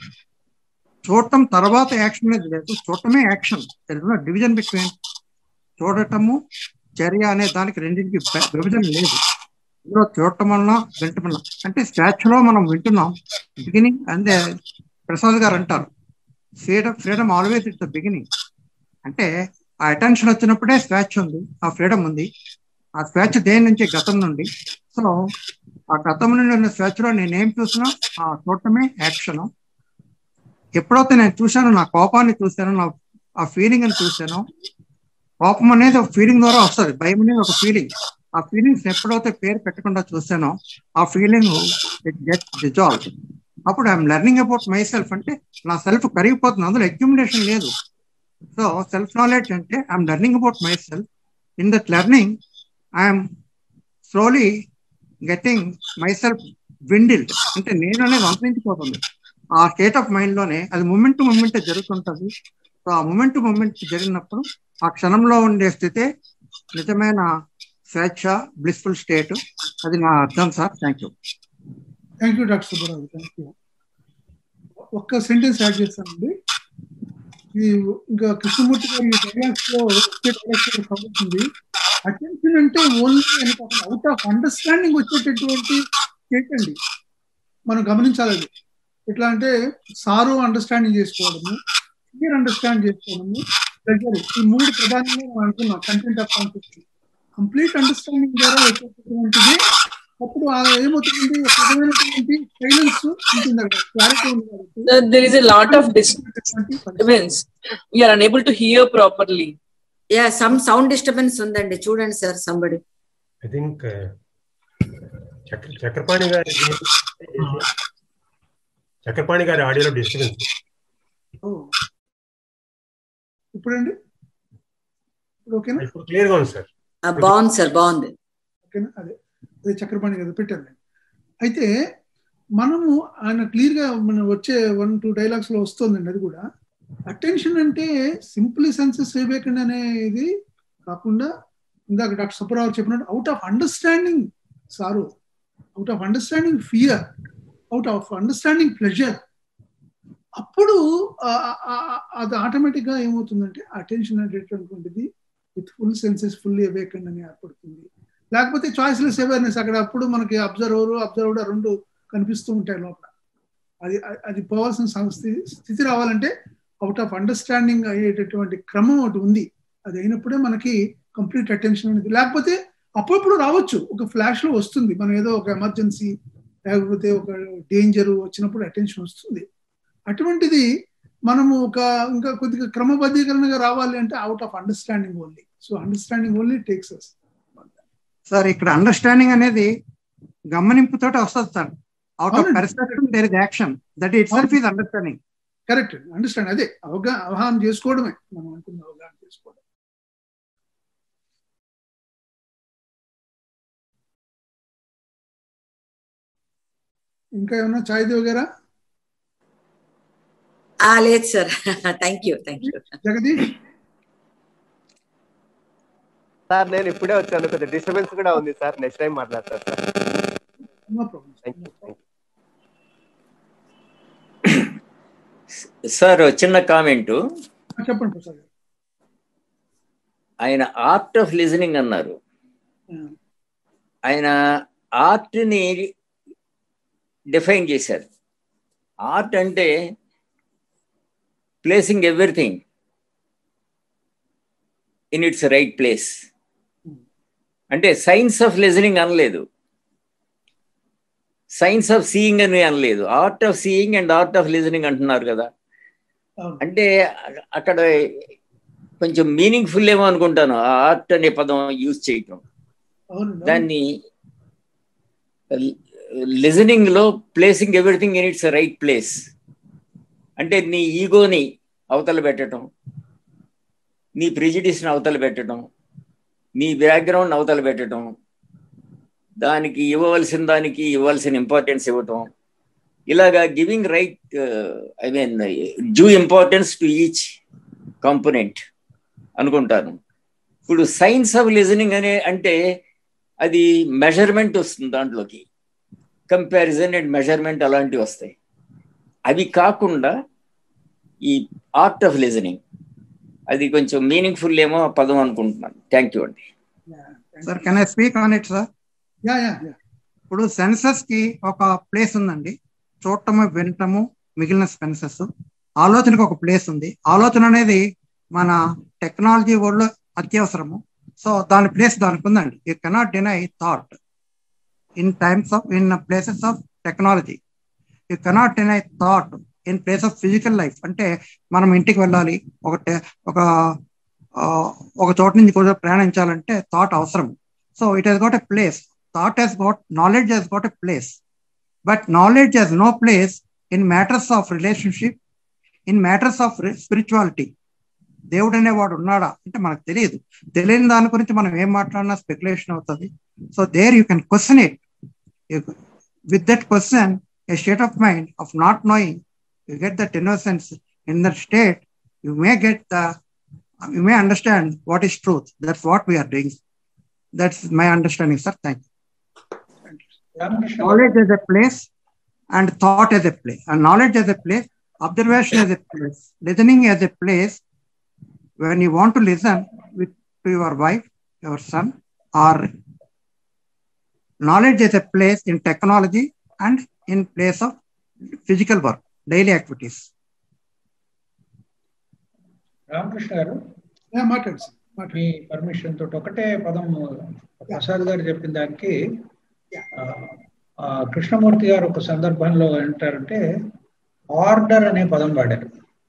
చూడటం తర్వాత యాక్షన్ అనేది లేదు చూడటమే యాక్షన్ డివిజన్ బిట్వీన్ చూడటము చర్య అనే దానికి రెండింటికి బె- విభజన లేదు ఇందులో చూడటం వలన వింటం వలన అంటే స్టాచ్యూ లో మనం వింటున్నాం బిగినింగ్ అందే ప్రసాద్ గారు అంటారు freedom freedom always it's the beginning అంటే ఆ అటెన్షన్ వచ్చినప్పుడే స్వేచ్ఛ ఉంది ఆ ఫ్రీడమ్ ఉంది ఆ స్వేచ్ఛ దేని నుంచి గతం నుండి సో ఆ గతం నుండి ఉన్న స్వేచ్ఛలో నేనేం చూసినా ఆ చూడటమే యాక్షన్ ఎప్పుడైతే నేను చూశాను నా కోపాన్ని చూశాను నా ఆ ఫీలింగ్ అని చూశాను కోపం అనేది ఒక ఫీలింగ్ ద్వారా వస్తుంది భయం అనేది ఒక ఫీలింగ్ ఆ ఫీలింగ్స్ ఎప్పుడైతే పేరు పెట్టకుండా చూసానో ఆ ఫీలింగ్ ఇట్ గెట్ డిజాల్వ్ అప్పుడు I'm learning about myself అంటే నా సెల్ఫ్ కరిగిపోతుంది అందులో అక్యుమిలేషన్ లేదు సో సెల్ఫ్ నాలెడ్జ్ అంటే I'm learning about myself in that learning I'm slowly getting myself dwindled అంటే నేను అనేది అంతరించిపోతుంది ఆ స్టేట్ ఆఫ్ మైండ్ లోనే అది మూమెంట్ టు మూమెంట్ జరుగుతుంటది సో ఆ మూమెంట్ టు మూమెంట్ జరిగినప్పుడు ఆ క్షణంలో ఉండే స్థితే నిజమైన స్వేచ్ఛ బ్లిస్ఫుల్ స్టేట్ అది నా అర్థం sir thank you thank you doctor Subbarao thank you ఒక్క సెంటెన్స్ యాడ్ చేస్తానండి ఇది ఇంకా కృష్ణమూర్తి గారి డైలాగ్స్ లో వచ్చే dialogues లో కలుగుతుంది అటెన్షన్ అంటే ఓన్లీ అని కాకుండా అవుట్ ఆఫ్ అండర్స్టాండింగ్ వచ్చేటటువంటి స్టేట్ అండి మనం గమనించాలి అది ఎట్లా అంటే సారు అండర్స్టాండింగ్ చేసుకోవడము క్లియర్ అండర్స్టాండ్ చేసుకోవడము ప్రెజర్ ఈ మూడు ప్రధానంగా మనం అనుకున్నాం content of concept complete understanding ద్వారా వచ్చేటటువంటిది అప్పుడు ఆ ఏమవుతుంది ఒక విధమైనటువంటి సైలెన్స్ ఉంటుంది అక్కడ క్లారిటీ ఉంది కాబట్టి There- there is a lot of disturbance. We are unable to hear properly. Yeah some sound disturbance ఉందండి చూడండి సార్ సంబడి ఐ థింక్ చక్ర చక్రపాణి గారి చక్రపాణి గారి ఆడియోలో డిస్టర్బెన్స్ ఓ. ఇప్పుడండి ఇప్పుడు ఓకేనా ఇప్పుడు క్లియర్ గా ఉంది సార్ బాగుంది సార్ బాగుంది ఓకేనా అదే అదే చక్రపాణి కదా పెట్టాను నేను అయితే మనము ఆయన క్లియర్ గా మన వచ్చే వన్ టూ డైలాగ్స్ లో వస్తుందండి అది కూడా అటెన్షన్ అంటే సింపుల్ సెన్సెస్ వివేకండ్ అనేది కాకుండా ఇందాక డాక్టర్ సుబ్బరావు చెప్పినట్టు out of understanding sir out of understanding fear out of understanding pleasure అప్పుడు ఆ- ఆ- ఆ- అది ఆటోమేటిక్ గా ఏమవుతుందంటే అటెన్షన్ అనేటటువంటిది with full senses fully awakened అని ఏర్పడుతుంది లేకపోతే చాయిస్లెస్ అవేర్నెస్ అక్కడ అప్పుడు మనకి అబ్జర్వర్ అబ్జర్వ్డ్ రెండు కనిపిస్తూ ఉంటాయి లోపల అది అది పోవాల్సిన సంస్థి స్థితి రావాలంటే అవుట్ ఆఫ్ అండర్స్టాండింగ్ అయ్యేటటువంటి క్రమం ఒకటి ఉంది అది అయినప్పుడే మనకి కంప్లీట్ అటెన్షన్ అనేది లేకపోతే అప్పుడప్పుడు రావచ్చు ఒక ఫ్లాష్ లో వస్తుంది మనం ఏదో ఒక ఎమర్జెన్సీ లేకపోతే ఒక డేంజర్ వచ్చినప్పుడు అటెన్షన్ వస్తుంది అటువంటిది మనము ఒక ఇంకా కొద్దిగా క్రమబద్ధీకరణగా రావాలి అంటే out of understanding only so understanding only takes us sir ఇక్కడ అండర్స్టాండింగ్ అనేది గమనింపుతోటి వస్తుంది సార్ అవుట్ ఆఫ్ అవునండి. Perception there is action that itself is understanding correct understand అదే అవగా అవగాహన చేసుకోవడమే మనం అనుకున్న అవగాహన చేసుకోవడం ఇంకా ఏమన్నా ఛాయ్ దేవగారా ఆ లేదు sir thank you thank you Jagadish sir నేను ఇప్పుడే వచ్చాను కొద్దిగా డిస్టర్బెన్స్ కూడా ఉంది సార్ నెక్స్ట్ టైం మాట్లాడతాను sir no problem thank you thank you sir చిన్న కామెంటు చెప్పండి ప్రసాద్ గారు ఆయన ఆర్ట్ ఆఫ్ లిజనింగ్ అన్నారు ఆయన ఆర్ట్ని డిఫైన్ చేశారు ఆర్ట్ అంటే placing everything in its right place అంటే సైన్స్ ఆఫ్ లిజనింగ్ అనలేదు సైన్స్ ఆఫ్ సీయింగ్ అని అనలేదు art of seeing and art of listening అంటున్నారు కదా అంటే అక్కడ కొంచెం మీనింగ్ఫుల్ ఏమో అనుకుంటాను ఆ ఆర్ట్ అనే పదం యూజ్ చేయటం దాన్ని లిజనింగ్ లో placing everything in its right place అంటే నీ ఈగోని అవతల పెట్టడం నీ ప్రిజిడిస్ని అవతల పెట్టడం నీ బ్యాక్గ్రౌండ్ అవతల పెట్టడం దానికి ఇవ్వవలసిన దానికి ఇవ్వాల్సిన ఇంపార్టెన్స్ ఇవ్వటం ఇలాగా giving right I mean due importance to each component అనుకుంటాను ఇప్పుడు సైన్స్ ఆఫ్ లిజనింగ్ అనే అంటే అది మెజర్మెంట్ వస్తుంది దాంట్లోకి కంపారిజన్ అండ్ మెజర్మెంట్ అలాంటివి వస్తాయి అవి కాకుండా ఈ ఆర్ట్ ఆఫ్ లిజనింగ్ అది కొంచెం మీనింగ్ఫుల్ ఏమో పదం అనుకుంటున్నాను థ్యాంక్ యూ అండి sir can I speak on it sir yeah yeah ఇప్పుడు సెన్సస్ కి ఒక ప్లేస్ ఉందండి చూడటము వినటము మిగిలిన సెన్సెస్ ఆలోచనకు ఒక ప్లేస్ ఉంది ఆలోచన అనేది మన టెక్నాలజీ వరల్డ్ అత్యవసరము సో దాని ప్లేస్ దానికి ఉందండి you cannot deny thought in times of in places of technology you cannot deny thought in place of physical life అంటే మనం ఇంటికి వెళ్ళాలి ఒక ఒక ఒక చోట నుంచి కూడా ప్రయాణించాలంటే థాట్ అవసరం so it has got a place thought has got knowledge has got a place but knowledge has no place in matters of relationship in matters of spirituality దేవుడు అనేవాడు ఉన్నాడా అంటే మనకు తెలియదు తెలియని దాని గురించి మనం ఏం మాట్లాడినా స్పెక్యులేషన్ అవుతుంది so there you can question it with that question a state of mind of not knowing you get that innocence in that state you may get the you may understand what is truth that's what we are doing that's my understanding sir thank you knowledge as a place and thought as a place and knowledge as a place observation as a place listening as a place when you want to listen with to your wife your son or knowledge as a place in technology and in place of physical work daily activities Ramakrishna garu మాట్లాడు మీ పర్మిషన్ తోటి ఒకటే పదం ప్రసాద్ గారు చెప్పిన దానికి కృష్ణమూర్తి గారు ఒక సందర్భంలో ఏంటారంటే ఆర్డర్ అనే పదం వాడారు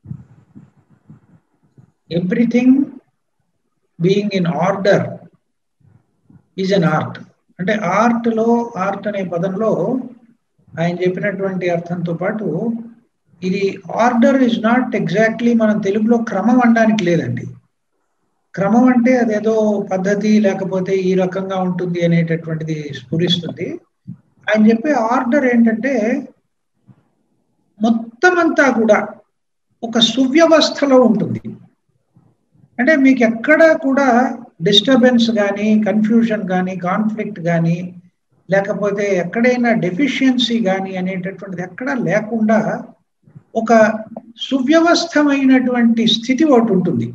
everything being in order is an art అంటే ఆర్ట్లో ఆర్ట్ అనే పదంలో ఆయన చెప్పినటువంటి అర్థంతో పాటు ఇది ఆర్డర్ ఇస్ నాట్ ఎగ్జాక్ట్లీ మనం తెలుగులో క్రమం అనడానికి లేదండి క్రమం అంటే అదేదో పద్ధతి లేకపోతే ఈ రకంగా ఉంటుంది అనేటటువంటిది స్ఫురిస్తుంది ఆయన చెప్పే ఆర్డర్ ఏంటంటే మొత్తం అంతా కూడా ఒక సువ్యవస్థలో ఉంటుంది అంటే మీకు ఎక్కడ కూడా డిస్టర్బెన్స్ కానీ కన్ఫ్యూజన్ కానీ కాన్ఫ్లిక్ట్ కానీ లేకపోతే ఎక్కడైనా డెఫిషియన్సీ కానీ అనేటటువంటిది ఎక్కడా లేకుండా ఒక సువ్యవస్థమైనటువంటి స్థితి ఒకటి ఉంటుంది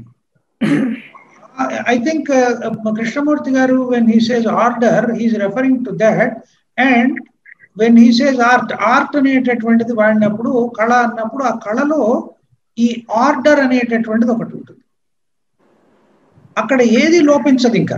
I think Krishnamurti garu when he says order he's referring to that and when he says art art అనేటటువంటిది వాడినప్పుడు కళ అన్నప్పుడు ఆ కళలో ఈ ఆర్డర్ అనేటటువంటిది ఒకటి ఉంటుంది అక్కడ ఏది లోపించదు ఇంకా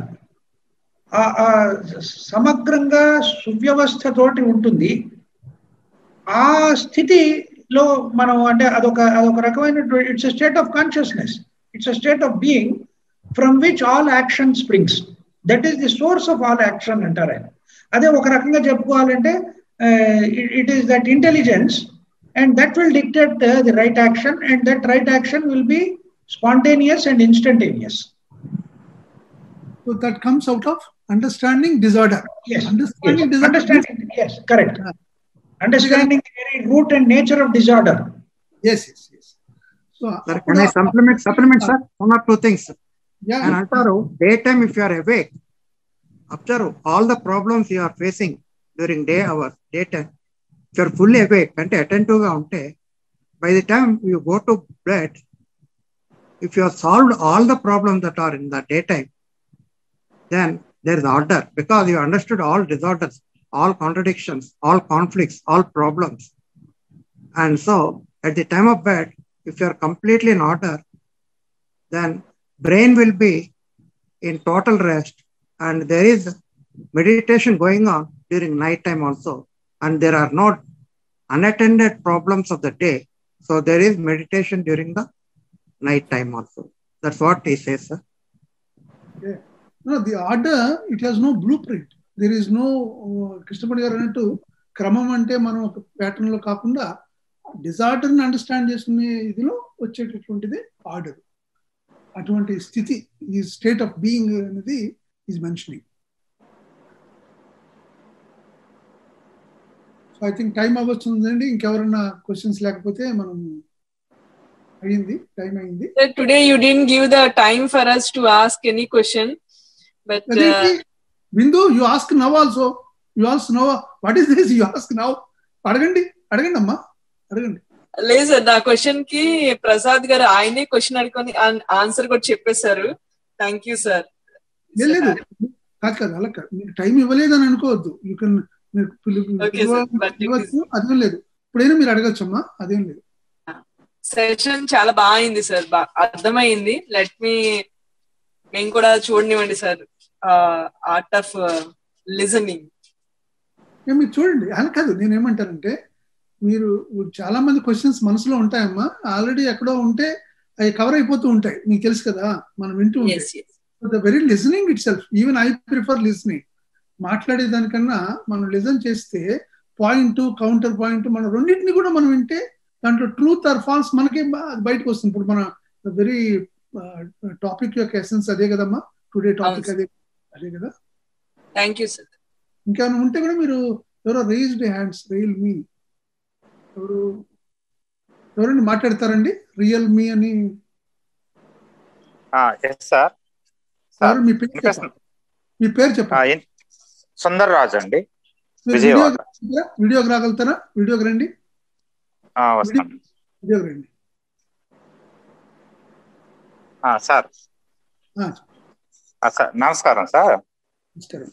సమగ్రంగా సువ్యవస్థతోటి ఉంటుంది ఆ స్థితిలో మనం అంటే అదొక అదొక రకమైన it's state of consciousness it's a state of being from which all action springs that is the source of all action అంటారు ఆయన అదే ఒక రకంగా చెప్పుకోవాలంటే it is that intelligence and that will dictate the right action and that right action will be spontaneous and instantaneous So that comes out of understanding disorder. Yes. Understanding yes. disorder. Understanding, yes, correct. Understanding the very root and nature of disorder. Yes, yes, yes. So, Sir, can I supplement, supplement, sir? One or two things. Yeah. And Antaru, daytime, if you are awake, observe all the problems you are facing during day hours, daytime. If you are fully awake, అంటే attentive గా ఉంటే by the time you go to bed, if you have solved all the problems that are in the daytime, then there is order because you understood all disorders, all contradictions, all conflicts, all problems. And so at the time of bed, if you are completely in order, then brain will be in total rest and there is meditation going on during night time also. And there are no unattended problems of the day. So there is meditation during the night time also. That's what he says, sir. Yeah. No, the order, it has no blueprint. There is no, కృష్ణపడి గారు అన్నట్టు క్రమం అంటే మనం ఒక ప్యాటర్న్ లో కాకుండా డిజార్డర్ ని అండర్స్టాండ్ చేసుకునే ఇదిలో వచ్చేటటువంటిది ఆర్డర్ అటువంటి స్థితి ఈ స్టేట్ ఆఫ్ బీయింగ్ అనేది is mentioning so I think time అవ్వచ్చుందండి ఇంకెవరన్నా క్వశ్చన్స్ లేకపోతే మనం అయింది టైం అయింది Sir, today you didn't give the time for us to ask any question, but uh, Bindu you ask now also you also now what is this you ask now అడగండి అడగండి అమ్మా అడగండి లేదు సార్ నా క్వశ్చన్ కి ప్రసాద్ గారు ఆయనే క్వశ్చన్ అడుకొని ఆన్సర్ కూడా చెప్పేశారు థ్యాంక్ యూ సార్ లేదు లేదు కాదు కాదు అలా కాదు మీకు టైం ఇవ్వలేదని అనుకోవద్దు యూ కెన్ మీరు పిలు- Okay, sir. But it ఇవ్వచ్చు అదేం లేదు ఇప్పుడైనా మీరు అడగచ్చమ్మా అదేం లేదు సెషన్ చాలా బాగా అయింది సార్ బా అర్థమైంది లెట్ మీ మేము కూడా చూడనివ్వండి సార్ ఆర్ట్ ఆఫ్ లిజనింగ్ ఏ మీరు చూడండి అలా కాదు నేను ఏమంటానంటే మీరు చాలా మంది క్వశ్చన్స్ మనసులో ఉంటాయమ్మా ఆల్రెడీ ఎక్కడో ఉంటే అవి కవర్ అయిపోతూ ఉంటాయి మీకు తెలుసు కదా మనం వింటూ ఎస్ ఉంటాయి the very listening itself even I prefer listening మాట్లాడే దానికన్నా మనం లిజన్ చేస్తే పాయింట్ కౌంటర్ పాయింట్ మనం రెండింటిని కూడా మనం వింటే దాంట్లో ట్రూత్ ఆర్ ఫాల్స్ మనకే బా- అది బయటకు వస్తుంది ఇప్పుడు మన వెరీ టాపిక్ యొక్క ఎసెన్స్ అదే కదమ్మా టుడే టాపిక్ అవును. అదే అదే కదా థ్యాంక్ యూ సార్ ఇంకేమైనా ఉంటే కూడా మీరు ఎవరో రైజ్డ్ హ్యాండ్స్ రియల్ మీ ఎవరు ఎవరండి మాట్లాడతారండి రియల్ మీ అని ఎస్ సార్ ఎవరు మీ పేరు చెప్పండి మీ పేరు చెప్పండి సుందర్ రాజు అండి మీరు విజయవాడ వీడియో వీడియోకి రాగలుగుతారా వీడియోకి రండి ఆ, వస్తాను వీడియోకి రండి ఆ, సార్ ఆ, ఆ, సార్ నమస్కారం సార్ నమస్కారం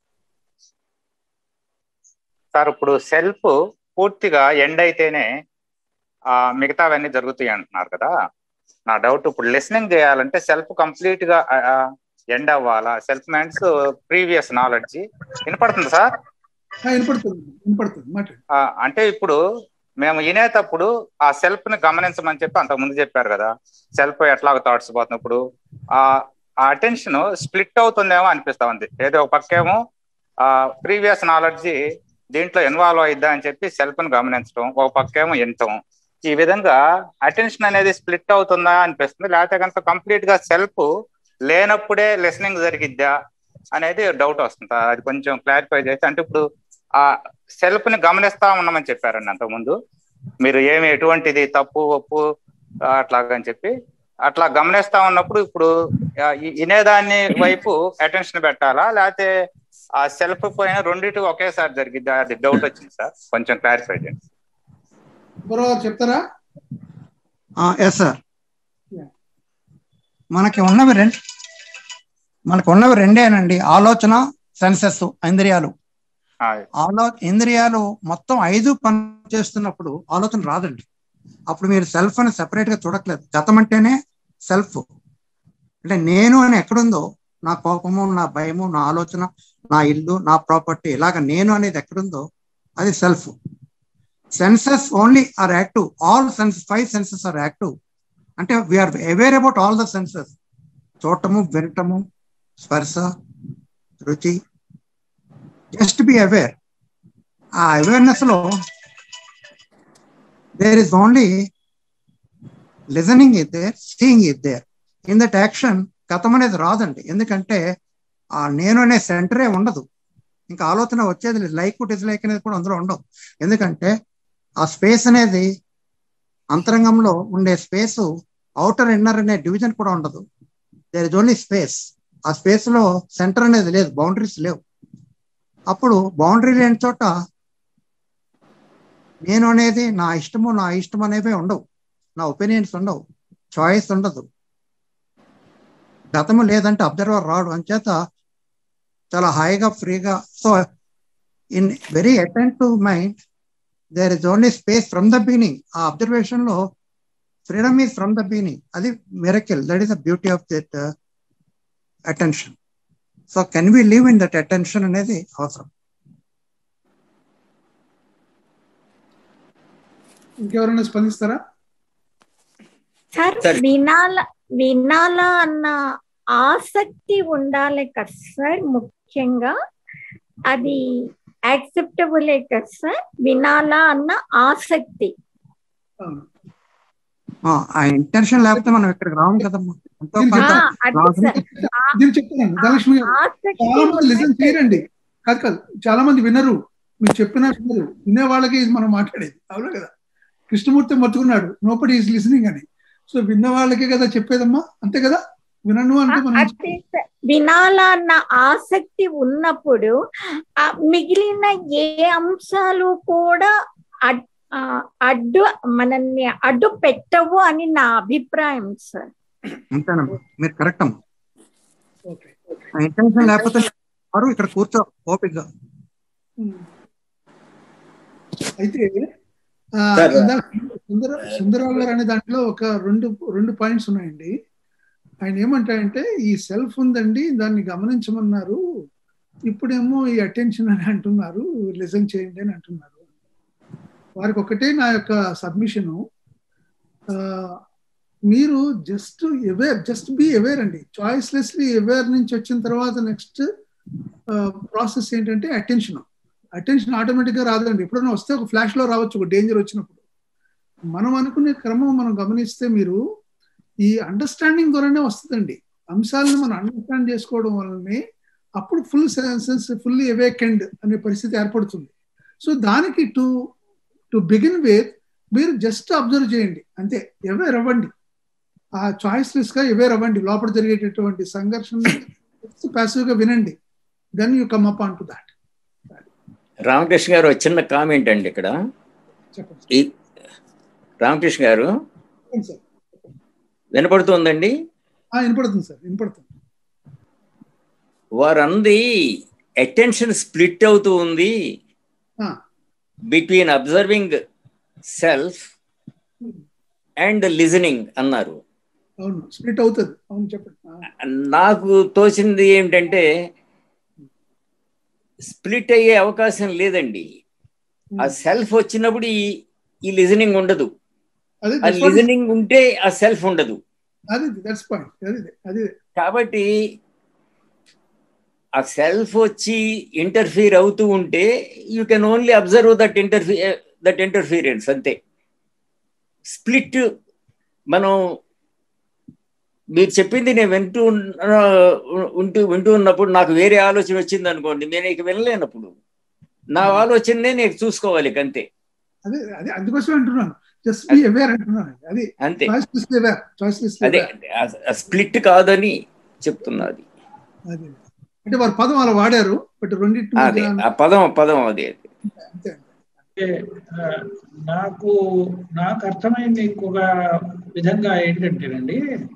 సార్ ఇప్పుడు సెల్ఫ్ పూర్తిగా ఎండ్ అయితేనే ఆ మిగతావన్నీ జరుగుతాయి అంటున్నారు కదా నా డౌట్ ఇప్పుడు లిసనింగ్ చేయాలంటే సెల్ఫ్ కంప్లీట్ గా ఎండ్ అవ్వాలా సెల్ఫ్ మైండ్స్ ప్రీవియస్ నాలెడ్జ్ వినపడుతుంది సార్ ఆ, వినపడుతుంది వినపడుతుంది మాట్లాడండి ఆ, అంటే ఇప్పుడు మేము వినేటప్పుడు ఆ సెల్ఫ్ ని గమనించమని చెప్పి అంతకు ముందు చెప్పారు కదా సెల్ఫ్ ఎట్లా థాట్స్ పోతున్నప్పుడు ఆ ఆ అటెన్షన్ స్ప్లిట్ అవుతుందేమో అనిపిస్తా ఉంది ఏదో ఒక పక్కేమో ఆ ప్రీవియస్ నాలెడ్జ్ దీంట్లో ఇన్వాల్వ్ అయిద్దా అని చెప్పి సెల్ఫ్ ని గమనించడం ఒక పక్కేమో వినటం ఈ విధంగా అటెన్షన్ అనేది స్ప్లిట్ అవుతుందా అనిపిస్తుంది లేకపోతే కనుక కంప్లీట్ గా సెల్ఫ్ లేనప్పుడే లిసనింగ్ జరిగిద్దా అనేది డౌట్ వస్తుంది అది కొంచెం క్లారిఫై చేస్తే అంటే ఇప్పుడు ఆ సెల్ఫ్ ని గమనిస్తా ఉన్నామని చెప్పారండి అంతకుముందు మీరు ఏమి ఎటువంటిది తప్పు ఒప్పు ఆ, అట్లాగని చెప్పి అట్లా గమనిస్తా ఉన్నప్పుడు ఇప్పుడు ఆ, ఈ- వినేదాన్ని వైపు అటెన్షన్ పెట్టాలా లేకపోతే ఆ సెల్ఫ్ పైన రెండింటి ఒకేసారి జరిగిద్దా అది డౌట్ వచ్చింది సార్ కొంచెం క్లారిఫై చేయండి బరోబర్ చెప్తారా ఎస్ సార్ మనకి ఉన్నవి రెండు మనకు ఉన్నవి రెండేనండి ఆలోచన సెన్సెస్ ఇంద్రియాలు ఆ, ఆలో ఇంద్రియాలు మొత్తం ఐదు పని చేస్తున్నప్పుడు ఆలోచన రాదండి అప్పుడు మీరు సెల్ఫ్ అని సెపరేట్ గా చూడట్లేదు గతం అంటేనే సెల్ఫ్ అంటే నేను అని ఎక్కడుందో నా కోపము నా భయము నా ఆలోచన నా ఇల్లు నా ప్రాపర్టీ ఇలాగ నేను అనేది ఎక్కడుందో అది self senses only are active all sense five senses are active అంటే we are aware about all the senses చూడటము వినటము స్పర్శ రుచి జస్ట్ బి అవేర్ ఆ అవేర్నెస్ లో there is only listening is there seeing is there in that action గతం అనేది రాదండి ఎందుకంటే ఆ నేను అనే సెంటరే ఉండదు ఇంకా ఆలోచన వచ్చేది లేదు లైక్ డిస్లైక్ అనేది కూడా అందులో ఉండవు ఎందుకంటే ఆ స్పేస్ అనేది అంతరంగంలో ఉండే స్పేస్ అవుటర్ ఇన్నర్ అనే డివిజన్ కూడా ఉండదు దేర్ ఇస్ ఓన్లీ స్పేస్ ఆ స్పేస్ లో సెంటర్ అనేది లేదు బౌండరీస్ లేవు అప్పుడు బౌండరీ లేని చోట నేను అనేది నా ఇష్టము నా ఇష్టం అనేవి ఉండవు నా ఒపీనియన్స్ ఉండవు చాయిస్ ఉండదు గతము లేదంటే అబ్జర్వర్ రాడు అంచేత చాలా హాయిగా ఫ్రీగా so in very attent to mind there is only space from the beginning ఆ అబ్జర్వేషన్ లో freedom is from the beginning అది miracle that is the beauty of that attention so can we live in that attention అనేది అవసరం ఇంకెవరైనా స్పందిస్తారా సార్ సార్. వినాల వినాలా అన్న ఆసక్తి ఉండాలి కదా సార్ ముఖ్యంగా అది యాక్సెప్టబులే కదా సార్ వినాలా అన్న ఆసక్తి అవును. ఆ, ఆ ఇంటెన్షన్ లేకపోతే మనం ఇక్కడికి రాము కదమ్మా ఎంతో దీనికి కొంత ఆ, అది లాభం సార్ ఆ- దీన్ని చెప్తాను ధనలక్ష్మి గారు ఆసక్తి చాలా మంది లిసన్ ఉన్నట్టు- చేయరండి కాదు కాదు చాలా మంది వినరు మీరు చెప్పినా వినరు వినే వాళ్ళకి ఇది మనం మాట్లాడేది అవునా కదా కృష్ణమూర్తి మర్చుకున్నాడు నోపడి ఈజ్ లిసనింగ్ అని సో విన్న వాళ్ళకే కదా చెప్పేదమ్మా అంతే కదా వినను అంటే మనం అదే సార్. వినాలన్న ఆసక్తి ఉన్నప్పుడు ఆ మిగిలిన ఏ అంశాలు కూడా అడ్- ఆ, అడ్డు మనల్ని అడ్డు పెట్టవు అని నా అభిప్రాయం సార్ అంతేనమ్మా మీరు కరెక్ట్ అమ్మా ఓకే ఆ ఇంటెన్షన్ లేకపోతే వారు ఇక్కడ కూర్చో ఓపికగా అయితే ఆ, సార్. ఇందాక సుందర సుందరరావు గారు అనే దాంట్లో ఒక రెండు రెండు పాయింట్స్ ఉన్నాయండి ఆయన ఏమంటారంటే ఈ సెల్ఫ్ ఉందండి దాన్ని గమనించమన్నారు ఇప్పుడేమో ఈ అటెన్షన్ అని అంటున్నారు లిసన్ చేయండి అని అంటున్నారు వారికి ఒకటే నా యొక్క సబ్మిషను మీరు just aware just be aware అండి చాయిస్లెస్లీ అవేర్ నుంచి వచ్చిన తర్వాత నెక్స్ట్ ప్రాసెస్ ఏంటంటే అటెన్షన్ అటెన్షన్ ఆటోమేటిక్గా రాదండి ఎప్పుడైనా వస్తే ఒక ఫ్లాష్ లో రావచ్చు ఒక డేంజర్ వచ్చినప్పుడు మనం అనుకునే క్రమం మనం గమనిస్తే మీరు ఈ అండర్స్టాండింగ్ ద్వారానే వస్తుందండి అంశాలను మనం అండర్స్టాండ్ చేసుకోవడం వల్లనే అప్పుడు ఫుల్ సెన్సెస్ ఫుల్లీ అవేకెండ్ అనే పరిస్థితి ఏర్పడుతుంది సో దానికి టు టు బిగిన్ విత్ మీరు జస్ట్ అబ్జర్వ్ చేయండి అంతే అవేర్ అవ్వండి ఆ చాయిస్లెస్ గా అవేర్ అవ్వండి లోపల జరిగేటటువంటి సంఘర్షణ ప్యాసివ్ గా వినండి then you come up on to that Ramakrishna garu ఒక చిన్న కామెంట్ అండి ఇక్కడ చెప్పండి ఈ రామకృష్ణ గారు చెప్పండి సార్ వినపడుతుందండి ఆ, వినపడుతుంది సార్ వినపడుతుంది వారు అంది అటెన్షన్ స్ప్లిట్ అవుతూ ఉంది ఆ, between observing self and listening అన్నారు అవును స్ప్లిట్ అవుతుంది అవును చెప్పండి ఆ, నాకు తోచింది ఏమిటంటే స్ప్లిట్ అయ్యే అవకాశం లేదండి ఆ సెల్ఫ్ వచ్చినప్పుడు ఈ ఈ లిజనింగ్ ఉండదు అదే ఆ లిజనింగ్ ఉంటే ఆ సెల్ఫ్ ఉండదు అది దట్స్ పాయింట్ అది అది కాబట్టి ఆ సెల్ఫ్ వచ్చి ఇంటర్ఫీర్ అవుతూ ఉంటే you can only observe that interfere that interference అంతే స్ప్లిట్ మనం మీరు చెప్పింది నేను వింటూ ఉన్న- ఉంటూ వింటూ ఉన్నప్పుడు నాకు వేరే ఆలోచన వచ్చింది అనుకోండి నేను ఇక వినలేనప్పుడు నా ఆలోచననే నేను చూసుకోవాలి ఇక అంతే అదే అదే అందుకోసం అంటున్నాను జస్ట్ బి అవేర్ అంటున్నాను అది అంతే చాయిస్ అవేర్ చాయిస్ అదే స్ప్లిట్ కాదని చెప్తున్నది అదే అంటే వారు పదం అలా వాడారు బట్ రెండింటి అదే మధ్య ఆ పదం పదం అదే అంతే అంటే, ఆ, నాకు నాకు అర్థమైంది ఇంకొక విధంగా ఏంటంటేనండి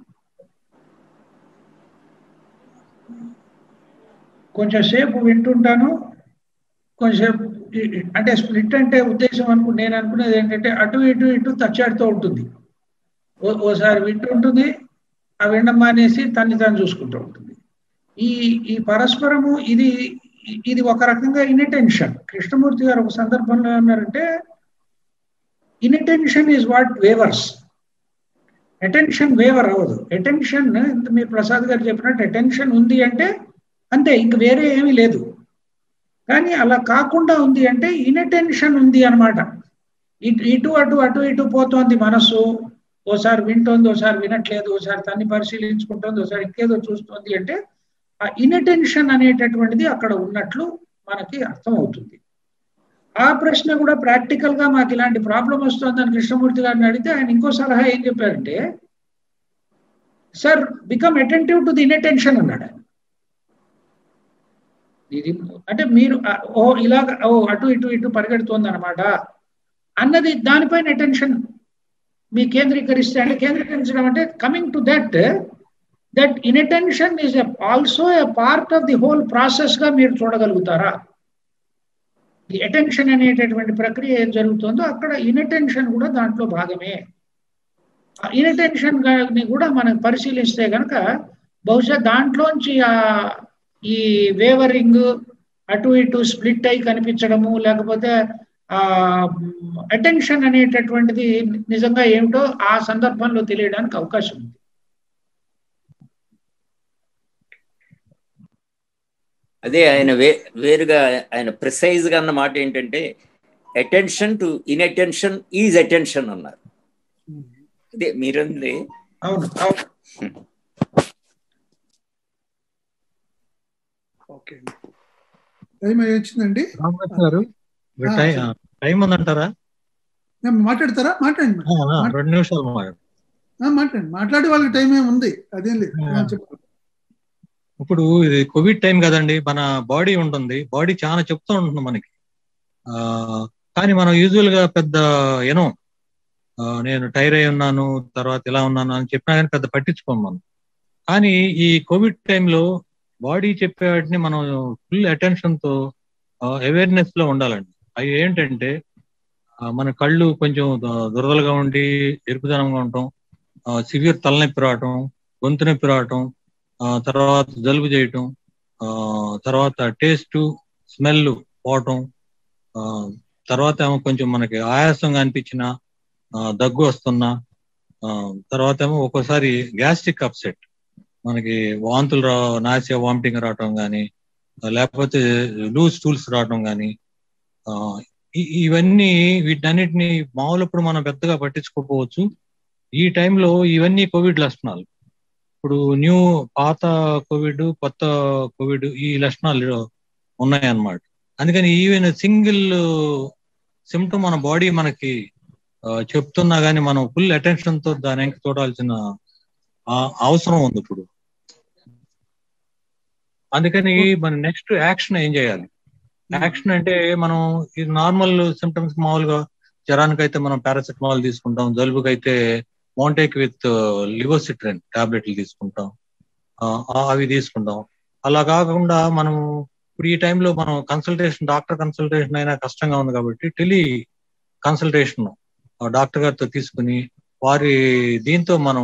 కొంచెం సేపు వింటుంటాను కొంచెంసేపు ఈ- ఈ- అంటే స్ప్లిట్ అంటే ఉద్దేశం అనుకు నేను అనుకునేది ఏంటంటే అటు ఇటు ఇటు తచ్చాడుతూ ఉంటుంది ఓ- ఓసారి వింటూ ఉంటుంది ఆ వినడం మానేసి తన్ని తాను చూసుకుంటూ ఉంటుంది ఈ ఈ పరస్పరము ఇది ఇది ఒక రకంగా ఇన్అటెన్షన్ కృష్ణమూర్తి గారు ఒక సందర్భంలో ఏమన్నారంటే inattention is what wavers attention waver అవ్వదు అటెన్షన్ ఇంత మీరు ప్రసాద్ గారు చెప్పినట్టు అటెన్షన్ ఉంది అంటే అంతే ఇంక వేరే ఏమీ లేదు కానీ అలా కాకుండా ఉంది అంటే ఇన్అటెన్షన్ ఉంది అనమాట ఇటు ఇటు అటు అటు ఇటు పోతోంది మనస్సు ఓసారి వింటోంది ఓసారి వినట్లేదు ఓసారి తన్ని పరిశీలించుకుంటోంది ఓసారి ఇంకేదో చూస్తోంది అంటే ఆ ఇన్అటెన్షన్ అనేటటువంటిది అక్కడ ఉన్నట్లు మనకి అర్థం అవుతుంది ఆ ప్రశ్న కూడా ప్రాక్టికల్ గా మాకు ఇలాంటి ప్రాబ్లం వస్తుందని కృష్ణమూర్తి గారిని అడిగితే ఆయన ఇంకో సలహా ఏం చెప్పారంటే sir become attentive to the inattention అన్నాడు ఆయన ఇది అంటే మీరు ఆ, ఓ ఇలాగ ఓ అటు ఇటు ఇటు పరిగెడుతోంది అనమాట అన్నది దానిపైన అటెన్షన్ మీ కేంద్రీకరిస్తే అంటే కేంద్రీకరించడం అంటే coming to that that inattention is also a part of the whole process గా మీరు చూడగలుగుతారా ఈ అటెన్షన్ అనేటటువంటి ప్రక్రియ ఏం జరుగుతుందో అక్కడ ఇన్అటెన్షన్ కూడా దాంట్లో భాగమే ఆ ఇన్అటెన్షన్ ని కూడా మనం పరిశీలిస్తే కనుక బహుశా దాంట్లోంచి ఆ ఈ వేవరింగ్ అటు ఇటు స్ప్లిట్ అయి కనిపించడము లేకపోతే ఆ అటెన్షన్ అనేటటువంటిది నిజంగా ఏమిటో ఆ సందర్భంలో తెలియడానికి అవకాశం ఉంది అదే ఆయన వే వేరుగా ఆయన ప్రిసైజ్ గా అన్న మాట ఏంటంటే attention to inattention is attention అన్నారు అదే మీరంది అవును అవును ఓకే టైం అయ్యి వచ్చిందండి రామకృష్ణ గారు ఇప్పుడు టై- టైం ఉందంటారా నేను మాట్లాడతారా మాట్లాడండి ఆ, ఆ, రెండు నిమిషాలు మాట్లాడు ఆ, మాట్లాడండి మాట్లాడే వాళ్ళకి టైం ఏమి ఉంది అదేం లేదు ఆ, చెప్పండి ఇప్పుడు ఇది కోవిడ్ టైం కదండి మన బాడీ ఉంటుంది బాడీ చాలా చెప్తూ ఉంటుంది మనకి ఆ కానీ మనం యూజువల్ గా పెద్ద ఏనో ఆ, నేను టైర్ అయి ఉన్నాను తర్వాత ఇలా ఉన్నాను అని చెప్పినా కానీ పెద్ద పట్టించుకోము మనం కానీ ఈ కోవిడ్ టైంలో బాడీ చెప్పే వాటిని మనం ఫుల్ అటెన్షన్ తో అవేర్నెస్ లో ఉండాలండి అవి ఏంటంటే ఆ, మన కళ్ళు కొంచెం దు- దురదలుగా ఉండి ఎరుపుదనంగా ఉండటం సివియర్ తలనొప్పి రావటం గొంతు నొప్పి రావటం ఆ, తర్వాత జలుబు చేయటం ఆ, తర్వాత టేస్ట్ స్మెల్ పోవటం ఆ, తర్వాత ఏమో కొంచెం మనకి ఆయాసంగా అనిపించిన ఆ, దగ్గు వస్తున్నా ఆ, తర్వాత ఏమో ఒక్కోసారి గ్యాస్ట్రిక్ అప్సెట్ మనకి వాంతులు రా నాసియా వామిటింగ్ రావటం కానీ లేకపోతే లూజ్ టూల్స్ రావటం కానీ ఇవన్నీ వీటన్నిటిని మామూలప్పుడు మనం పెద్దగా పట్టించుకోకపోవచ్చు ఈ టైంలో ఇవన్నీ కోవిడ్ లక్షణాలు ఇప్పుడు న్యూ పాత కోవిడ్ కొత్త కోవిడ్ ఈ లక్షణాలు ఉన్నాయన్నమాట అందుకని ఈవెన్ సింగిల్ సిమ్టమ్ మన బాడీ మనకి ఆ, చెప్తున్నా కానీ మనం ఫుల్ అటెన్షన్ తో దాని వెనక చూడాల్సిన ఆ, అవసరం ఉంది ఇప్పుడు అందుకని మన నెక్స్ట్ యాక్షన్ ఏం చేయాలి యాక్షన్ అంటే మనం ఈ నార్మల్ సిమ్టమ్స్ మామూలుగా జ్వరానికి అయితే మనం పారాసెటమాల్ తీసుకుంటాం జలుబుకి అయితే మోంటేక్ విత్ లివోసిట్రిన్ టాబ్లెట్లు తీసుకుంటాం ఆ, ఆ, అవి తీసుకుంటాం అలా కాకుండా మనం ఇప్పుడు ఈ టైంలో మనం కన్సల్టేషన్ డాక్టర్ కన్సల్టేషన్ అయినా కష్టంగా ఉంది కాబట్టి టెలి కన్సల్టేషన్ డాక్టర్ గారితో తీసుకుని వారి దీంతో మనం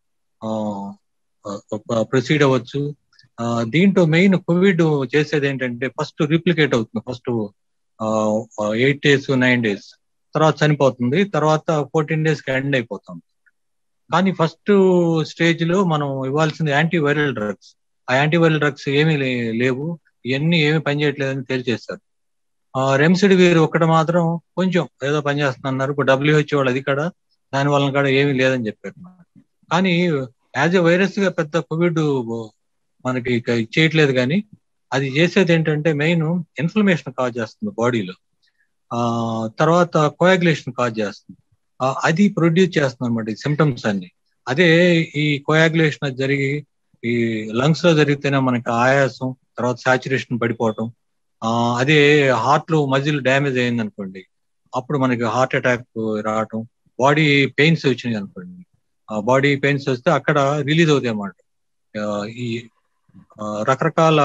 ప్రొసీడ్ అవ్వచ్చు ఆ, దీంట్లో మెయిన్ కోవిడ్ చేసేది ఏంటంటే ఫస్ట్ రిప్లికేట్ అవుతుంది first eight days nine days తర్వాత చనిపోతుంది తర్వాత ఫోర్టీన్ డేస్ కి ఎండ్ అయిపోతుంది కానీ ఫస్ట్ స్టేజ్ లో మనం ఇవ్వాల్సింది యాంటీవైరల్ డ్రగ్స్ ఆ యాంటీవైరల్ డ్రగ్స్ ఏమీ లే- లేవు ఇవన్నీ ఏమీ పనిచేయట్లేదని తేల్చేస్తారు రెమ్సిడివిర్ ఒకటి మాత్రం కొంచెం ఏదో పనిచేస్తుంది అన్నారు ఇప్పుడు డబ్ల్యూహెచ్ఓ వాళ్ళు అది కూడా దాని వలన కూడా ఏమీ లేదని చెప్పారు కానీ యాజ్ ఎ వైరస్ గా పెద్ద కోవిడ్ మనకి ఇక చేయట్లేదు కానీ అది చేసేది ఏంటంటే మెయిన్ ఇన్ఫ్లమేషన్ కాజ్ చేస్తుంది బాడీలో ఆ తర్వాత కోయాగులేషన్ కాజ్ చేస్తుంది ఆ, అది ప్రొడ్యూస్ చేస్తుంది అనమాట ఈ సిమ్టమ్స్ అన్ని అదే ఈ కోయాగులేషన్ అది జరిగి ఈ లంగ్స్ లో జరిగితేనే మనకి ఆయాసం తర్వాత సాచురేషన్ పడిపోవటం ఆ అదే హార్ట్ లో మజిల్ డ్యామేజ్ అయింది అనుకోండి అప్పుడు మనకి హార్ట్ అటాక్ రావటం బాడీ పెయిన్స్ వచ్చినాయి అనుకోండి ఆ బాడీ పెయిన్స్ వస్తే అక్కడ రిలీజ్ అవుతాయి అన్నమాట ఆ, ఈ ఆ, రకరకాల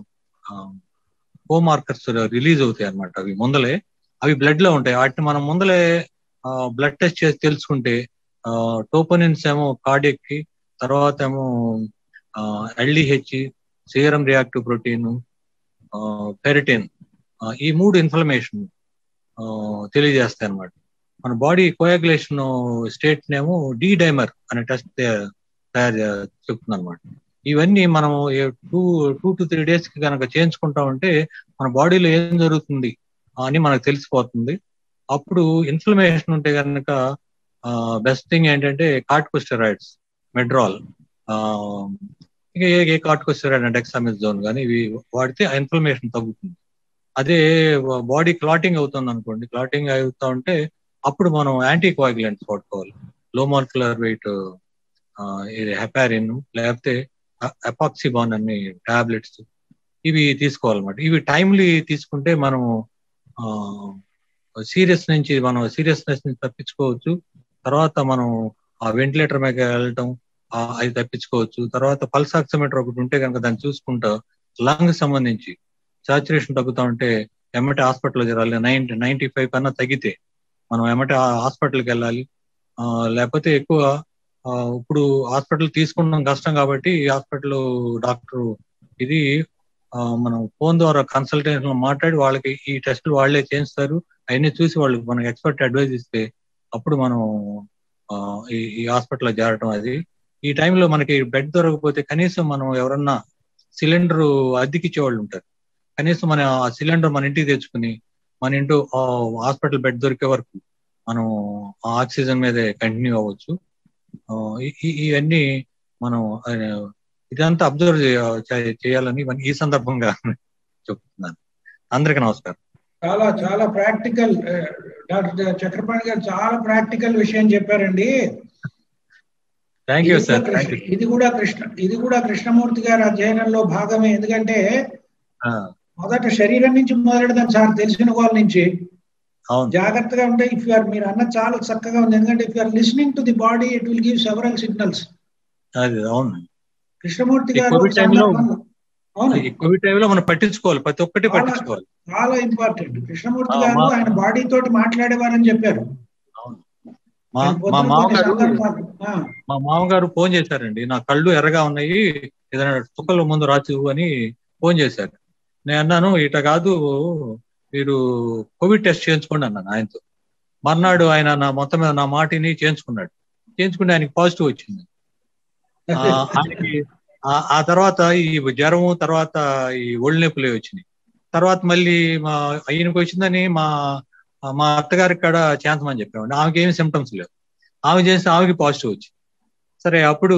మార్కర్స్ రిలీజ్ అవుతాయి అన్నమాట అవి ముందలే అవి బ్లడ్ లో ఉంటాయి వాటిని మనం ముందలే బ్లడ్ టెస్ట్ చేసి తెలుసుకుంటే టోపోనిన్స్ ఏమో కార్డియక్ కి తర్వాత ఏమో LDH serum reactive protein ferritin ఈ మూడు ఇన్ఫ్లమేషన్ తెలియజేస్తాయి అనమాట మన బాడీ కోయాగులేషన్ స్టేట్ నేమో డి డైమర్ అనే టెస్ట్ తయారు చెప్తుంది అనమాట ఇవన్నీ మనం two two to three days కి కనుక చేయించుకుంటా ఉంటే మన బాడీలో ఏం జరుగుతుంది అని మనకు తెలిసిపోతుంది అప్పుడు ఇన్ఫ్లమేషన్ ఉంటే కనుక బెస్ట్ థింగ్ ఏంటంటే కార్టికోస్టెరాయిడ్స్ మెడ్రాల్ ఇంకా ఏ ఏ కార్టికోస్టెరాయిడ్ అంటే ఎక్సామిజోన్ కానీ ఇవి వాడితే ఆ ఇన్ఫ్లమేషన్ తగ్గుతుంది అదే బాడీ క్లాటింగ్ అవుతుంది అనుకోండి క్లాటింగ్ అవుతా ఉంటే అప్పుడు మనం యాంటీ కోయాగులెంట్స్ వాడుకోవాలి లో మాలిక్యులర్ వెయిట్ ఇది హెపారిన్ లేకపోతే అపాక్సిబాన్ అన్ని టాబ్లెట్స్ ఇవి తీసుకోవాలన్నమాట ఇవి టైమ్లీ తీసుకుంటే మనం సీరియస్ నుంచి మనం సీరియస్నెస్ నుంచి తప్పించుకోవచ్చు తర్వాత మనం ఆ వెంటిలేటర్ మీద వెళ్ళటం ఆ, అది తప్పించుకోవచ్చు తర్వాత పల్స్ ఆక్సిమీటర్ ఒకటి ఉంటే కనుక దాన్ని చూసుకుంటా లంగ్ సంబంధించి సాచురేషన్ తగ్గుతా ఉంటే ఎమ్మటే హాస్పిటల్ చేరాలి నైన్టీ నైన్టీ ఫైవ్ కన్నా తగ్గితే మనం ఎమ్మటే హాస్పిటల్కి వెళ్ళాలి ఆ, లేకపోతే ఎక్కువ ఆ, ఇప్పుడు హాస్పిటల్ తీసుకున్నాం కష్టం కాబట్టి ఈ హాస్పిటల్ డాక్టర్ ఇది ఆ, మనం ఫోన్ ద్వారా కన్సల్టేషన్ మాట్లాడి వాళ్ళకి ఈ టెస్టులు వాళ్ళే చేస్తారు అవన్నీ చూసి వాళ్ళకి మనకి ఎక్స్పర్ట్ అడ్వైజ్ ఇస్తే అప్పుడు మనం ఆ, ఈ ఈ హాస్పిటల్లో చేరటం అది ఈ టైంలో మనకి బెడ్ దొరకకపోతే కనీసం మనం ఎవరన్నా సిలిండర్ అద్దెకిచ్చే వాళ్ళు ఉంటారు కనీసం మన ఆ సిలిండర్ మన ఇంటికి తెచ్చుకుని మన ఇంటూ హాస్పిటల్ బెడ్ దొరికే వరకు మనం ఆ ఆక్సిజన్ మీదే కంటిన్యూ అవ్వచ్చు ఆ, ఈ- ఈ- ఇవన్నీ మనం ఆ, ఇదంతా అబ్జర్వ్ చేయాలని ఇవన్నీ ఈ సందర్భంగా చెప్తున్నాను అందరికీ నమస్కారం చాలా చాలా ప్రాక్టికల్ డాక్టర్ చక్రపాణి గారు చాలా ప్రాక్టికల్ విషయం చెప్పారండి థ్యాంక్ యూ ఇది సార్ కూడా థ్యాంక్ యూ కృష్ణ- ఇది కూడా కృష్ణ ఇది కూడా కృష్ణమూర్తి గారి అధ్యయనంలో భాగమే ఎందుకంటే మొదట శరీరం నుంచి మొదలెడదాం సార్ తెలిసిన వాళ్ళ నుంచి అవును జాగ్రత్తగా ఉంటే ఇఫ్ ఆర్ మీరు అన్న చాలా చక్కగా ఉంది ఎందుకంటే if are listening to the body it will give several signals అది అవును కృష్ణమూర్తి ఈ గారు కోవిడ్ ఒక టైంలో సందర్భంలో అవును ఈ కోవిడ్ టైంలో మనం పట్టించుకోవాలి ప్రతి ఒక్కటి చాలా పట్టించుకోవాలి చాలా ఇంపార్టెంట్ కృష్ణమూర్తి ఆ, గారు మా- ఆయన బాడీ తోటి మాట్లాడేవారని చెప్పారు మా ఆయన మా పొద్దున కొన్ని మామగారు సందర్భాలు ఆ, మా మామగారు ఫోన్ చేశారండి నా కళ్ళు ఎర్రగా ఉన్నాయి ఏదైనా చుక్కల ముందు రాచు అని ఫోన్ చేశారు నేను అన్నాను ఇట కాదు మీరు కోవిడ్ టెస్ట్ చేయించుకోండి అన్నాను ఆయనతో మర్నాడు ఆయన నా మొత్తం మీద నా మాటిని చేయించుకున్నాడు చేయించుకుంటే ఆయనకి పాజిటివ్ వచ్చింది ఆ, ఆయనకి ఆ- ఆ తర్వాత ఈ జ్వరం తర్వాత ఈ ఒళ్ళు నొప్పులే వచ్చినాయి తర్వాత మళ్ళీ మా ఆయనకు వచ్చిందని మా మా అత్తగారికి కూడా చేంచమని చెప్పామండి ఆమెకి ఏమి సిమ్టమ్స్ లేవు ఆమె చేస్తే ఆమెకి పాజిటివ్ వచ్చింది సరే అప్పుడు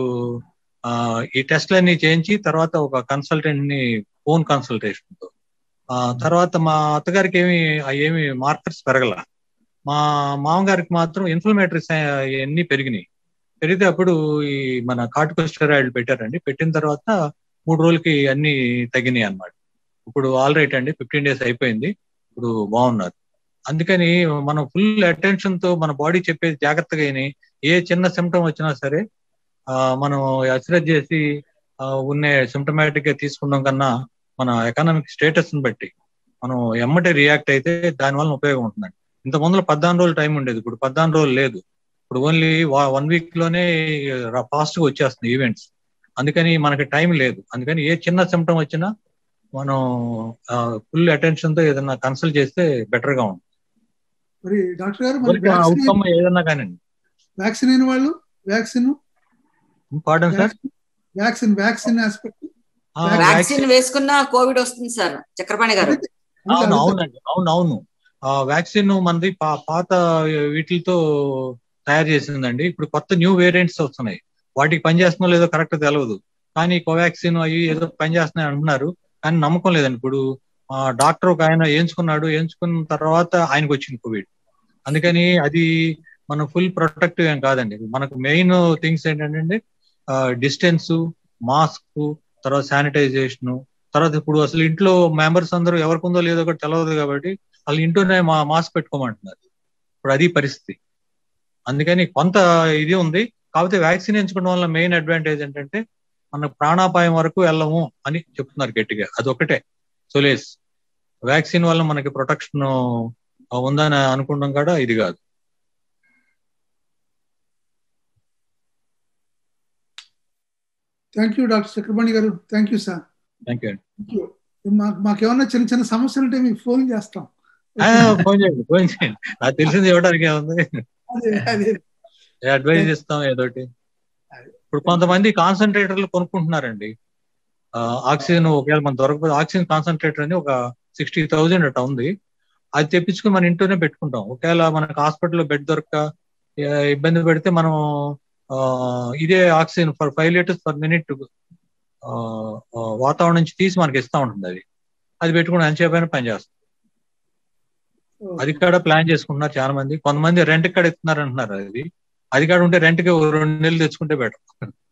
ఆ, ఈ టెస్ట్లన్నీ చేయించి తర్వాత ఒక కన్సల్టెంట్ ని ఫోన్ కన్సల్టేషన్ తో ఆ, తర్వాత మా అత్తగారికి ఏమి ఆ ఏమి మార్కర్స్ పెరగల మా మామగారికి మాత్రం ఇన్ఫ్లమేటరీస్ అన్ని పెరిగినాయి పెరిగితే అప్పుడు ఈ మన కార్టికోస్టెరాయిడ్ పెట్టారండి పెట్టిన తర్వాత మూడు రోజులకి అన్ని తగ్గినాయి అన్నమాట ఇప్పుడు ఆల్ రైట్ అండి ఫిఫ్టీన్ డేస్ అయిపోయింది ఇప్పుడు బాగున్నారు అందుకని మనం ఫుల్ అటెన్షన్ తో మన బాడీ చెప్పేది జాగ్రత్తగా విని ఏ చిన్న సిమ్టమ్ వచ్చినా సరే ఆ, మనం అసిరెట్ చేసి ఆ, ఉన్న సిమ్టమాటిక్ గా తీసుకున్నాం కన్నా మన ఎకనామిక్ స్టేటస్ ని బట్టి మనం ఎమ్మటే రియాక్ట్ అయితే దాని వల్ల ఉపయోగం ఉంటుందండి ఇంత ముందులో పద్నాలుగు రోజులు టైం ఉండేది ఇప్పుడు పద్నాలుగు రోజులు లేదు ఇప్పుడు ఓన్లీ వన్ వీక్ లోనే ఫాస్ట్ గా వచ్చేస్తుంది ఈవెంట్స్ అందుకని మనకి టైం లేదు అందుకని ఏ చిన్న సిమ్టమ్ వచ్చినా మనం ఫుల్ అటెన్షన్ తో ఏదైనా కన్సల్ట్ చేస్తే బెటర్ గా ఉంటుంది మరి డాక్టర్ గారు మరి అవుట్కమ్ వ్యాక్సిన్ ఏదన్నా కానివ్వండి వ్యాక్సిన్ అయిన వాళ్ళు వ్యాక్సిన్ పాడన్ sir vaccine vaccine aspect vaccine వేసుకున్న కోవిడ్ వస్తుంది సార్ చక్రపాణి గారు అవును అవునండి అవును అవును ఆ వ్యాక్సిన్ మనది పా- పాత వీటితో తయారు చేసిందండి ఇప్పుడు కొత్త న్యూ వేరియంట్స్ వస్తున్నాయి వాటికి పనిచేస్తుందో లేదో కరెక్ట్ తెలియదు కానీ కోవాక్సిన్ అవి ఏదో పనిచేస్తున్నాయి అంటున్నారు కానీ నమ్మకం లేదండి ఇప్పుడు ఆ డాక్టర్ ఒక ఆయన ఎంచుకున్నాడు ఎంచుకున్న తర్వాత ఆయనకు వచ్చింది కోవిడ్ అందుకని అది మన ఫుల్ ప్రొటెక్టివ్ ఏం కాదండి మనకు మెయిన్ థింగ్స్ ఏంటంటే డిస్టెన్స్ మాస్క్ తర్వాత శానిటైజేషన్ తర్వాత ఇప్పుడు అసలు ఇంట్లో మెంబర్స్ అందరూ ఎవరికి ఉందో లేదో కూడా తెలియదు కాబట్టి వాళ్ళు ఇంట్లోనే మా మాస్క్ పెట్టుకోమంటున్నారు ఇప్పుడు అది పరిస్థితి అందుకని కొంత ఇది ఉంది కాకపోతే వ్యాక్సిన్ ఎంచుకోవడం వల్ల మెయిన్ అడ్వాంటేజ్ ఏంటంటే మనకు ప్రాణాపాయం వరకు వెళ్ళము అని చెప్తున్నారు గట్టిగా అదొకటే సొలేస్ వ్యాక్సిన్ వల్ల మనకి ప్రొటెక్షన్ ఉందని అనుకోవడం కూడా ఇది కాదు thank you doctor Chakrapani garu thank you sir thank you మాకు మాకేమన్నా చిన్న చిన్న సమస్యలు ఉంటే మీకు ఫోన్ చేస్తాం ఫోన్ చేయండి ఫోన్ చేయండి నాకు తెలిసింది ఇవ్వడానికి ఏముంది అదే అదే అడ్వైజ్ ఇస్తాం ఏదోటి ఇప్పుడు కొంతమంది కాన్సన్ట్రేటర్లు కొనుక్కుంటున్నారండి ఆక్సిజన్ ఒకవేళ మన దొరకకపోతే ఆక్సిజన్ కాన్సన్ట్రేటర్ అని ఒక సిక్స్టీ థౌజండ్ అట్లా ఉంది అది తెప్పించుకుని మన ఇంట్లోనే పెట్టుకుంటాం ఒకవేళ మనకు హాస్పిటల్లో బెడ్ దొరక ఆ, ఇబ్బంది పెడితే మనం ఆ, ఇదే oxygen for five litres per minute వాతావరణం నుంచి తీసి మనకి ఇస్తా ఉంటుంది అది అది పెట్టుకుని ఎంతసేపైనా పనిచేస్తుంది అది కూడా ప్లాన్ చేసుకుంటున్నారు చాలా మంది కొంతమంది రెంట్ కూడా ఇస్తున్నారు అంటున్నారు అది అది కాడ ఉంటే రెంట్ కి ఓ రెండు నెలలు తెచ్చుకుంటే బెటర్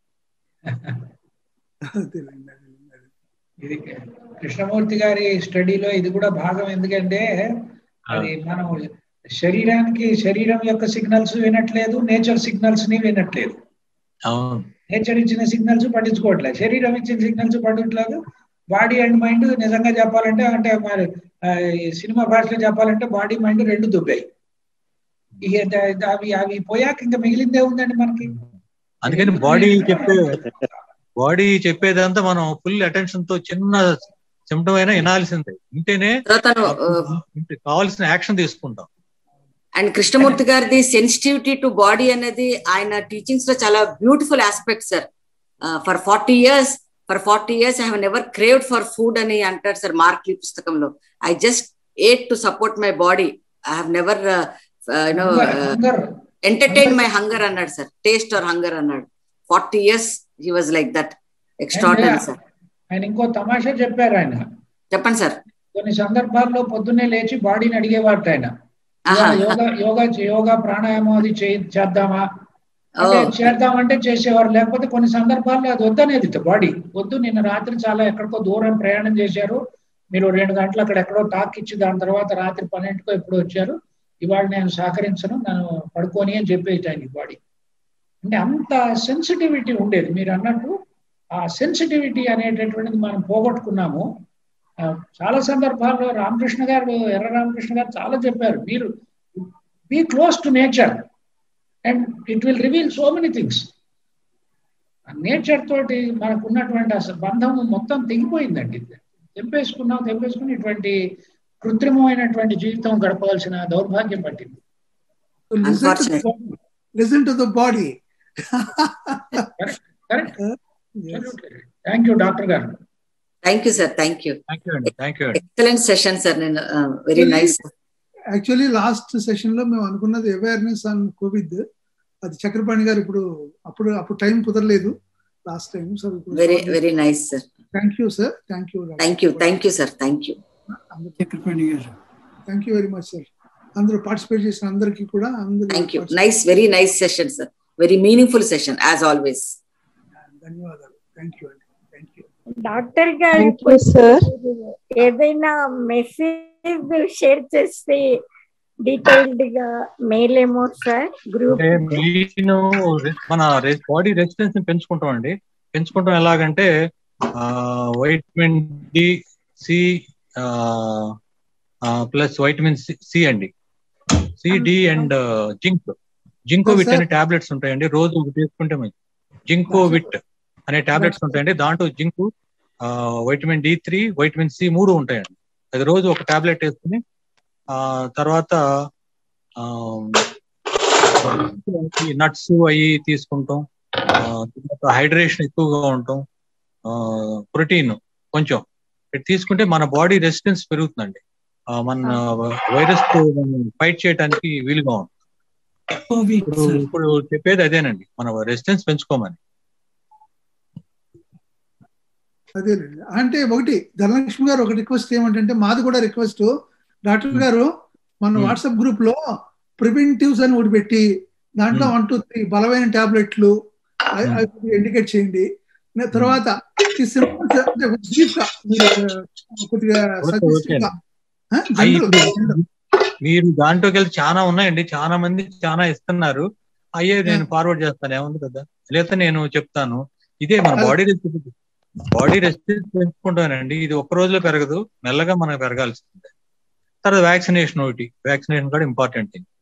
ఇది కృష్ణమూర్తి గారి స్టడీలో ఇది కూడా భాగం ఎందుకంటే అది మనం శరీరానికి శరీరం యొక్క సిగ్నల్స్ వినట్లేదు నేచర్ సిగ్నల్స్ ని వినట్లేదు అవును నేచర్ ఇచ్చిన సిగ్నల్స్ పట్టించుకోవట్లేదు శరీరం ఇచ్చిన సిగ్నల్స్ పట్టట్లేదు బాడీ అండ్ మైండ్ నిజంగా చెప్పాలంటే అంటే మరి ఆ, ఈ సినిమా భాషలో చెప్పాలంటే బాడీ మైండ్ రెండు దుబ్బాయి ఇక ద- ద- అవి అవి పోయాక ఇంకా మిగిలిందే ఉందండి మనకి అందుకని బాడీ చెప్పే బాడీ చెప్పేదంతా మనం ఫుల్ అటెన్షన్ తో చిన్న సిమ్టమ్ అయినా వినాల్సిందే వింటేనే తను అప్పుడు కావాల్సిన యాక్షన్ తీసుకుంటాం అండ్ కృష్ణమూర్తి గారిది సెన్సిటివిటీ టు బాడీ అనేది ఆయన టీచింగ్స్ లో చాలా beautiful aspect sir for forty years for forty years I have never craved for food అని అంటారు సార్ మార్క్లీ పుస్తకంలో I just ate to support my body I have never you know entertain my hunger అన్నాడు సార్ టేస్ట్ ఆర్ హంగర్ అన్నాడు forty years he was like that extraordinary sir ఆయన ఇంకో తమాషా చెప్పారు ఆయన చెప్పండి సార్ కొన్ని సందర్భాల్లో పొద్దున్నే లేచి బాడీని అడిగేవారట ఆయన ఆహా. యోగా యోగా యోగా ప్రాణాయామం అది చే- చేద్దామా అంటే ఓ. చేద్దామంటే చేసేవారు లేకపోతే కొన్ని సందర్భాల్లో అది వద్దనేది బాడీ వద్దు నిన్న రాత్రి చాలా ఎక్కడికో దూరం ప్రయాణం చేశారు మీరు రెండు గంటలు అక్కడ ఎక్కడో టాక్ ఇచ్చి దాని తర్వాత రాత్రి పన్నెండుకో ఎప్పుడు వచ్చారు ఇవాళ నేను సహకరించను నన్ను పడుకొని అని చెప్పేది ఆయనకి బాడీ అంటే అంత సెన్సిటివిటీ ఉండేది మీరు అన్నట్టు ఆ సెన్సిటివిటీ అనేటటువంటిది మనం పోగొట్టుకున్నాము ఆ, చాలా సందర్భాల్లో రామకృష్ణ గారు ఎర్ర రామకృష్ణ గారు చాలా చెప్పారు మీరు be close to nature and it will reveal so many things nature తోటి మనకు ఉన్నటువంటి అసలు బంధం మొత్తం తెగిపోయిందండి తెంపేసుకున్నాం తెంపేసుకుని ఇటువంటి కృత్రిమమైనటువంటి జీవితం గడపవలసిన దౌర్భాగ్యం పట్టింది listen to the body thank you doctor garu thank you sir thank you thank you అండి థ్యాంక్ యూ అండి ఎక్సలెంట్ సెషన్ సార్ నేను very nice actually last session లో మేము అనుకున్నది అవేర్నెస్ ఆన్ కోవిడ్ అది చక్రపాణి గారు ఇప్పుడు అప్పుడు అప్పుడు టైం కుదరలేదు last time so very very nice sir thank you sir thank you thank you thank you sir thank you Chakrapani garu thank you very much sir అందరూ పార్టిసిపేట్ చేసిన అందరికీ కూడా అందరూ thank you nice very nice session sir very meaningful session as always ధన్యవాదాలు థ్యాంక్ యూ అండి thank you doctor garu Thank you, sir. ఏదైనా మెసేజ్ షేర్ చేస్తే డీటెయిల్డ్ గా మెయిల్ ఏమో సార్ గ్రూప్ అంటే మెయిన్ మన బాడీ రెసిస్టెన్స్ ని పెంచుకుంటాం అండి పెంచుకుంటాం ఎలాగంటే vitamin D C plus vitamin C అండి C D and zinc Zincovit అనే టాబ్లెట్స్ ఉంటాయండి రోజు ఒకటి తీసుకుంటే మంచిది జింకో విట్ అనే టాబ్లెట్స్ ఉంటాయండి దాంట్లో zinc vitamin D three vitamin C మూడు ఉంటాయండి అది రోజు ఒక టాబ్లెట్ వేసుకుని ఆ తర్వాత నట్స్ అవి తీసుకుంటాం హైడ్రేషన్ ఎక్కువగా ఉంటాం ప్రోటీన్ కొంచెం ఇది తీసుకుంటే మన బాడీ రెసిస్టెన్స్ పెరుగుతుందండి ఆ, మన వైరస్ తో ఫైట్ చేయడానికి వీలుగా ఉంటుంది ఇప్పుడు ఇప్పుడు చెప్పేది అదేనండి మన రెసిస్టెన్స్ పెంచుకోమని అదేనండి అంటే ఒకటి ధనలక్ష్మి గారు ఒక రిక్వెస్ట్ ఏమంటే మాది కూడా రిక్వెస్ట్ డాక్టర్ గారు మన Hmm. వాట్సాప్ గ్రూప్ లో ప్రివెంటివ్స్ అని ఒకటి పెట్టి దాంట్లో Hmm. వన్ టూ త్రీ బలమైన టాబ్లెట్లు ఇండికేట్ చేయండి నే- తర్వాత ఈ సింపుల్ అంటే brief గా మీరు కొద్దిగా ఓకే, suggestive ఓకే. గా, ఆ, అయి general గా, general. మీరు దాంట్లోకి వెళ్ళి చాలా ఉన్నాయండి చాలా మంది చాలా ఇస్తున్నారు అయ్యే నేను ఫార్వర్డ్ చేస్తాను ఏముంది కదా లేకపోతే నేను చెప్తాను ఇదే మన బాడీ రెసిపీ బాడీ రెసిపీస్ పెంచుకుంటానండి ఇది ఒక్క రోజులో పెరగదు మెల్లగా మనకు పెరగాల్సిందే తర్వాత వ్యాక్సినేషన్ ఒకటి వ్యాక్సినేషన్ కూడా ఇంపార్టెంట్ థింగ్